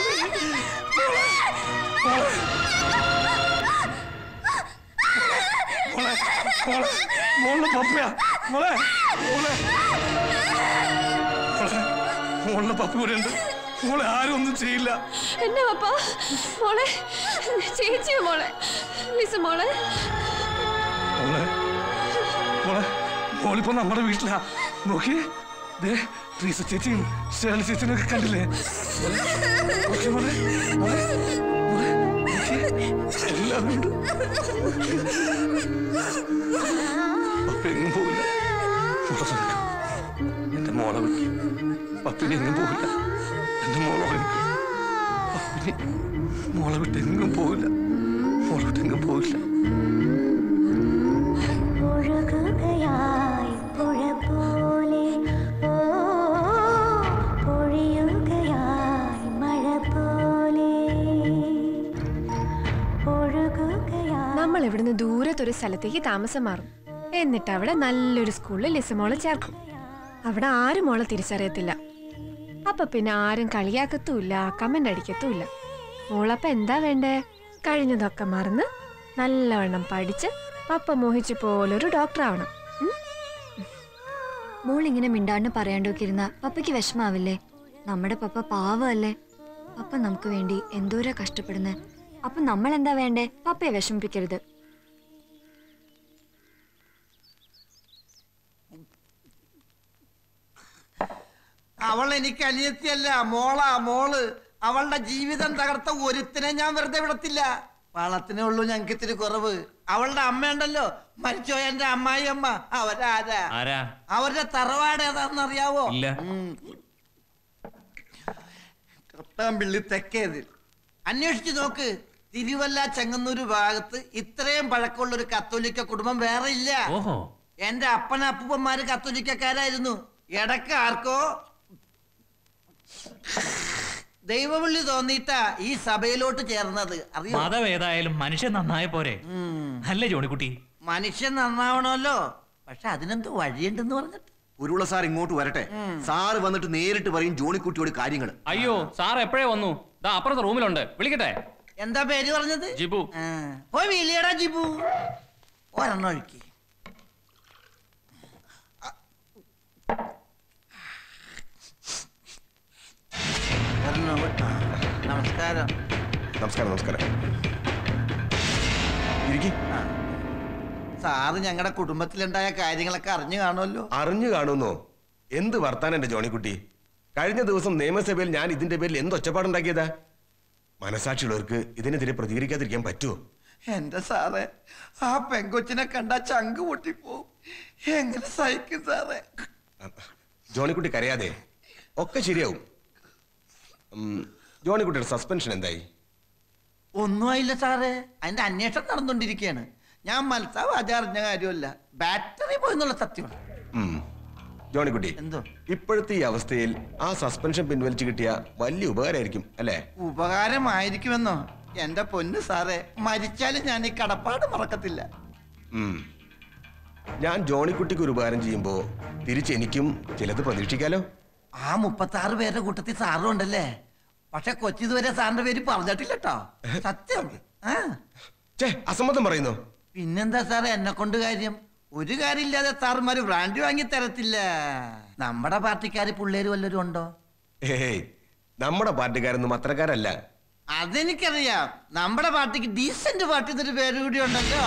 മോളെ മോളെ മോളുടെ പപ്പയാ മോളെ മോളെ മോളെ മോളുടെ പപ്പ ഇവിടെ ഉണ്ട് മോളെ ആരും ഒന്നും ചെയ്യില്ല എന്നെ പപ്പ മോളെ ചേച്ചിയോ മോളെ ലിസ മോളെ മോളെ മോളെ മോളിപ്പോ നമ്മുടെ വീട്ടിലാ നോക്കിയേ ദേ ട്രീസ ചേച്ചിയും ഷേളി ചേച്ചിയും ഒക്കെ കണ്ടില്ലേ നോക്കിയേ മോളെ മോളെ മോളെ നോക്കിയേ എല്ലാവരും ഉണ്ട് പപ്പ എങ്ങും പോവില്ല മോളെ നിൽക്ക്. എന്റെ മോളെ വിട്ട് പപ്പിനെ എങ്ങും പോവില്ല എന്റെ മോളെ വിളിക്ക്. പപ്പിനെ മോളെ വിട്ട് എങ്ങും പോവില്ല മോളെ വിട്ട് എങ്ങും പോവില്ല ഒഴുകുകയായി പുഴ പോലെ ഓ പൊഴിയുകയായി മഴ പോലെ ഒഴുകുകയായി നമ്മൾ ഇവിടുന്ന് ദൂരത്തൊരു സ്ഥലത്തേക്ക് താമസം മാറും എന്നിട്ട് അവിടെ നല്ലൊരു സ്കൂളിൽ ലിസമോളെ ചേർക്കും അവിടെ ആരും മോളെ തിരിച്ചറിയത്തില്ല അപ്പൊ പിന്നെ ആരും കളിയാക്കത്തുമില്ല കമന്റ് അടിക്കത്തുമില്ല മോളപ്പ എന്താ വേണ്ടേ കഴിഞ്ഞതൊക്കെ മറന്ന് നല്ലവണ്ണം പഠിച്ച് പപ്പ മോഹിച്ച പോലൊരു ഡോക്ടർ ആവണം ഉം? മോൾ ഇങ്ങനെ മിണ്ടാണ്ട് പറയാണ്ടൊക്കെ ഇരുന്ന പപ്പയ്ക്ക് വിഷമാവില്ലേ നമ്മുടെ പപ്പ പാവമല്ലേ പപ്പ നമുക്ക് വേണ്ടി എന്തോരാ കഷ്ടപ്പെടുന്നേ അപ്പൊ നമ്മൾ എന്താ വേണ്ടേ പപ്പയെ വിഷമിപ്പിക്കരുത് അവൾ എനിക്ക് അനിയത്തിയല്ല മോളാ മോള് അവളുടെ ജീവിതം തകർത്ത ഒരുത്തിനെ ഞാൻ വെറുതെ വിടത്തില്ല വളത്തിനേ ഉള്ളൂ ഞങ്ങൾക്ക് ഇത്തിരി കുറവ് അവളുടെ അമ്മയുണ്ടല്ലോ മരിച്ചോ എന്റെ അമ്മായി അമ്മ അവരാരാ ആരാ അവരുടെ തറവാട് ഏതാണെന്ന് അറിയാവോ ഇല്ല. കട്ടാമ്പിള്ളി തെക്കേത് അന്വേഷിച്ചു നോക്ക് തിരുവല്ല ചെങ്ങന്നൂര് ഭാഗത്ത് ഇത്രയും പഴക്കമുള്ള ഒരു കത്തോലിക്ക കുടുംബം വേറെ ഇല്ല ഓഹോ എന്റെ അപ്പന അപ്പൂപ്പന്മാര് കത്തോലിക്കക്കാരായിരുന്നു ഇടക്ക് ആർക്കോ ദൈവവിളി തോന്നിയിട്ടാ ഈ സഭയിലോട്ട് ചേർന്നത് അറിയോ മതം ഏതായാലും മനുഷ്യൻ നന്നായ പോരെ അല്ലേ ജോണിക്കുട്ടി മനുഷ്യൻ നന്നാവണമല്ലോ പക്ഷെ അതിനെന്ത് വഴിയുണ്ടെന്ന് പറഞ്ഞിട്ട് ഉരുള സാർ ഇങ്ങോട്ട് വരട്ടെ സാറ് വന്നിട്ട് നേരിട്ട് പറയും ജോണിക്കുട്ടിയോട് കാര്യങ്ങൾ അയ്യോ സാർ എപ്പോഴേ വന്നു ദാ അപ്പുറത്തെ റൂമിലുണ്ട് വിളിക്കട്ടെ എന്താ പേര് പറഞ്ഞത് ജിബു ആ, പോയി വീലിയടാ ജിബു ഒരെണ്ണം ഒഴുക്കി ഒരെണ്ണം കൂടി. ആ, നമസ്കാരം നമസ്കാരം നമസ്കാരം ഇരിക്കി സാറ് ഞങ്ങളുടെ കുടുംബത്തിലുണ്ടായ കാര്യങ്ങളൊക്കെ അറിഞ്ഞു കാണുമല്ലോ അറിഞ്ഞു കാണുന്നോ എന്ത് വർത്താനം എന്റെ ജോണിക്കുട്ടി കഴിഞ്ഞ ദിവസം നിയമസഭയിൽ ഞാൻ ഇതിന്റെ പേരിൽ എന്ത് ഒച്ചപ്പാടുണ്ടാക്കിയതാ മനസാക്ഷിയുള്ളവർക്ക് ഇതിനെതിരെ പ്രതികരിക്കാതിരിക്കാൻ പറ്റുമോ എന്റെ സാറേ ആ പെങ്കൊച്ചിനെ കണ്ടാ ചങ്ക് പൊട്ടിപ്പോവും എങ്ങനെ സഹിക്കും സാറേ ജോണിക്കുട്ടി കരയാതെ ഒക്കെ ശരിയാവും ഉം, ജോണിക്കുട്ടിയുടെ സസ്പെൻഷൻ എന്തായി ഒന്നും ആയില്ല സാറേ അതിന്റെ അന്വേഷണം നടന്നുകൊണ്ടിരിക്കുകയാണ് ഞാൻ മത്സരം അറിഞ്ഞ കാര്യമല്ല ബാറ്ററി പോയെന്നുള്ള സത്യമാണ് ഉം. ജോണിക്കുട്ടി എന്തോ ഇപ്പോഴത്തെ ഈ അവസ്ഥയിൽ ആ സസ്പെൻഷൻ പിൻവലിച്ച് കിട്ടിയ വലിയ ഉപകാരമായിരിക്കും അല്ലേ ഉപകാരമായിരിക്കുമെന്നോ എന്റെ പൊന്ന് സാറേ മരിച്ചാലും ഞാൻ ഈ കടപ്പാട് മറക്കത്തില്ല ഉം. ഞാൻ ജോണിക്കുട്ടിക്ക് ഒരു ഉപകാരം ചെയ്യുമ്പോ തിരിച്ച് എനിക്കും ചിലത് പ്രതീക്ഷിക്കാലോ ആ മുപ്പത്തി ആറ് പേരുടെ കൂട്ടത്തിൽ സാറും ഉണ്ടല്ലേ പക്ഷെ കൊച്ചി ഇതുവരെ സാറിന്റെ പേര് പറഞ്ഞിട്ടില്ല കേട്ടോ സത്യം ആ അസമ്മതം പറയുന്നു പിന്നെന്താ സാറേ എന്നെ കൊണ്ട് കാര്യം ഒരു കാര്യമില്ലാതെ സാറുമാര് ബ്രാൻഡ് വാങ്ങി തരത്തില്ല നമ്മുടെ പാർട്ടിക്കാര് പിള്ളേര് വല്ലവരും ഉണ്ടോ ഏയ് നമ്മുടെ പാർട്ടിക്കാരൊന്നും അത്രക്കാരല്ല അതെനിക്കറിയാം നമ്മുടെ പാർട്ടിക്ക് ഡീസന്റ് പാർട്ടി എന്നൊരു പേര് കൂടി ഉണ്ടല്ലോ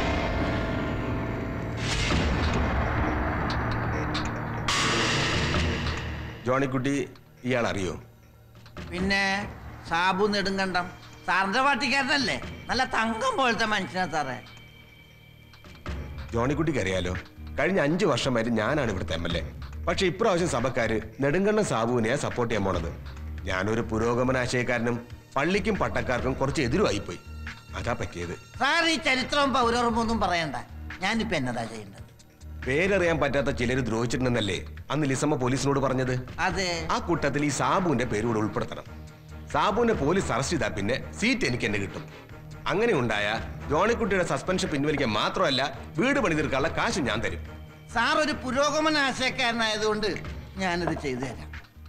ജോണിക്കുട്ടി ഇയാൾ അറിയോ പിന്നെ സാബു നെടുങ്കണ്ടം സാറിന്റെ പാർട്ടിക്കാരനല്ലേ നല്ല തങ്കം പോലത്തെ മനുഷ്യനാ സാറേ ജോണിക്കുട്ടിക്ക് അറിയാലോ കഴിഞ്ഞ അഞ്ചു വർഷമായിട്ട് ഞാനാണ് ഇവിടുത്തെ എം എൽ എ പക്ഷെ ഇപ്രാവശ്യം സഭക്കാര് നെടുങ്കണ്ണൻ സാബുവിനെയാ സപ്പോർട്ട് ചെയ്യാൻ പോണത് ഞാനൊരു പുരോഗമനാശയക്കാരനും പള്ളിക്കും പട്ടക്കാർക്കും കുറച്ച് എതിരുമായിപ്പോയി അതാ പറ്റിയത് സാർ ഈ ചരിത്രവും പൗരോർമ്മ ഒന്നും പറയണ്ട ഞാനിപ്പോ എന്നതാ ചെയ്യേണ്ടത് പേരറിയാൻ പറ്റാത്ത ചിലര് ദ്രോഹിച്ചിട്ടുണ്ടെന്നല്ലേ അന്ന് ലിസമ്മ പോലീസിനോട് പറഞ്ഞത് അതെ ആ കൂട്ടത്തിൽ ഈ സാബുവിന്റെ പേര് കൂടെ ഉൾപ്പെടുത്തണം സാബുവിനെ പോലീസ് അറസ്റ്റ് ചെയ്താൽ പിന്നെ സീറ്റ് എനിക്ക് എന്നെ കിട്ടും അങ്ങനെ ഉണ്ടായ ജോണിക്കുട്ടിയുടെ സസ്പെൻഷൻ പിൻവലിക്കാൻ മാത്രമല്ല വീട് പണി തീർക്കാനുള്ള കാശ് ഞാൻ തരും സാർ ഒരു പുരോഗമന ആശയക്കാരനായതുകൊണ്ട് ഞാനിത് ചെയ്തു തരാം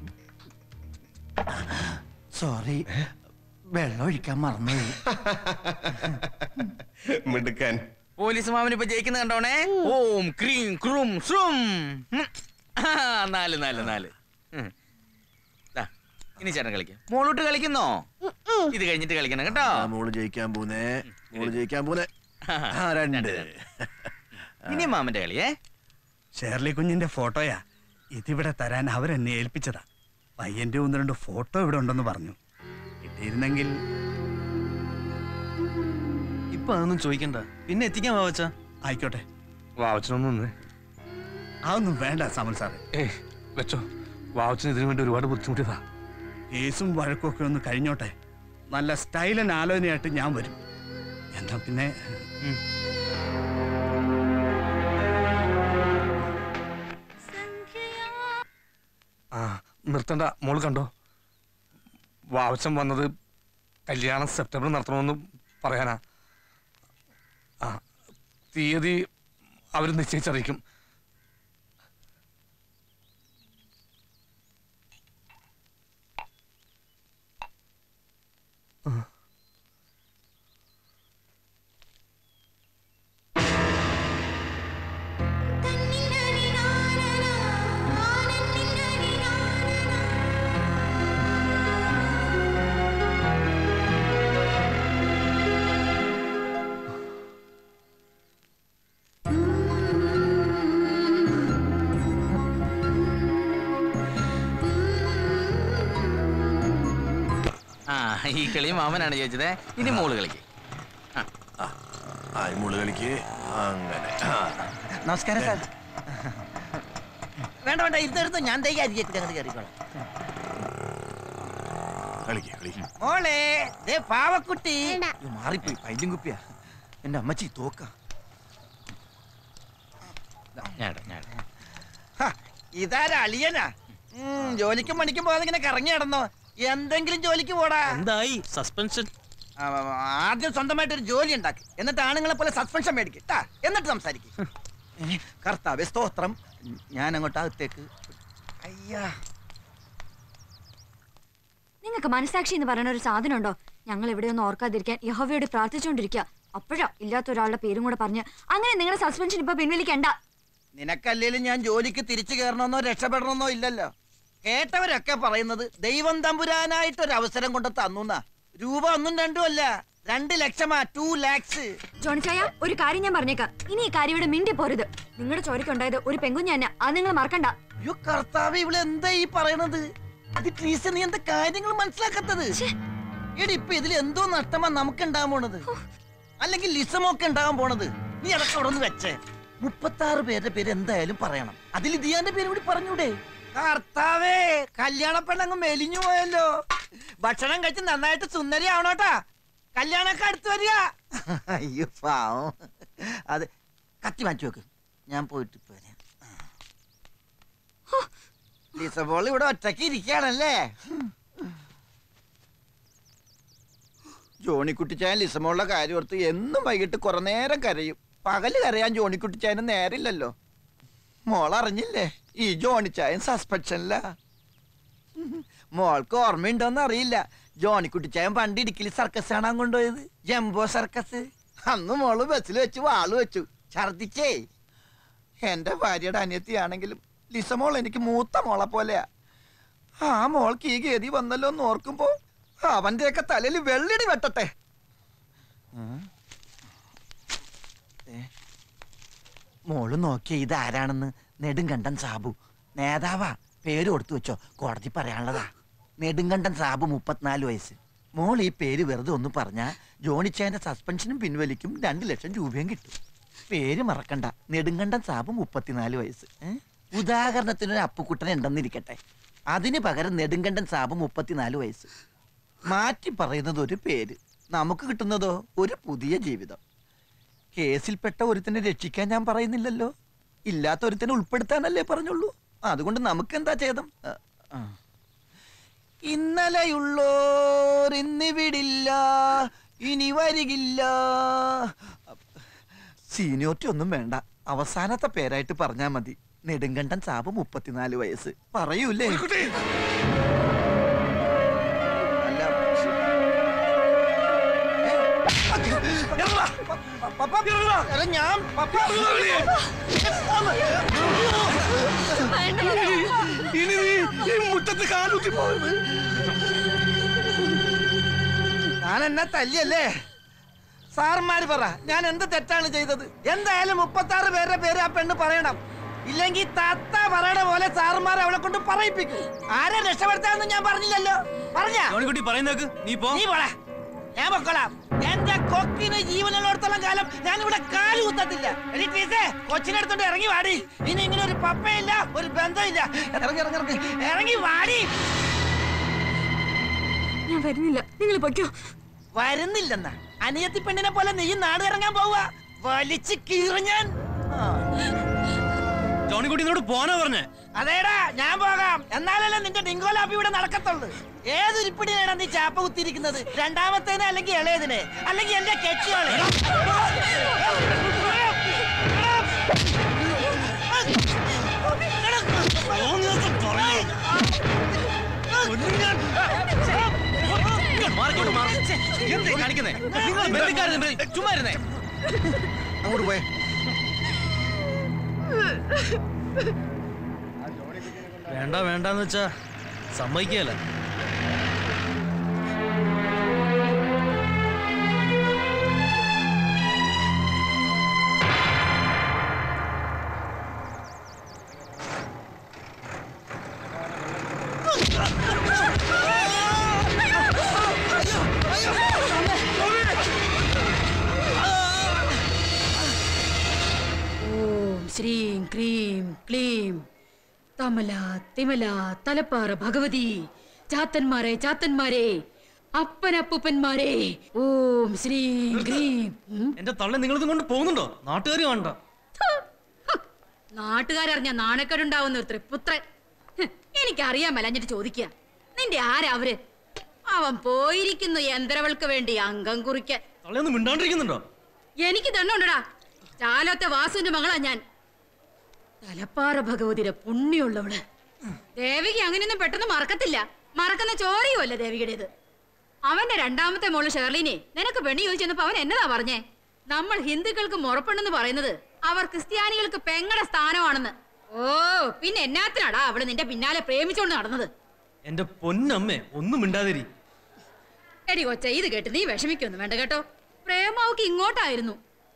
സോറി വെള്ളം ഒഴിക്കാൻ മറന്നുപോയി മിടുക്കാൻ പോലീസ് മാമൻ ഇപ്പൊ ജയിക്കുന്ന കണ്ടോണേ ഓം ക്രീം ക്രൂം ശ്രും ഉം. ആ, നാല് നാല് നാല് ഉം. ദാ, ഇനി ചേട്ടൻ കളിക്കാം മോളോട്ട് കളിക്കുന്നോ ഇത് കഴിഞ്ഞിട്ട് കളിക്കണം കേട്ടോ ആ, മോള് ജയിക്കാൻ പോന്നേ മോള് ജയിക്കാൻ പോന്നേ ആ, രണ്ട് ഇനി മാമന്റെ കളിയേ ഷേർലി കുഞ്ഞിന്റെ ഫോട്ടോയാ ഇതിവിടെ തരാൻ അവരെന്നെ ഏൽപ്പിച്ചതാ പയ്യന്റെ ഒന്ന് രണ്ട് ഫോട്ടോ ഇവിടെ ഉണ്ടെന്ന് പറഞ്ഞു കിട്ടിയിരുന്നെങ്കിൽ ഇപ്പൊ അതൊന്നും ചോദിക്കണ്ട പിന്നെ എത്തിക്കാൻ വാവച്ച ആയിക്കോട്ടെ വാവച്ചനൊന്നും നിന്നേ അതൊന്നും വേണ്ട സമൽ സാറേ ഏയ് വെച്ചോ വാവച്ചന് ഇതിനു വേണ്ടി ഒരുപാട് ബുദ്ധിമുട്ടിയതാ കേസും വഴക്കും ഒക്കെ ഒന്ന് കഴിഞ്ഞോട്ടെ നല്ല സ്റ്റൈലൻ ആലോചനയായിട്ട് ഞാൻ വരും എന്നാ പിന്നെ ആ നിർത്തണ്ട മോള് കണ്ടോ വാവച്ചൻ വന്നത് കല്യാണം സെപ്റ്റംബർ നടത്തണമെന്ന് പറയാനാ ആ തീയതി അവർ നിശ്ചയിച്ചറിയിക്കും ആ ഈ കളി മാമനാണ് ജയിച്ചത് ഇനി മോള് കളിക്ക് ആ ഈ മോള് കളിക്ക് അങ്ങനെ ആ. നമസ്കാരം സാർ വേണ്ട വേണ്ട ഇതെടുത്ത് ഞാൻ തൈ അരിയത്തിൽ അങ്ങോട്ട് കയറിക്കോളാം കളിക്ക് കളിക്ക് മോളെ ദേ പാവക്കുട്ടി അയ്യോ, മാറിപ്പോയി പൈലും കുപ്പിയാ എന്റെ അമ്മച്ചി തോക്ക ഇതാരാ അളിയനാ ഉം, ജോലിക്കും പണിക്കും പോകാതെ ഇങ്ങനെ കറങ്ങി നടന്നോ എന്തെങ്കിലും ജോലിക്ക് പോടാ എന്തായി സസ്പെൻഷൻ ആ, ആദ്യം സ്വന്തമായിട്ട് ഒരു ജോലി ഉണ്ടാക്കി എന്നിട്ട് ആണുങ്ങളെ പോലെ സസ്പെൻഷൻ മേടിക്കും ട്ടാ, എന്നിട്ട് സംസാരിക്കും കർത്താവേ സ്തോത്രം ഞാൻ അങ്ങോട്ട് അകത്തേക്ക് അയ്യാ നിങ്ങൾക്ക് മനസാക്ഷി എന്ന് പറയുന്ന ഒരു സാധനം ഉണ്ടോ ഞങ്ങൾ എവിടെയൊന്നും ഓർക്കാതിരിക്കാൻ യഹോവയോട് പ്രാർത്ഥിച്ചുകൊണ്ടിരിക്കുക അപ്പോഴാ ഇല്ലാത്ത ഒരാളുടെ പേരും കൂടെ പറഞ്ഞ് അങ്ങനെ നിങ്ങളുടെ സസ്പെൻഷൻ ഇപ്പൊ പിൻവലിക്കണ്ട നിനക്കല്ലേലും ഞാൻ ജോലിക്ക് തിരിച്ചു കയറണമെന്നോ രക്ഷപ്പെടണമെന്നോ ഇല്ലല്ലോ കേട്ടവരൊക്കെ പറയുന്നത് ദൈവം തമ്പുരാനായിട്ട് ഒരു അവസരം കൊണ്ട് തന്നുന്നാ രൂപ ഒന്നും രണ്ടും അല്ല രണ്ട് ലക്ഷമാ ടു ലാക്സ് ജോണിച്ചായ ഒരു കാര്യം ഞാൻ പറഞ്ഞേക്കാം ഇനി ഈ കാര്യം ഇവിടെ മിണ്ടി പോരുത് നിങ്ങളുടെ ചോരക്കുണ്ടായത് ഒരു പെങ്കുഞ്ഞ തന്നെ അത് നിങ്ങൾ മറക്കണ്ട അയ്യോ കർത്താവ് ഇവിടെ എന്താ ഈ പറയണത് ഇത് ട്രീസ് നീ എന്താ കാര്യങ്ങൾ മനസ്സിലാക്കാത്തത് എടി ഇപ്പൊ ഇതിൽ എന്തോ നഷ്ടമാ നമുക്ക് ഉണ്ടാകാൻ പോണത് അല്ലെങ്കിൽ ലിസമൊക്കെ ഉണ്ടാകാൻ പോണത് നീ അതൊക്കെ അവിടെ നിന്ന് വെച്ചേ മുപ്പത്തി ആറ് പേരുടെ പേര് എന്തായാലും പറയണം അതിൽ ദിയാന്റെ പേര് കൂടി പറഞ്ഞൂടെ കർത്താവേ കല്യാണ പെണ്ണങ്ങ് മെലിഞ്ഞു പോയല്ലോ ഭക്ഷണം കഴിച്ച് നന്നായിട്ട് സുന്ദരി ആവണോട്ടാ കല്യാണമൊക്കെ അടുത്ത് വരിക അയ്യോ പാവം അതെ കത്തി മാറ്റി വെക്ക് ഞാൻ പോയിട്ട് ഇപ്പൊ വരാം ലിസബോൾ ഇവിടെ ഒറ്റയ്ക്ക് ഇരിക്കുകയാണല്ലേ ജോണിക്കുട്ടിച്ചായൻ ലിസമോളുടെ കാര്യം ഓർത്ത് എന്നും വൈകിട്ട് കുറെ നേരം കരയും പകല് കരയാൻ ജോണിക്കുട്ടിച്ചായന് നേരില്ലല്ലോ മോളറിഞ്ഞില്ലേ ഈ ജോണിച്ചായൻ സസ്പെൻഷനില്ല മോൾക്ക് ഓർമ്മയുണ്ടോന്ന് അറിയില്ല ജോണിക്കുട്ടിച്ചായൻ പണ്ട് ഇടുക്കിൽ സർക്കസ് കാണാൻ കൊണ്ടുപോയത് ജംബോ സർക്കസ് അന്ന് മോള് ബസ്സിൽ വെച്ച് വാള് വെച്ചു ഛർദിച്ചേ എന്റെ ഭാര്യയുടെ അനിയത്തിയാണെങ്കിലും ലിസമോൾ എനിക്ക് മൂത്ത മോളെ പോലെയാ ആ മോൾക്ക് ഈ ഗതി വന്നല്ലോ എന്ന് ഓർക്കുമ്പോ അവന്റെയൊക്കെ തലയിൽ വെള്ളിടി വെട്ടട്ടെ ഉം. ഏ, മോള് നോക്കിയ ഇത് ആരാണെന്ന് നെടുങ്കണ്ടൻ സാബു നേതാവാ പേര് കൊടുത്തു വെച്ചോ കോടതി പറയാനുള്ളതാ നെടുങ്കണ്ടൻ സാബു മുപ്പത്തിനാല് വയസ്സ് മോൾ ഈ പേര് വെറുതെ ഒന്ന് പറഞ്ഞാ ജോണിച്ചേന്റെ സസ്പെൻഷനും പിൻവലിക്കും രണ്ട് ലക്ഷം രൂപയും കിട്ടും പേര് മറക്കണ്ട നെടുങ്കണ്ടൻ സാബു മുപ്പത്തിനാല് വയസ്സ് ഏ? ഉദാഹരണത്തിന് ഒരു അപ്പുക്കുട്ടൻ ഉണ്ടെന്നിരിക്കട്ടെ അതിന് പകരം നെടുങ്കണ്ടൻ സാബു മുപ്പത്തിനാല് വയസ്സ് മാറ്റി പറയുന്നത് ഒരു പേര് നമുക്ക് കിട്ടുന്നതോ ഒരു പുതിയ ജീവിതം കേസിൽപ്പെട്ട ഒരുത്തിനെ രക്ഷിക്കാൻ ഞാൻ പറയുന്നില്ലല്ലോ ഇല്ലാത്ത ഒരുത്തിനെ ഉൾപ്പെടുത്താനല്ലേ പറഞ്ഞുള്ളൂ അതുകൊണ്ട് നമുക്ക് എന്താ ഛേദം ആ, ആ. ഇന്നലെയുള്ളോർ ഇന്നിവിടില്ല ഇനി വരികില്ല സീനിയോറിറ്റി ഒന്നും വേണ്ട അവസാനത്തെ പേരായിട്ട് പറഞ്ഞാ മതി നെടുങ്കണ്ടൻ സാബ് മുപ്പത്തിനാല് വയസ്സ് പറയൂലേ അല്ല എടാ, ഞാൻ പപ്പ ഇനി നീ ഈ മുറ്റത്ത് കാലുത്തി പോകരുത് ഞാൻ എന്നെ തല്ലിയല്ലേ സാർമാര് പറ ഞാൻ എന്ത് തെറ്റാണ് ചെയ്തത് എന്തായാലും മുപ്പത്തി ആറ് പേരുടെ പേര് ആ പെണ്ണ് പറയണം ഇല്ലെങ്കിൽ തത്ത പറയണ പോലെ സാറുമാരെ അവളെ കൊണ്ട് പറയിപ്പിക്കും ആരെ രക്ഷപ്പെടുത്താന്ന് ഞാൻ പറഞ്ഞില്ലല്ലോ പറഞ്ഞ ജോണിക്കുട്ടി പറയുന്നേക്ക് നീ പോ നീ പോടാ ഞാൻ പൊക്കോളാം എന്റെ കൊക്കിന് ജീവനുള്ളിടത്തോളം കാലം ഞാൻ ഇവിടെ കാല് കുത്തത്തില്ല എടി ടീച്ചേ കൊച്ചിനെ എടുത്തോണ്ട് ഇറങ്ങി വാടി ഇനി ഇങ്ങനെ ഒരു പപ്പയില്ല ഒരു ബന്ധമില്ല ഇറങ്ങി ഇറങ്ങി ഇറങ്ങി ഇറങ്ങി വാടി ഞാൻ വരുന്നില്ല നിങ്ങൾ പൊയ്ക്കോ വരുന്നില്ലെന്ന അനിയത്തി പെണ്ണിനെ പോലെ നീ നാട് ഇറങ്ങാൻ പോവുക വലിച്ച് കീറി ഞാൻ ജോണിക്കുട്ടി ഇങ്ങോട്ട് പോനാ പറഞ്ഞേ അതേടാ ഞാൻ പോകാം എന്നാലല്ലേ നിന്റെ ഡിങ്കോലാപ്പി ഇവിടെ നടക്കത്തുള്ളൂ ഏതൊരിപ്പിടിയാണ് നീ ചാപ്പ കുത്തിയിരിക്കുന്നത് രണ്ടാമത്തേനെ അല്ലെങ്കിൽ ഇളയതിനെ അല്ലെങ്കിൽ എന്റെ കെട്ടിയോളെ മാറിക്കോട്ട് മാറി എന്തേ കാണിക്കുന്നേ നിങ്ങൾ ബന്ധുക്കാരൻ ചുമ്മാ ഇരുന്നേ അങ്ങോട്ട് പോയേ വേണ്ട വേണ്ടെന്ന് വെച്ചാ സമ്മതിക്കല ഓം ശ്രീം ക്രീം ക്ലീം തമല തിമല തലപ്പാറ ഭഗവതി ചാത്തന്മാരെ ചാത്തന്മാരെ അപ്പനപ്പൂപ്പന്മാരെ ഓം ശ്രീം ക്രീം ഉം. എന്റെ തള്ള നിങ്ങളിതും കൊണ്ട് പോകുന്നുണ്ടോ നാട്ടുകാർ വേണ്ട നാട്ടുകാരറിഞ്ഞ നാണക്കേടുണ്ടാവുന്ന ഒരു തൃപ്പുത്രൻ ഹ്, എനിക്കറിയാൻ മേലഞ്ഞിട്ട് ചോദിക്കുക നിന്റെ ആരാ അവര് അവൻ പോയിരിക്കുന്നു യന്ത്രവൾക്ക് വേണ്ടി അംഗം കുറിക്കാൻ തള്ളയൊന്നും മിണ്ടാണ്ടിരിക്കുന്നുണ്ടോ എനിക്ക് ദണ്ണുണ്ടടാ ചാലത്തെ വാസുവിന്റെ മകളാ ഞാൻ തലപ്പാറ ഭഗവതിയുടെ പുണ്യമുള്ളവള് ദേവിക അങ്ങനെയൊന്നും പെട്ടെന്ന് മറക്കത്തില്ല മറക്കുന്ന ചോരയുമല്ല ദേവികയുടേത് അവന്റെ രണ്ടാമത്തെ മോള് ഷെർലിനെ നിനക്ക് പെണ്ണി ചോദിച്ചപ്പോ അവൻ എന്നതാ പറഞ്ഞേ നമ്മൾ ഹിന്ദുക്കൾക്ക് മുറപ്പെണ്ണെന്ന് പറയുന്നത് അവർ ക്രിസ്ത്യാനികൾക്ക് പെങ്ങടെ സ്ഥാനമാണെന്ന് ഓ പിന്നെ എന്നാത്തിനാടാ അവള് നിന്റെ പിന്നാലെ പ്രേമിച്ചോണ്ട് നടന്നത് എന്റെ പൊന്നമ്മേ ഒന്നും മിണ്ടാതിരി എടി കൊച്ച ഇത് കേട്ട് നീ വിഷമിക്കൊന്നും വേണ്ട കേട്ടോ പ്രേമാവക്ക് ഇങ്ങോട്ടായിരുന്നു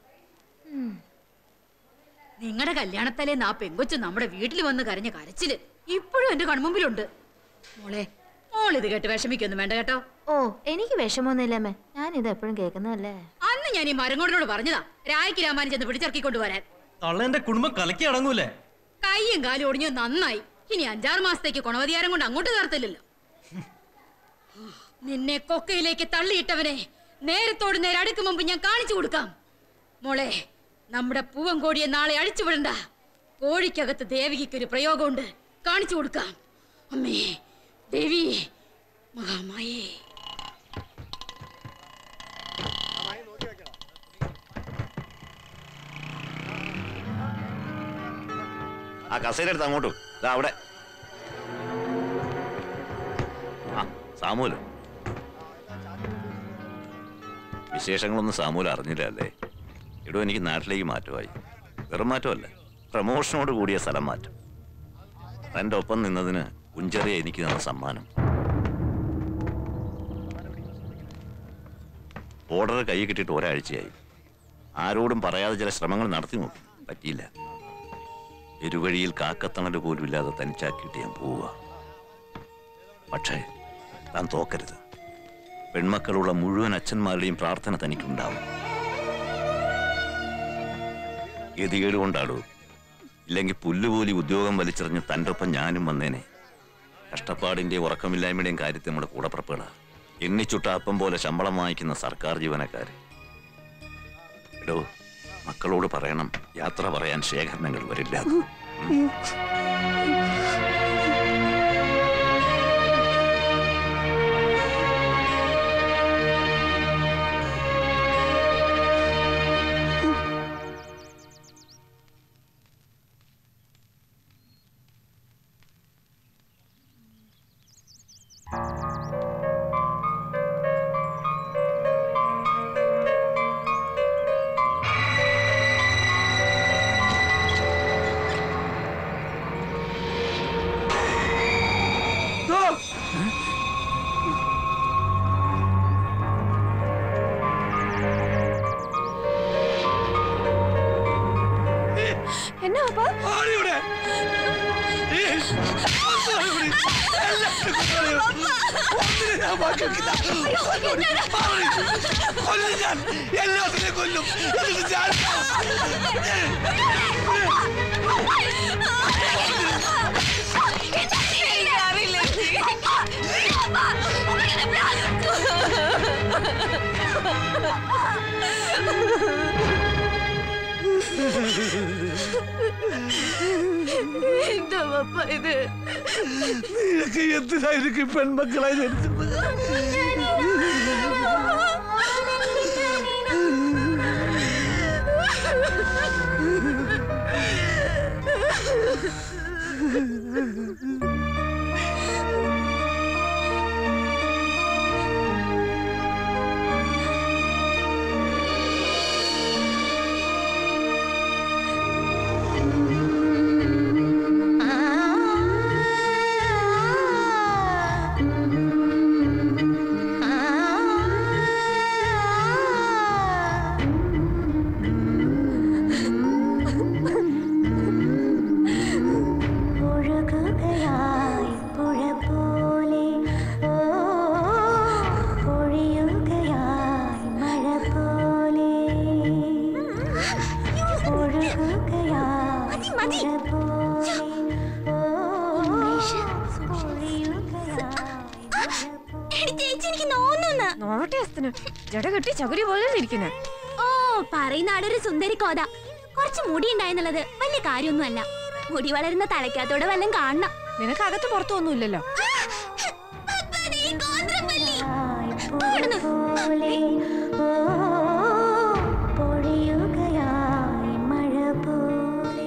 നിങ്ങളുടെ കല്യാണത്തലേന്ന് ആ പെങ്കൊച്ച് നമ്മുടെ വീട്ടിൽ വന്ന് കരഞ്ഞ കരച്ചില് ഇപ്പോഴും എന്റെ കൺമുമ്പിലുണ്ട് മോളെ മോൾ ഇത് കേട്ട് വിഷമിക്കൊന്നും വേണ്ട കേട്ടോ ഓ എനിക്ക് വിഷമൊന്നുമില്ലമ്മേ ഞാൻ ഇത് എപ്പോഴും കേൾക്കുന്നതല്ലേ അന്ന് അന്ന് ഞാൻ ഈ മരങ്ങോടിനോട് പറഞ്ഞതാ രായ്ക്ക് രാമാനും ചെന്ന് പിടിച്ചിറക്കിക്കൊണ്ട് വരാൻ തള്ളേന്റെ കുടുംബം കലക്കി അടങ്ങൂലേ കൈയും കാലും ഒടിഞ്ഞു നന്നായി ഇനി അഞ്ചാറ് മാസത്തേക്ക് കുണവധികാരം കൊണ്ട് അങ്ങോട്ട് കയർത്തില്ലല്ലോ നിന്നെ കൊക്കയിലേക്ക് തള്ളിയിട്ടവനെ നേരത്തോട് നേരെ അടുക്കും മുമ്പ് ഞാൻ കാണിച്ചു കൊടുക്കാം മോളെ നമ്മുടെ പൂവൻ കോഴിയെ നാളെ അഴിച്ചുവിടണ്ട കോഴിക്കകത്ത് ദേവികയ്ക്കൊരു പ്രയോഗമുണ്ട് കാണിച്ചു കൊടുക്കാം അമ്മേ ദേവി മഹാമായേ ആ കസേര എടുത്ത് അങ്ങോട്ടും ഇതാ അവിടെ ആ സാമൂല് വിശേഷങ്ങളൊന്നും സാമൂല് അറിഞ്ഞില്ല അല്ലേ എടോ എനിക്ക് നാട്ടിലേക്ക് മാറ്റമായി വെറും മാറ്റമല്ല പ്രമോഷനോട് കൂടിയ സ്ഥലം മാറ്റം തൻ്റെ ഒപ്പം നിന്നതിന് കുഞ്ചെറിയ എനിക്ക് തന്ന സമ്മാനം ഓർഡർ കൈ കിട്ടിയിട്ട് ഒരാഴ്ചയായി ആരോടും പറയാതെ ചില ശ്രമങ്ങൾ നടത്തി നോക്കി പറ്റിയില്ല ഇരുവഴിയിൽ കാക്കത്തണൽ പോലും ഇല്ലാതെ തനിച്ചാക്കിയിട്ട് ഞാൻ പോവുക പക്ഷേ താൻ തോക്കരുത് പെൺമക്കളുള്ള മുഴുവൻ അച്ഛന്മാരുടെയും പ്രാർത്ഥന തനിക്കുണ്ടാവും ഗതികേട് കൊണ്ടാടോ ഇല്ലെങ്കിൽ പുല്ലുപോലി ഉദ്യോഗം വലിച്ചെറിഞ്ഞ് തൻ്റെ ഒപ്പം ഞാനും വന്നേനെ കഷ്ടപ്പാടിന്റെ ഉറക്കമില്ലായ്മയുടെയും കാര്യത്തിൽ നമ്മുടെ കൂടപ്പുറപ്പുകളാ എണ്ണിച്ചുട്ട അപ്പം പോലെ ശമ്പളം വാങ്ങിക്കുന്ന സർക്കാർ ജീവനക്കാര് എടോ മക്കളോട് പറയണം യാത്ര പറയാൻ ശേഖരണങ്ങൾ വരില്ല എന്നാ അപ്പാ എല്ലാത്തിനെ കൊല്ലും എന്നിട്ട് ഞാൻ എന്താ പപ്പ ഇത് നിനക്ക് എന്തിനായിരിക്കും പെൺമക്കളെ ജനിച്ചത് ഒഴുകുകയായി പുഴ പോലെ ഓ പൊഴിയുകയായി മഴ പോലെ ഒഴുകുകയായി പുഴ പോലെ ഓ നോട്ടെ അസ്തന് ജട കെട്ടി ചകുരി പോലെ ഇരിക്കുന്നെ ഓ പറയുന്ന ആളൊരു സുന്ദരി കോത കുറച്ച് മുടി ഉണ്ടായെന്നുള്ളത് വലിയ കാര്യമൊന്നുമല്ല മുടി വളരുന്ന തലയ്ക്കകത്തോടെ വല്ലതും കാണണം നിനക്ക് അകത്ത് പുറത്തൊന്നുമില്ലല്ലോ പോലെ ഓ പൊഴിയുകയായി മഴ പോലെ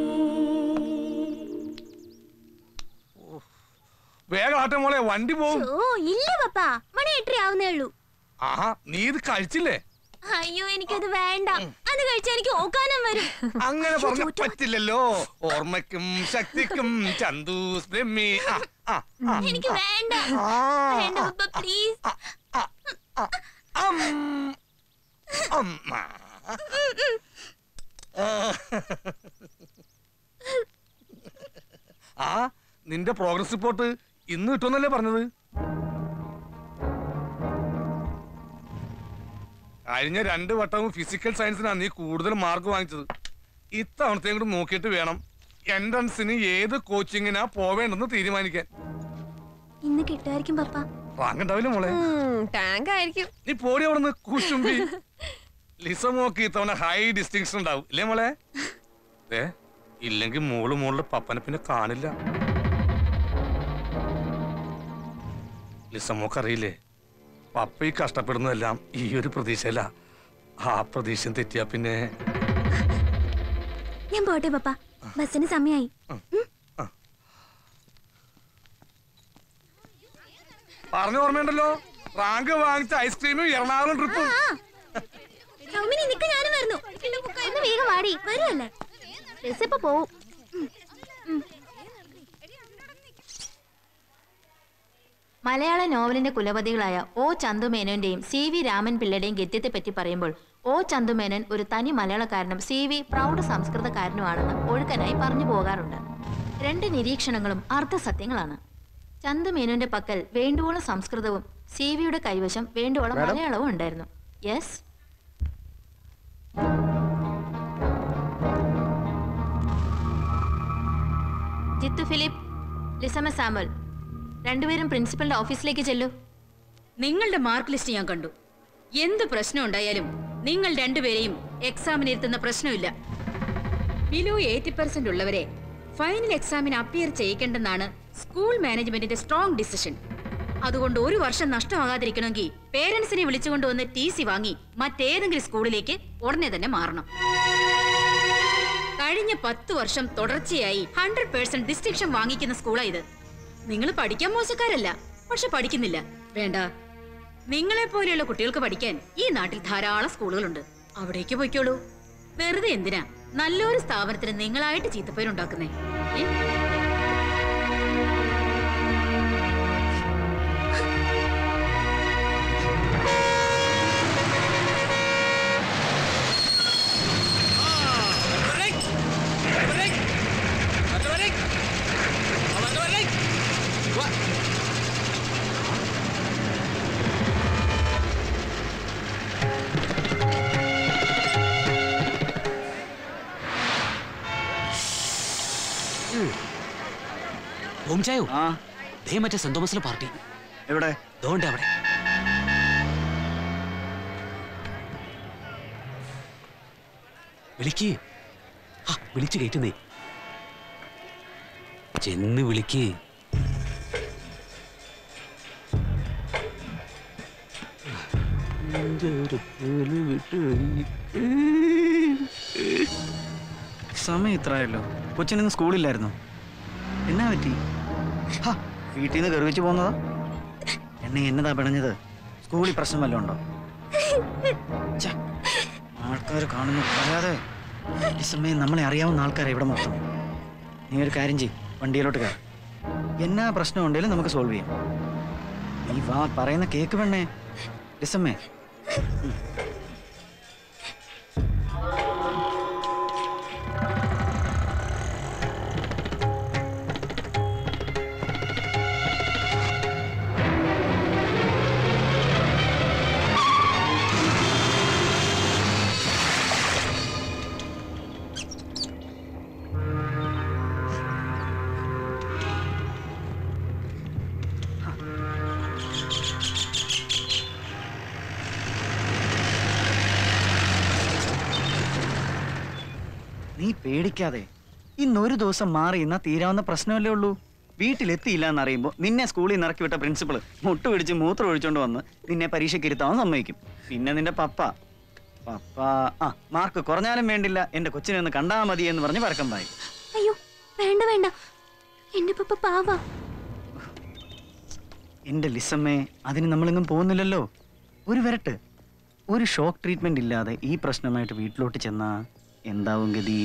വേഗം ആട്ടെ മോളെ വണ്ടി പോകും ഓ ഇല്ല പപ്പാ മണി എട്ടര ആവുന്നേ ഉള്ളൂ ആഹാ നീ ഇത് കഴിച്ചില്ലേ അയ്യോ എനിക്കത് വേണ്ട അത് കഴിച്ചാൽ എനിക്ക് ഓക്കാനം വരും അങ്ങനെ പറഞ്ഞ പറ്റില്ലല്ലോ ഓർമ്മയ്ക്കും ശക്തിക്കും ചന്ദൂസ് ബ്രഹ്മി ആ, ആ, ആ. എനിക്ക് വേണ്ട ആ. വേണ്ട പപ്പ പ്ലീസ് അം, അമ്മ. ആ നിന്റെ പ്രോഗ്രസ് റിപ്പോർട്ട് ഇന്ന് കിട്ടുമെന്നല്ലേ പറഞ്ഞത് കഴിഞ്ഞ രണ്ട് വട്ടവും ഫിസിക്കൽ സയൻസിനാണ് നീ കൂടുതൽ മാർക്ക് വാങ്ങിച്ചത് ഇത്തവണത്തെയും കൂടി നോക്കിയിട്ട് വേണം എൻട്രൻസിന് ഏത് കോച്ചിങ്ങിനാ പോവേണ്ടെന്ന് തീരുമാനിക്കാൻ ഇന്ന് കിട്ടുമായിരിക്കും പപ്പ റാങ്ക് ഉണ്ടാവില്ല മോളെ ടാങ്ക് ആയിരിക്കും നീ പോടി അവിടെ കുശുമ്പി ലിസമോക്ക് ഇത്തവണ ഹൈ ഡിസ്റ്റിങ്ഷൻ ഉണ്ടാവും ഇല്ലേ മോളെ ഏ ഇല്ലെങ്കിൽ മോള് മോളുടെ പപ്പനെ പിന്നെ കാണില്ല ലിസമോക്ക് അറിയില്ലേ പപ്പ ഈ കഷ്ടപ്പെടുന്നതെല്ലാം ഈ ഒരു പ്രതീക്ഷയല്ല ആ പ്രതീക്ഷ തെറ്റിയാ പിന്നെ ഞാൻ പോട്ടെ പപ്പ ബസ്സിന് സമയായി പറഞ്ഞ ഓർമ്മയുണ്ടല്ലോ റാങ്ക് വാങ്ങിച്ച ഐസ്ക്രീമും എറണാകുളം ട്രിപ്പും സൗമിനി നിക്ക് ഞാനും വരുന്നു ഒന്ന് വേഗം വാടി വരുമല്ലേ ബസ് ഇപ്പൊ പോവും മലയാള നോവലിന്റെ കുലപതികളായ ഒ ചന്തുമേനോന്റെയും സി വി രാമൻ പിള്ളയുടെയും ഗദ്യത്തെ പറ്റി പറയുമ്പോൾ ഒ ചന്തുമേനോൻ ഒരു തനി മലയാളക്കാരനും സി വി പ്രൗഢ സംസ്കൃതക്കാരനുമാണെന്ന് ഒഴുക്കനായി പറഞ്ഞു പോകാറുണ്ട് രണ്ട് നിരീക്ഷണങ്ങളും അർത്ഥസത്യങ്ങളാണ് ചന്തുമേനോന്റെ പക്കൽ വേണ്ടുവോളം സംസ്കൃതവും സി വിയുടെ കൈവശം വേണ്ടുവോളം മാഡം? മലയാളവും ഉണ്ടായിരുന്നു yes Jithu Philip Lissamma Samuel രണ്ടുപേരും പ്രിൻസിപ്പലിന്റെ ഓഫീസിലേക്ക് ചെല്ലൂ നിങ്ങളുടെ മാർക്ക് ലിസ്റ്റ് ഞാൻ കണ്ടു എന്ത് പ്രശ്നം ഉണ്ടായാലും നിങ്ങൾ രണ്ടുപേരെയും എക്സാമിന് ഇരുത്തുന്ന പ്രശ്നമില്ല ബിലോ എയ്റ്റി പെർസെന്റ് ഉള്ളവരെ ഫൈനൽ എക്സാമിന് അപ്പിയർ ചെയ്യിക്കേണ്ടെന്നാണ് സ്കൂൾ മാനേജ്മെന്റിന്റെ സ്ട്രോങ് ഡിസിഷൻ അതുകൊണ്ട് ഒരു വർഷം നഷ്ടമാകാതിരിക്കണമെങ്കിൽ പേരൻസിനെ വിളിച്ചുകൊണ്ട് വന്ന് ടി സി വാങ്ങി മറ്റേതെങ്കിലും സ്കൂളിലേക്ക് ഉടനെ തന്നെ മാറണം കഴിഞ്ഞ പത്ത് വർഷം തുടർച്ചയായി ഹൺഡ്രഡ് പേഴ്സെന്റ് ഡിസ്റ്റിങ്ഷൻ വാങ്ങിക്കുന്ന സ്കൂളാ ഇത് നിങ്ങൾ പഠിക്കാൻ മോശക്കാരല്ല പക്ഷെ പഠിക്കുന്നില്ല വേണ്ട നിങ്ങളെ പോലെയുള്ള കുട്ടികൾക്ക് പഠിക്കാൻ ഈ നാട്ടിൽ ധാരാളം സ്കൂളുകളുണ്ട് അവിടേക്ക് പോയിക്കോളൂ വെറുതെ എന്തിനാ നല്ലൊരു സ്ഥാപനത്തിന് നിങ്ങളായിട്ട് ചീത്തപ്പേരുണ്ടാക്കുന്നേ ഏ? ഓംചായോ ദേ മറ്റേ സെന്റ് തോമസിലെ പാർട്ടി എവിടെ ദോണ്ട് അവിടെ വിളിക്ക് ആ, വിളിച്ച് കയറ്റുന്നേ ചെന്ന് വിളിക്ക് സമയം ഇത്രയല്ലോ കൊച്ചിനിന്ന് സ്കൂളില്ലായിരുന്നു എന്നാ പറ്റി ഹാ, വീട്ടിൽ നിന്ന് കയറി വെച്ച് പോകുന്നതാ എന്നെ എന്നതാ പിണഞ്ഞത് സ്കൂളിൽ പ്രശ്നം വല്ലതും ഉണ്ടോ ആൾക്കാർ കാണുന്നു പറയാതെ ഈ സമയം നമ്മളെ അറിയാവുന്ന ആൾക്കാരെ ഇവിടെ മൊത്തം നീ ഒരു കാര്യം ചെയ് വണ്ടിയിലോട്ട് കയറി എന്നാ പ്രശ്നം ഉണ്ടെങ്കിലും നമുക്ക് സോൾവ് ചെയ്യാം നീ വാ പറയുന്ന കേക്ക് പെണ്ണേ ലിസമ്മേ നീ പേടിക്കാതെ ഇന്നൊരു ദിവസം മാറി ഇന്നാ തീരാവുന്ന പ്രശ്നമല്ലേ ഉള്ളൂ വീട്ടിലെത്തിയില്ല എന്നറിയുമ്പോൾ നിന്നെ സ്കൂളിൽ നിന്ന് ഇറക്കി വിട്ട പ്രിൻസിപ്പൾ മുട്ട് പിടിച്ച് മൂത്രം ഒഴിച്ചോണ്ട് വന്ന് നിന്നെ പരീക്ഷയ്ക്ക് ഇരുത്താൻ സമ്മതിക്കും പിന്നെ നിന്റെ പപ്പ പപ്പ ആ മാർക്ക് കുറഞ്ഞാലും വേണ്ടില്ല എന്റെ കൊച്ചിനെ ഒന്ന് കണ്ടാ മതി എന്ന് പറഞ്ഞ് പരക്കം പായി അയ്യോ വേണ്ട വേണ്ട എന്റെ പപ്പ പാവാ എന്റെ ലിസമ്മേ അതിന് നമ്മളെങ്ങും പോകുന്നില്ലല്ലോ ഒരു വരട്ട് ഒരു ഷോക്ക് ട്രീറ്റ്മെന്റ് ഇല്ലാതെ ഈ പ്രശ്നമായിട്ട് വീട്ടിലോട്ട് ചെന്നാ എന്താവും ഗതി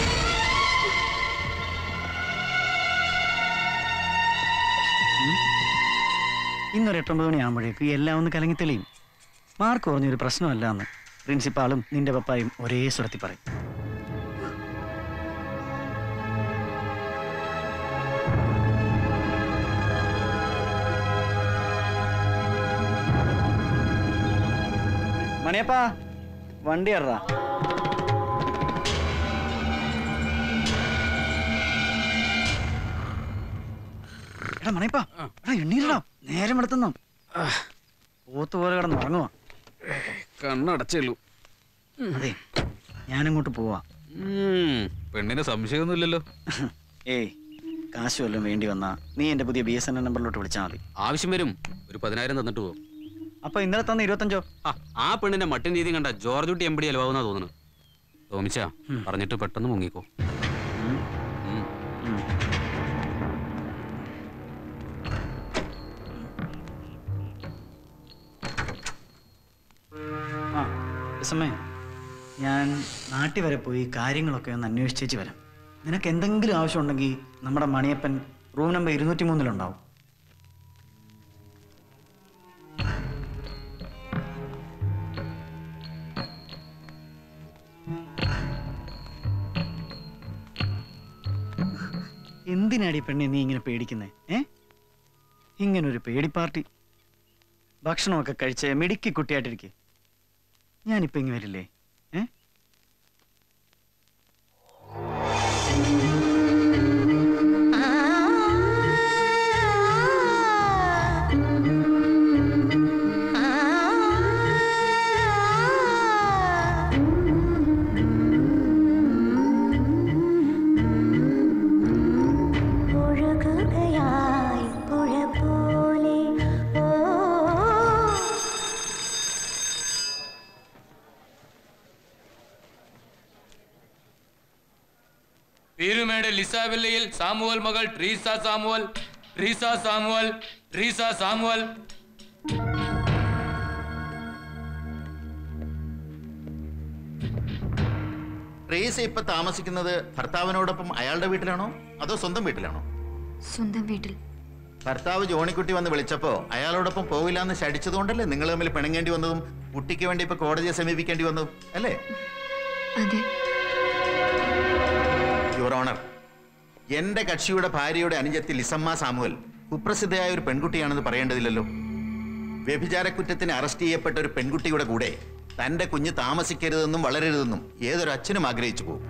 ഉം? ഇന്നൊരു എട്ടൊമ്പത് മണിയാകുമ്പോഴേക്ക് എല്ലാം ഒന്ന് കലങ്ങി തെളിയും മാർക്ക് കുറഞ്ഞൊരു പ്രശ്നമല്ല എന്ന് പ്രിൻസിപ്പാളും നിന്റെ പപ്പായും ഒരേ സ്വരത്തിൽ പറയും മണിയപ്പാ വണ്ടി ഇറ എടാ മണിയപ്പാ എടാ എണ്ണീരടാ നേരം എടുത്തുന്നോ പോത്ത് പോലെ കിടന്ന് ഉറങ്ങുവാ കണ്ണടച്ചുള്ളൂ അതെ ഞാനങ്ങോട്ട് പോവാ പെണ്ണിന് സംശയമൊന്നുമില്ലല്ലോ ഏയ് കാശ് വല്ലതും വേണ്ടി വന്നാ നീ എന്റെ പുതിയ ബി എസ് എൻ എൽ നമ്പറിലോട്ട് വിളിച്ചാൽ മതി ആവശ്യം വരും ഒരു പതിനായിരം തന്നിട്ട് പോകും അപ്പൊ ഇന്നലെ തന്ന ഇരുപത്തഞ്ചോ ആ പെണ്ണിന്റെ മട്ടും രീതി കണ്ട ജോർജ് കുട്ടി എമ്പടി അലവാകുന്നാ തോന്നുന്നു തോമിച്ച പറഞ്ഞിട്ട് പെട്ടെന്ന് മുങ്ങിക്കോ ഉം. ആ എസമ്മേ ഞാൻ നാട്ടിൽ വരെ പോയി കാര്യങ്ങളൊക്കെ ഒന്ന് അന്വേഷിച്ചേച്ച് വരാം നിനക്ക് എന്തെങ്കിലും ആവശ്യമുണ്ടെങ്കിൽ നമ്മുടെ മണിയപ്പൻ റൂം നമ്പർ ഇരുന്നൂറ്റി മൂന്നിലുണ്ടാവും എന്തിനാടി പെണ്ണെ നീ ഇങ്ങനെ പേടിക്കുന്നേ ഏ ഇങ്ങനൊരു പേടി പാർട്ടി ഭക്ഷണമൊക്കെ കഴിച്ച് മിടുക്കി കുട്ടിയായിട്ടിരിക്കെ ഞാനിപ്പോ ഇങ്ങ് വരില്ലേ ഏ ഒഴുകുകയായി പുഴ പോലെ ഓ പീരുമേട് ലിസാവില്ലയിൽ സാമുവൽ മകൾ Treesa Samuel Treesa Samuel Treesa Samuel Tresa ഇപ്പൊ താമസിക്കുന്നത് ഭർത്താവിനോടൊപ്പം അയാളുടെ വീട്ടിലാണോ അതോ സ്വന്തം വീട്ടിലാണോ സ്വന്തം വീട്ടിൽ ഭർത്താവ് ജോണിക്കുട്ടി വന്ന് വിളിച്ചപ്പോ അയാളോടൊപ്പം പോകില്ല എന്ന് ശടിച്ചതുകൊണ്ടല്ലേ നിങ്ങൾ തമ്മിൽ പിണങ്ങേണ്ടി വന്നതും കുട്ടിക്ക് വേണ്ടി ഇപ്പൊ കോടതിയെ സമീപിക്കേണ്ടി വന്നതും അല്ലേ അതെ യുവർ ഓണർ എന്റെ കക്ഷിയുടെ ഭാര്യയുടെ അനുജത്തി ലിസമ്മ സാമുവൽ കുപ്രസിദ്ധയായ ഒരു പെൺകുട്ടിയാണെന്ന് പറയേണ്ടതില്ലല്ലോ വ്യഭിചാരക്കുറ്റത്തിന് അറസ്റ്റ് ചെയ്യപ്പെട്ട ഒരു പെൺകുട്ടിയുടെ കൂടെ തന്റെ കുഞ്ഞ് താമസിക്കരുതെന്നും വളരരുതെന്നും ഏതൊരു അച്ഛനും ആഗ്രഹിച്ചു പോകും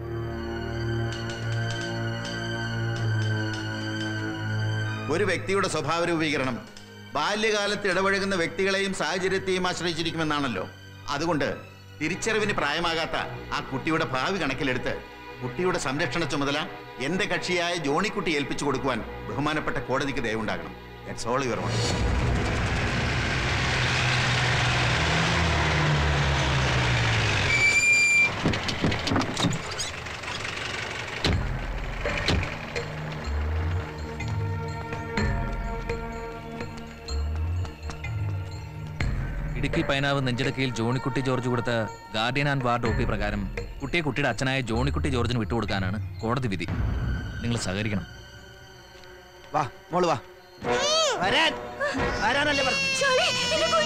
ഒരു വ്യക്തിയുടെ സ്വഭാവ രൂപീകരണം ബാല്യകാലത്ത് ഇടപഴകുന്ന വ്യക്തികളെയും സാഹചര്യത്തെയും ആശ്രയിച്ചിരിക്കുമെന്നാണല്ലോ അതുകൊണ്ട് തിരിച്ചറിവിന് പ്രായമാകാത്ത ആ കുട്ടിയുടെ ഭാവി കണക്കിലെടുത്ത് കുട്ടിയുടെ സംരക്ഷണ ചുമതല എന്റെ കക്ഷിയായ ജോണിക്കുട്ടി ഏൽപ്പിച്ചു കൊടുക്കുവാൻ ബഹുമാനപ്പെട്ട കോടതിക്ക് ദയവുണ്ടാകണം that's all your honour Idukki Painavu നെഞ്ചിടക്കയിൽ ജോണിക്കുട്ടി ജോർജ് കൊടുത്ത guardian and ward O P പ്രകാരം കുട്ടിയെ കുട്ടിയുടെ അച്ഛനായ ജോണിക്കുട്ടി ജോർജിന് വിട്ടുകൊടുക്കാനാണ് കോടതി വിധി നിങ്ങൾ സഹകരിക്കണം വാ മോള് വാ വരാൻ വരാനല്ലേ പറഞ്ഞു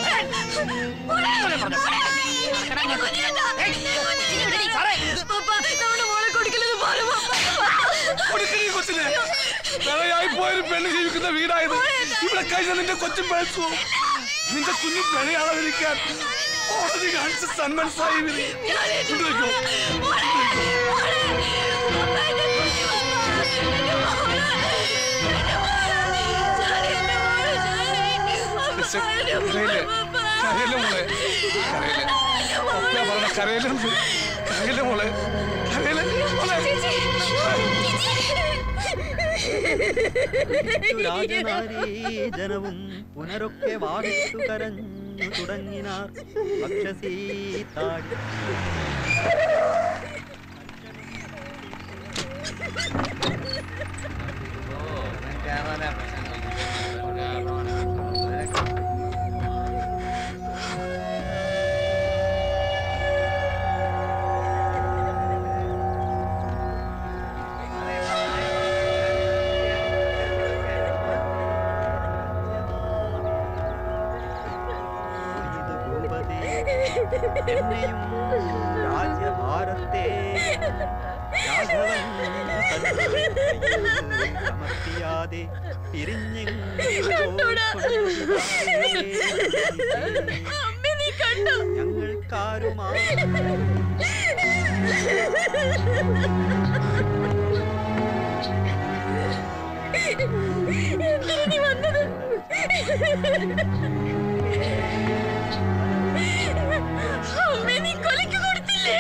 കൊടുക്കണീ കൊച്ചിനെ പിഴയായി പോയൊരു പെണ്ണ് ജീവിക്കുന്ന വീടായത് ഇവിടെ കഴിഞ്ഞ നിന്റെ കൊച്ചും പഴച്ചു നിന്റെ കുഞ്ഞു പിഴയാളാതിരിക്കാൻ കോടതി കാണിച്ച സന്മനസ്സായി ഇവര്. കൊണ്ടുവയ്ക്കോ. ലിസ, കരയില്ലേ? കരയില്ലേ മോളെ? കരയില്ലേ? ഒപ്പ പറഞ്ഞ കരയില്ലേ? കരയില്ലേ മോളെ? കരയില്ലേ? മോളെ? ജനവും പുനരൊക്കെ വാവിട്ടു കരഞ്ഞു തുടങ്ങിനാർ ഭക്ഷസീ താടി എന്നെയും രാജ്യഭാരത്തെ രാഘവൻ സമർപ്പിയാതെ പിരിഞ്ഞെങ്ങോ ഞങ്ങൾക്ക് സർക്കാരുമാ എന്തിനീ വന്നത് അമ്മേ നീ കൊലയ്ക്ക് കൊടുത്തില്ലേ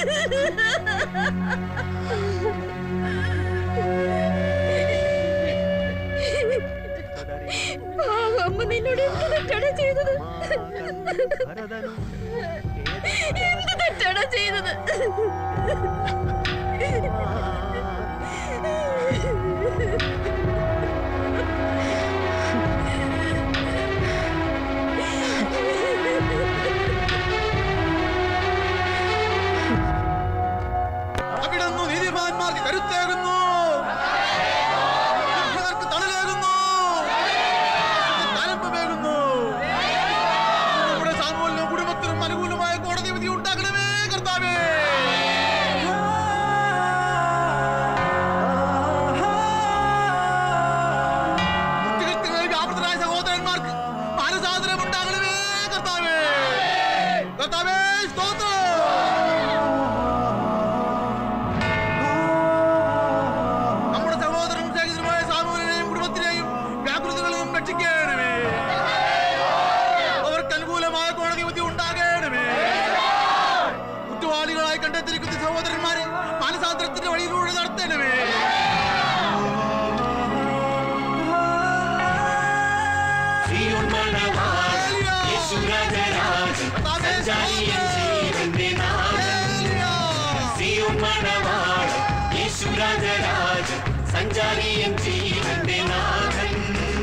ആ അമ്മ നിന്നോട് എന്ത് തെറ്റാണ് ചെയ്തത് എന്ത് തെറ്റാണ് ചെയ്തത് അവിടുന്ന് നീതിമാന്മാർക്ക് കരുത്തേകുന്നു ദുഷ്ടർക്ക് തണലേകുന്നു തലമ്പേകുന്നു നമ്മുടെ സാമൂഹിക കുടുംബത്തിനും അനുകൂലമായ കോടതി വിധി ഉണ്ടാകണമേ കർത്താവേ കുറ്റകൃത്യങ്ങളിൽ വ്യാപൃതരായ സഹോദരന്മാർക്ക് മാനസാന്തരം ഉണ്ടാകണമേ കർത്താവേ കർത്താവേ സ്തോത്രം നമ്മുടെ സഹോദരൻ സ്നേഹിതരുമായ സാമൂഹികനെയും കുടുംബത്തിനെയും വ്യാകൃതികളെയും രക്ഷിക്കണമേ അവർക്ക് അനുകൂലമായ കോടതി വിധി ഉണ്ടാകണമേ കുറ്റവാളികളായി കണ്ടെത്തിയിരിക്കുന്ന സഹോദരന്മാരെ മാനസാന്തരത്തിന്റെ വഴിയിലൂടെ നടത്തണമേ സഞ്ചാരിയൻ ജീവന്റെ നാഥൻ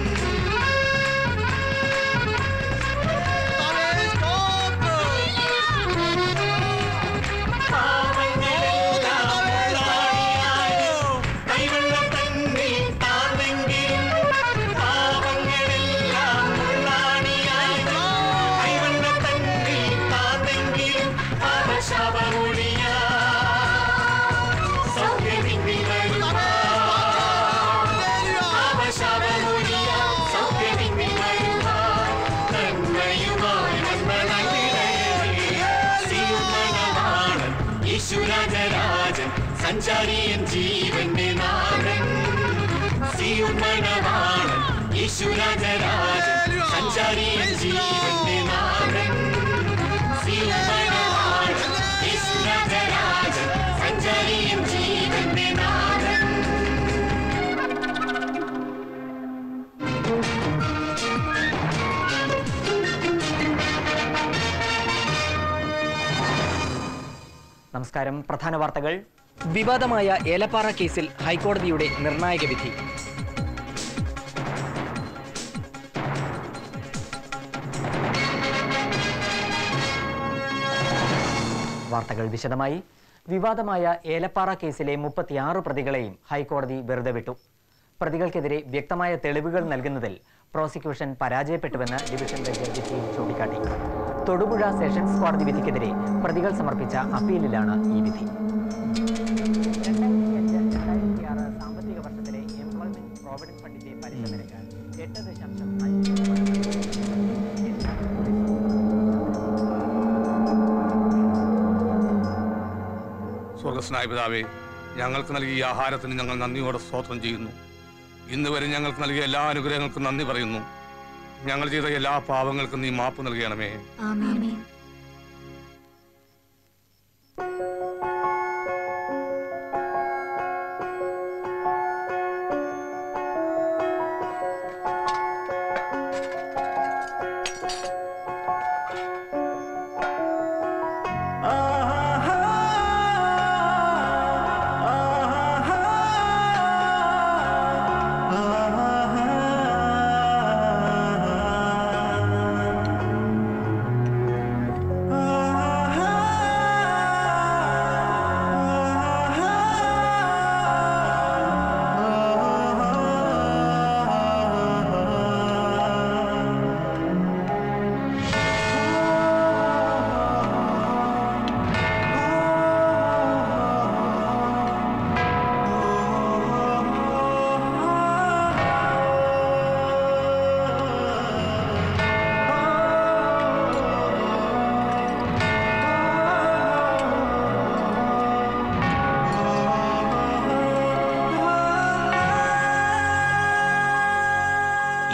യേശുരാജരാജൻ സഞ്ചാരിയൻ ജീവന്റെ നാഥൻ സിയുമണവാളൻ യേശുരാജരാജൻ സഞ്ചാരിയൻ ജീവന്റെ നാഥൻ സിയുമണവാളൻ യേശുരാജരാജൻ സഞ്ചാരിയൻ ജീവന്റെ നാഥൻ നമസ്കാരം പ്രധാന വാർത്തകൾ വിവാദമായ ഏലപ്പാറ കേസിൽ ഹൈക്കോടതിയുടെ നിർണായക വിധി വാർത്തകൾ വിശദമായി വിവാദമായ ഏലപ്പാറ കേസിലെ മുപ്പത്തിയാറ് പ്രതികളെയും ഹൈക്കോടതി വെറുതെ വിട്ടു പ്രതികൾക്കെതിരെ വ്യക്തമായ തെളിവുകൾ നൽകുന്നതിൽ പ്രോസിക്യൂഷൻ പരാജയപ്പെട്ടുവെന്ന് ഡിവിഷൻ ബെഞ്ച് വിധിയിൽ ചൂണ്ടിക്കാട്ടി തൊടുപുഴ സെഷൻസ് കോടതി വിധിക്കെതിരെ പ്രതികൾ സമർപ്പിച്ച അപ്പീലിലാണ് ഈ വിധി സാമ്പത്തിക വർഷത്തിലെ എംപ്ലോയ്മെന്റ് പ്രോവിഡന്റ് ഫണ്ടിന്റെ പലിശ നിരക്ക് എട്ട് ദശാംശം അഞ്ച് സ്വർഗസ്നായ പിതാവേ ഞങ്ങൾക്ക് നൽകിയ ഈ ആഹാരത്തിന് ഞങ്ങൾ നന്ദിയോടെ സ്തോത്രം ചെയ്യുന്നു ഇന്ന് വരെ ഞങ്ങൾക്ക് നൽകിയ എല്ലാ അനുഗ്രഹങ്ങൾക്കും നന്ദി പറയുന്നു ഞങ്ങൾ ചെയ്ത എല്ലാ പാവങ്ങൾക്കും നീ മാപ്പ് നൽകണമേ ആമേൻ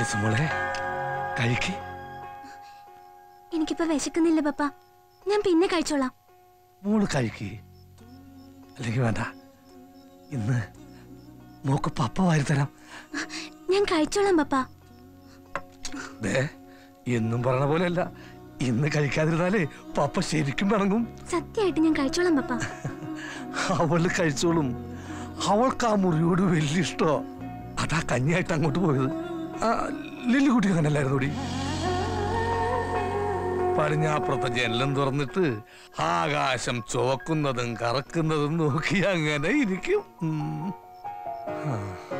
ലിസുമോളെ കഴിക്ക് എനിക്കിപ്പോ വിശക്കുന്നില്ല പപ്പ ഞാൻ പിന്നെ കഴിച്ചോളാം മോള് കഴിക്ക് അല്ലെങ്കിൽ വേണ്ട ഇന്ന് മോക്ക് പപ്പ വാരി തരാം ഞാൻ കഴിച്ചോളാം പപ്പ ദേ എന്നും പറഞ്ഞ പോലെയല്ല ഇന്ന് കഴിക്കാതിരുന്നാലേ പപ്പ ശരിക്കും പിണങ്ങും സത്യമായിട്ട് ഞാൻ കഴിച്ചോളാം പപ്പ അവള് കഴിച്ചോളും അവൾക്ക് ആ മുറിയോട് വലിയ ഇഷ്ടോ അതാ കഞ്ഞിയായിട്ട് അങ്ങോട്ട് പോയത് ആ, ലില്ലിക്കുട്ടി അങ്ങനല്ലായിരുന്നു കൂടി പടിഞ്ഞാപ്പുറത്തെ ജനലും തുറന്നിട്ട് ആകാശം ചുവക്കുന്നതും കറക്കുന്നതും നോക്കി അങ്ങനെ ഇരിക്കും ഉം. ആ.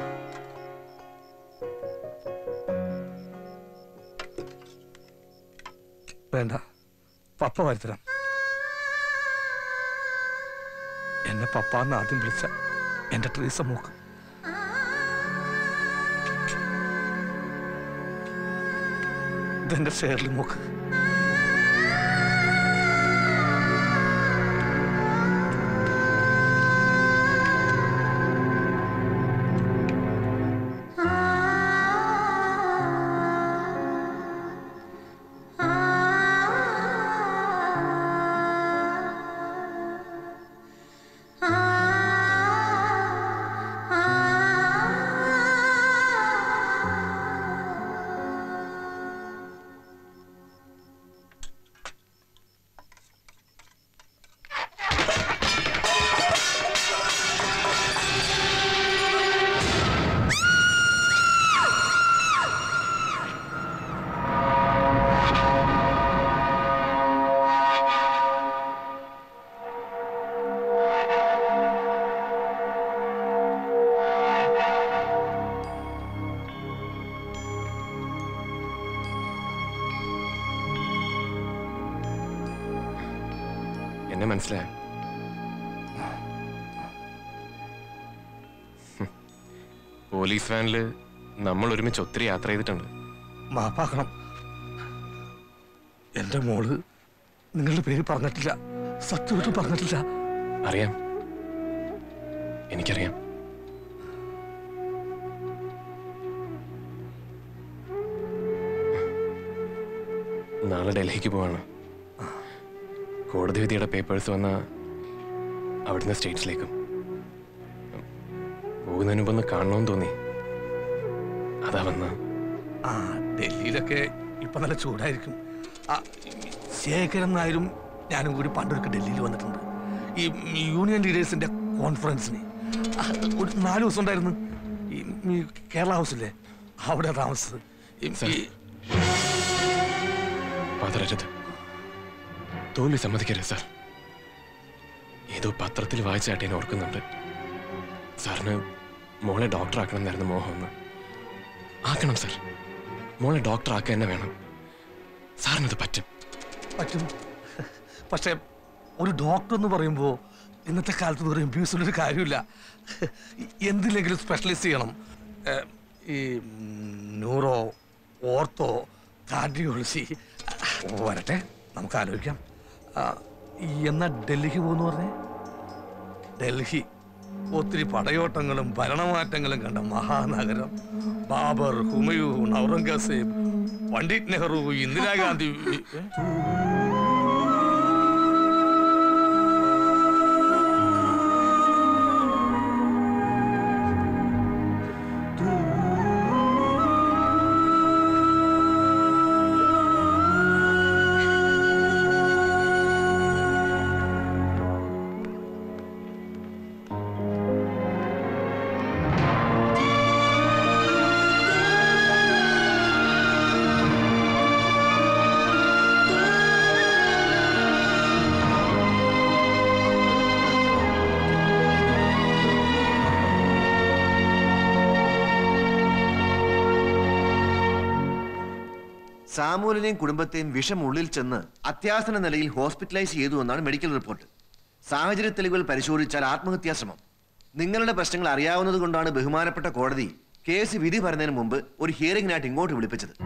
വേണ്ട പപ്പ വരുത്തരാം എന്നെ പപ്പാന്ന് ആദ്യം വിളിച്ച എന്റെ ട്രീസ മോക്ക് ഇതെന്റെ ഷേർലി മോക്ക് എന്നെ മനസ്സിലായോ ഹും. പോലീസ് വാനില് നമ്മൾ ഒരുമിച്ച് ഒത്തിരി യാത്ര ചെയ്തിട്ടുണ്ട് മാപ്പാക്കണം എന്റെ മോള് നിങ്ങളുടെ പേര് പറഞ്ഞിട്ടില്ല സത്യമായിട്ടും പറഞ്ഞിട്ടില്ല അറിയാം എനിക്കറിയാം നാളെ ഡൽഹിക്ക് പോവാണ് കോടതി വിധിയുടെ പേപ്പേഴ്സ് വന്ന അവിടുന്ന് സ്റ്റേറ്റ്സിലേക്കും പോകുന്നതിന് മുമ്പ് ഒന്ന് കാണണമെന്ന് തോന്നി അതാ വന്ന ആ ഡൽഹിയിലൊക്കെ ഇപ്പൊ നല്ല ചൂടായിരിക്കും ആ, ശേഖരൻ നായരും ഞാനും കൂടി പണ്ടൊരുക്ക് ഡൽഹിയിൽ വന്നിട്ടുണ്ട് ഈ യൂണിയൻ ലീഡേഴ്സിന്റെ കോൺഫറൻസിന് ആ, ഒരു നാല് ദിവസം ഉണ്ടായിരുന്നു ഈ ഈ കേരള ഹൗസില്ലേ അവിടെ താമസിച്ചത് ഈ- ഈ- പതറരുത് തോൽവി സമ്മതിക്കരുത് സാർ ഏതോ പത്രത്തിൽ വായിച്ചായിട്ട് ഞാൻ ഓർക്കുന്നുണ്ട് സാറിന് മോളെ ഡോക്ടർ ആക്കണം എന്നായിരുന്നു മോഹമെന്ന് ആക്കണം സാർ മോളെ ഡോക്ടർ ആക്കുക തന്നെ വേണം സാറിനത് പറ്റും പറ്റും പക്ഷേ ഒരു ഡോക്ടർ എന്ന് പറയുമ്പോൾ ഇന്നത്തെ കാലത്ത് വെറും എംബിയൂസിലൊരു കാര്യമില്ല എന്തിലെങ്കിലും സ്പെഷ്യലൈസ് ചെയ്യണം ഏഹ്, ഈ ന്യൂറോ ഓർത്തോ കാർഡിയോളജി വരട്ടെ നമുക്ക് ആലോചിക്കാം ആ, എന്നാ ഡൽഹിക്ക് പോകുന്നു പറഞ്ഞേ ഡൽഹി ഒത്തിരി പടയോട്ടങ്ങളും ഭരണമാറ്റങ്ങളും കണ്ട മഹാനഗരം ബാബർ ഹുമയൂൺ ഔറംഗസേബ് പണ്ഡിറ്റ് നെഹ്റു ഇന്ദിരാഗാന്ധി ഏ? സാമൂലിനെയും കുടുംബത്തെയും വിഷം ഉള്ളിൽ ചെന്ന് അത്യാസന നിലയിൽ ഹോസ്പിറ്റലൈസ് ചെയ്തു എന്നാണ് മെഡിക്കൽ റിപ്പോർട്ട് സാഹചര്യ തെളിവുകൾ പരിശോധിച്ചാൽ ആത്മഹത്യാശ്രമം നിങ്ങളുടെ പ്രശ്നങ്ങൾ അറിയാവുന്നത് കൊണ്ടാണ് ബഹുമാനപ്പെട്ട കോടതി കേസ് വിധി പറയുന്നതിന് മുമ്പ് ഒരു ഹിയറിംഗിനായിട്ട് ഇങ്ങോട്ട് വിളിപ്പിച്ചത്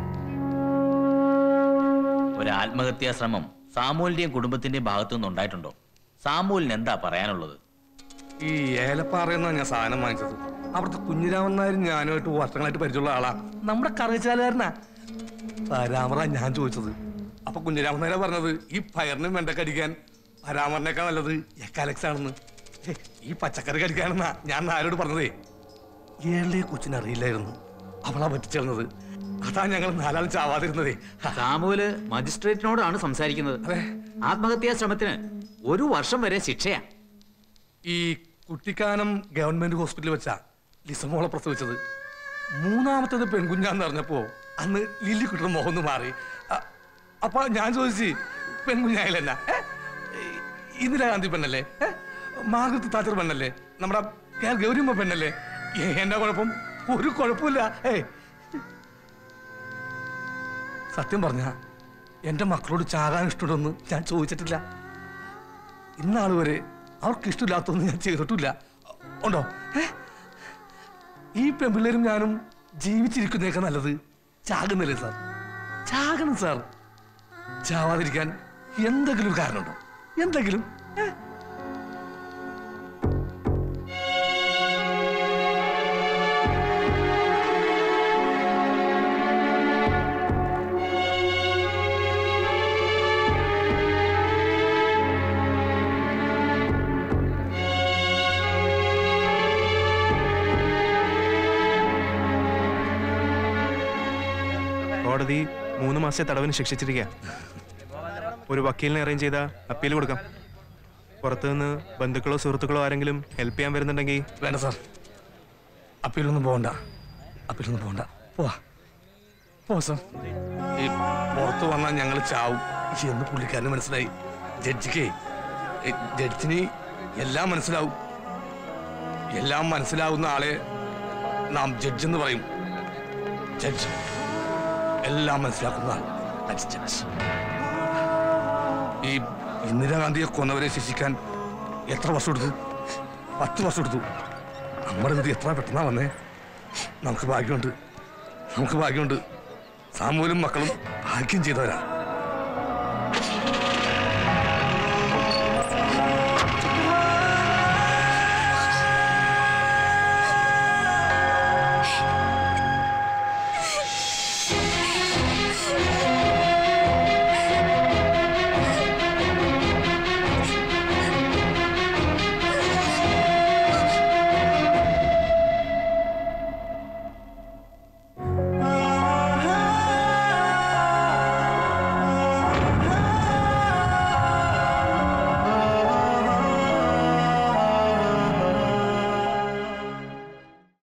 ഒരു ആത്മഹത്യാ ശ്രമം സാമൂലിന്റെയും കുടുംബത്തിന്റെയും ഭാഗത്തു നിന്ന് ഉണ്ടായിട്ടുണ്ടോ സാമൂലിന് എന്താ പറയാനുള്ളത് ഈ ഏലപ്പാറയെന്നാ ഞാൻ സാധനം വാങ്ങിച്ചത് അവിടുത്തെ കുഞ്ഞിരാമൻ നായർ ഞാനുമായിട്ട് വർഷങ്ങളായിട്ട് പരിചയമുള്ള ആളാ നമ്മുടെ കറിച്ചാലുകാരനാ പരാമറ ഞാൻ ചോദിച്ചത് അപ്പൊ കുഞ്ഞിരാമൻ നായര പറഞ്ഞത് ഈ പയറിനും വെണ്ടക്കടിക്കാൻ പരാമറിനേക്കാൾ നല്ലത് എക്കാലക്സ് ആണെന്ന് ഹേ, ഈ പച്ചക്കറി കടിക്കാനെന്നാ ഞാൻ നായരോട് പറഞ്ഞതേ ഏളിയെ കൊച്ചിനെ അറിയില്ലായിരുന്നു അവളാ പറ്റിച്ചേർന്നത് അതാ ഞങ്ങൾ നാലാളും ചാവാതിരുന്നതേ സാമൂല് മജിസ്ട്രേറ്റിനോടാണ് സംസാരിക്കുന്നത് ആത്മഹത്യാ ശ്രമത്തിന് ഒരു വർഷം വരെ ശിക്ഷയാ ഈ കുട്ടിക്കാനം ഗവൺമെന്റ് ഹോസ്പിറ്റലിൽ വെച്ചാ ലിസമോളെ പ്രസവിച്ചത് മൂന്നാമത്തത് പെൺകുഞ്ഞാന്ന് അറിഞ്ഞപ്പോ അന്ന് ലില്ലി കുട്ടിയുടെ മുഖം ഒന്ന് മാറി അ- അപ്പൊ ഞാൻ ചോദിച്ചു പെൺകുഞ്ഞായാലെന്നാ ഏ? ഇന്ദിരാഗാന്ധി പെണ്ണല്ലേ ഏ? മാർഗരറ്റ് താച്ചർ പെണ്ണല്ലേ നമ്മുടെ കെ ആർ ഗൗരിയമ്മ പെണ്ണല്ലേ ഏ, എന്നാ കുഴപ്പം ഒരു കുഴപ്പമില്ല ഏ സത്യം പറഞ്ഞ എന്റെ മക്കളോട് ചാകാൻ ഇഷ്ടമുണ്ടെന്ന് ഞാൻ ചോദിച്ചിട്ടില്ല ഇന്നാൾ വരെ അവർക്ക് ഇഷ്ടമില്ലാത്തൊന്നും ഞാൻ ചെയ്തിട്ടില്ല ഉണ്ടോ ഏ? ഈ പെൺപിള്ളേരും ഞാനും ജീവിച്ചിരിക്കുന്നേക്കാൾ നല്ലത് ചാകുന്നില്ലേ സാർ ചാകണം സാർ ചാവാതിരിക്കാൻ എന്തെങ്കിലും ഒരു കാരണമുണ്ടോ എന്തെങ്കിലും ഏ? കോടതി മൂന്ന് മാസത്തെ തടവിന് ശിക്ഷിച്ചിരിക്കുക ഒരു വക്കീലിനെ അറേഞ്ച് ചെയ്താൽ അപ്പീൽ കൊടുക്കാം പുറത്തുനിന്ന് ബന്ധുക്കളോ സുഹൃത്തുക്കളോ ആരെങ്കിലും ഹെൽപ്പ് ചെയ്യാൻ വരുന്നുണ്ടെങ്കിൽ വേണ്ട സാർ അപ്പീലൊന്നും പോകണ്ട അപ്പീലൊന്നും പോകണ്ട പോവാ പോ സാർ ഈ പുറത്ത് വന്നാൽ ഞങ്ങൾ ചാവും എന്ന് പുള്ളിക്കാരന് മനസ്സിലായി ജഡ്ജിക്ക് ജഡ്ജിന് എല്ലാം മനസ്സിലാവും എല്ലാം മനസ്സിലാവുന്ന ആളെ നാം ജഡ്ജ് എന്ന് പറയും ജഡ്ജ് എല്ലാം മനസ്സിലാക്കുന്ന ആൾ That's judge. ഈ ഇന്ദിരാഗാന്ധിയെ കൊന്നവരെ ശിക്ഷിക്കാൻ എത്ര വർഷം എടുത്തു പത്ത് വർഷം എടുത്തു നമ്മുടെ വിധി എത്ര പെട്ടെന്നാ വന്നേ നമുക്ക് ഭാഗ്യമുണ്ട് നമുക്ക് ഭാഗ്യമുണ്ട് സാമൂലും മക്കളും ഭാഗ്യം ചെയ്തവരാ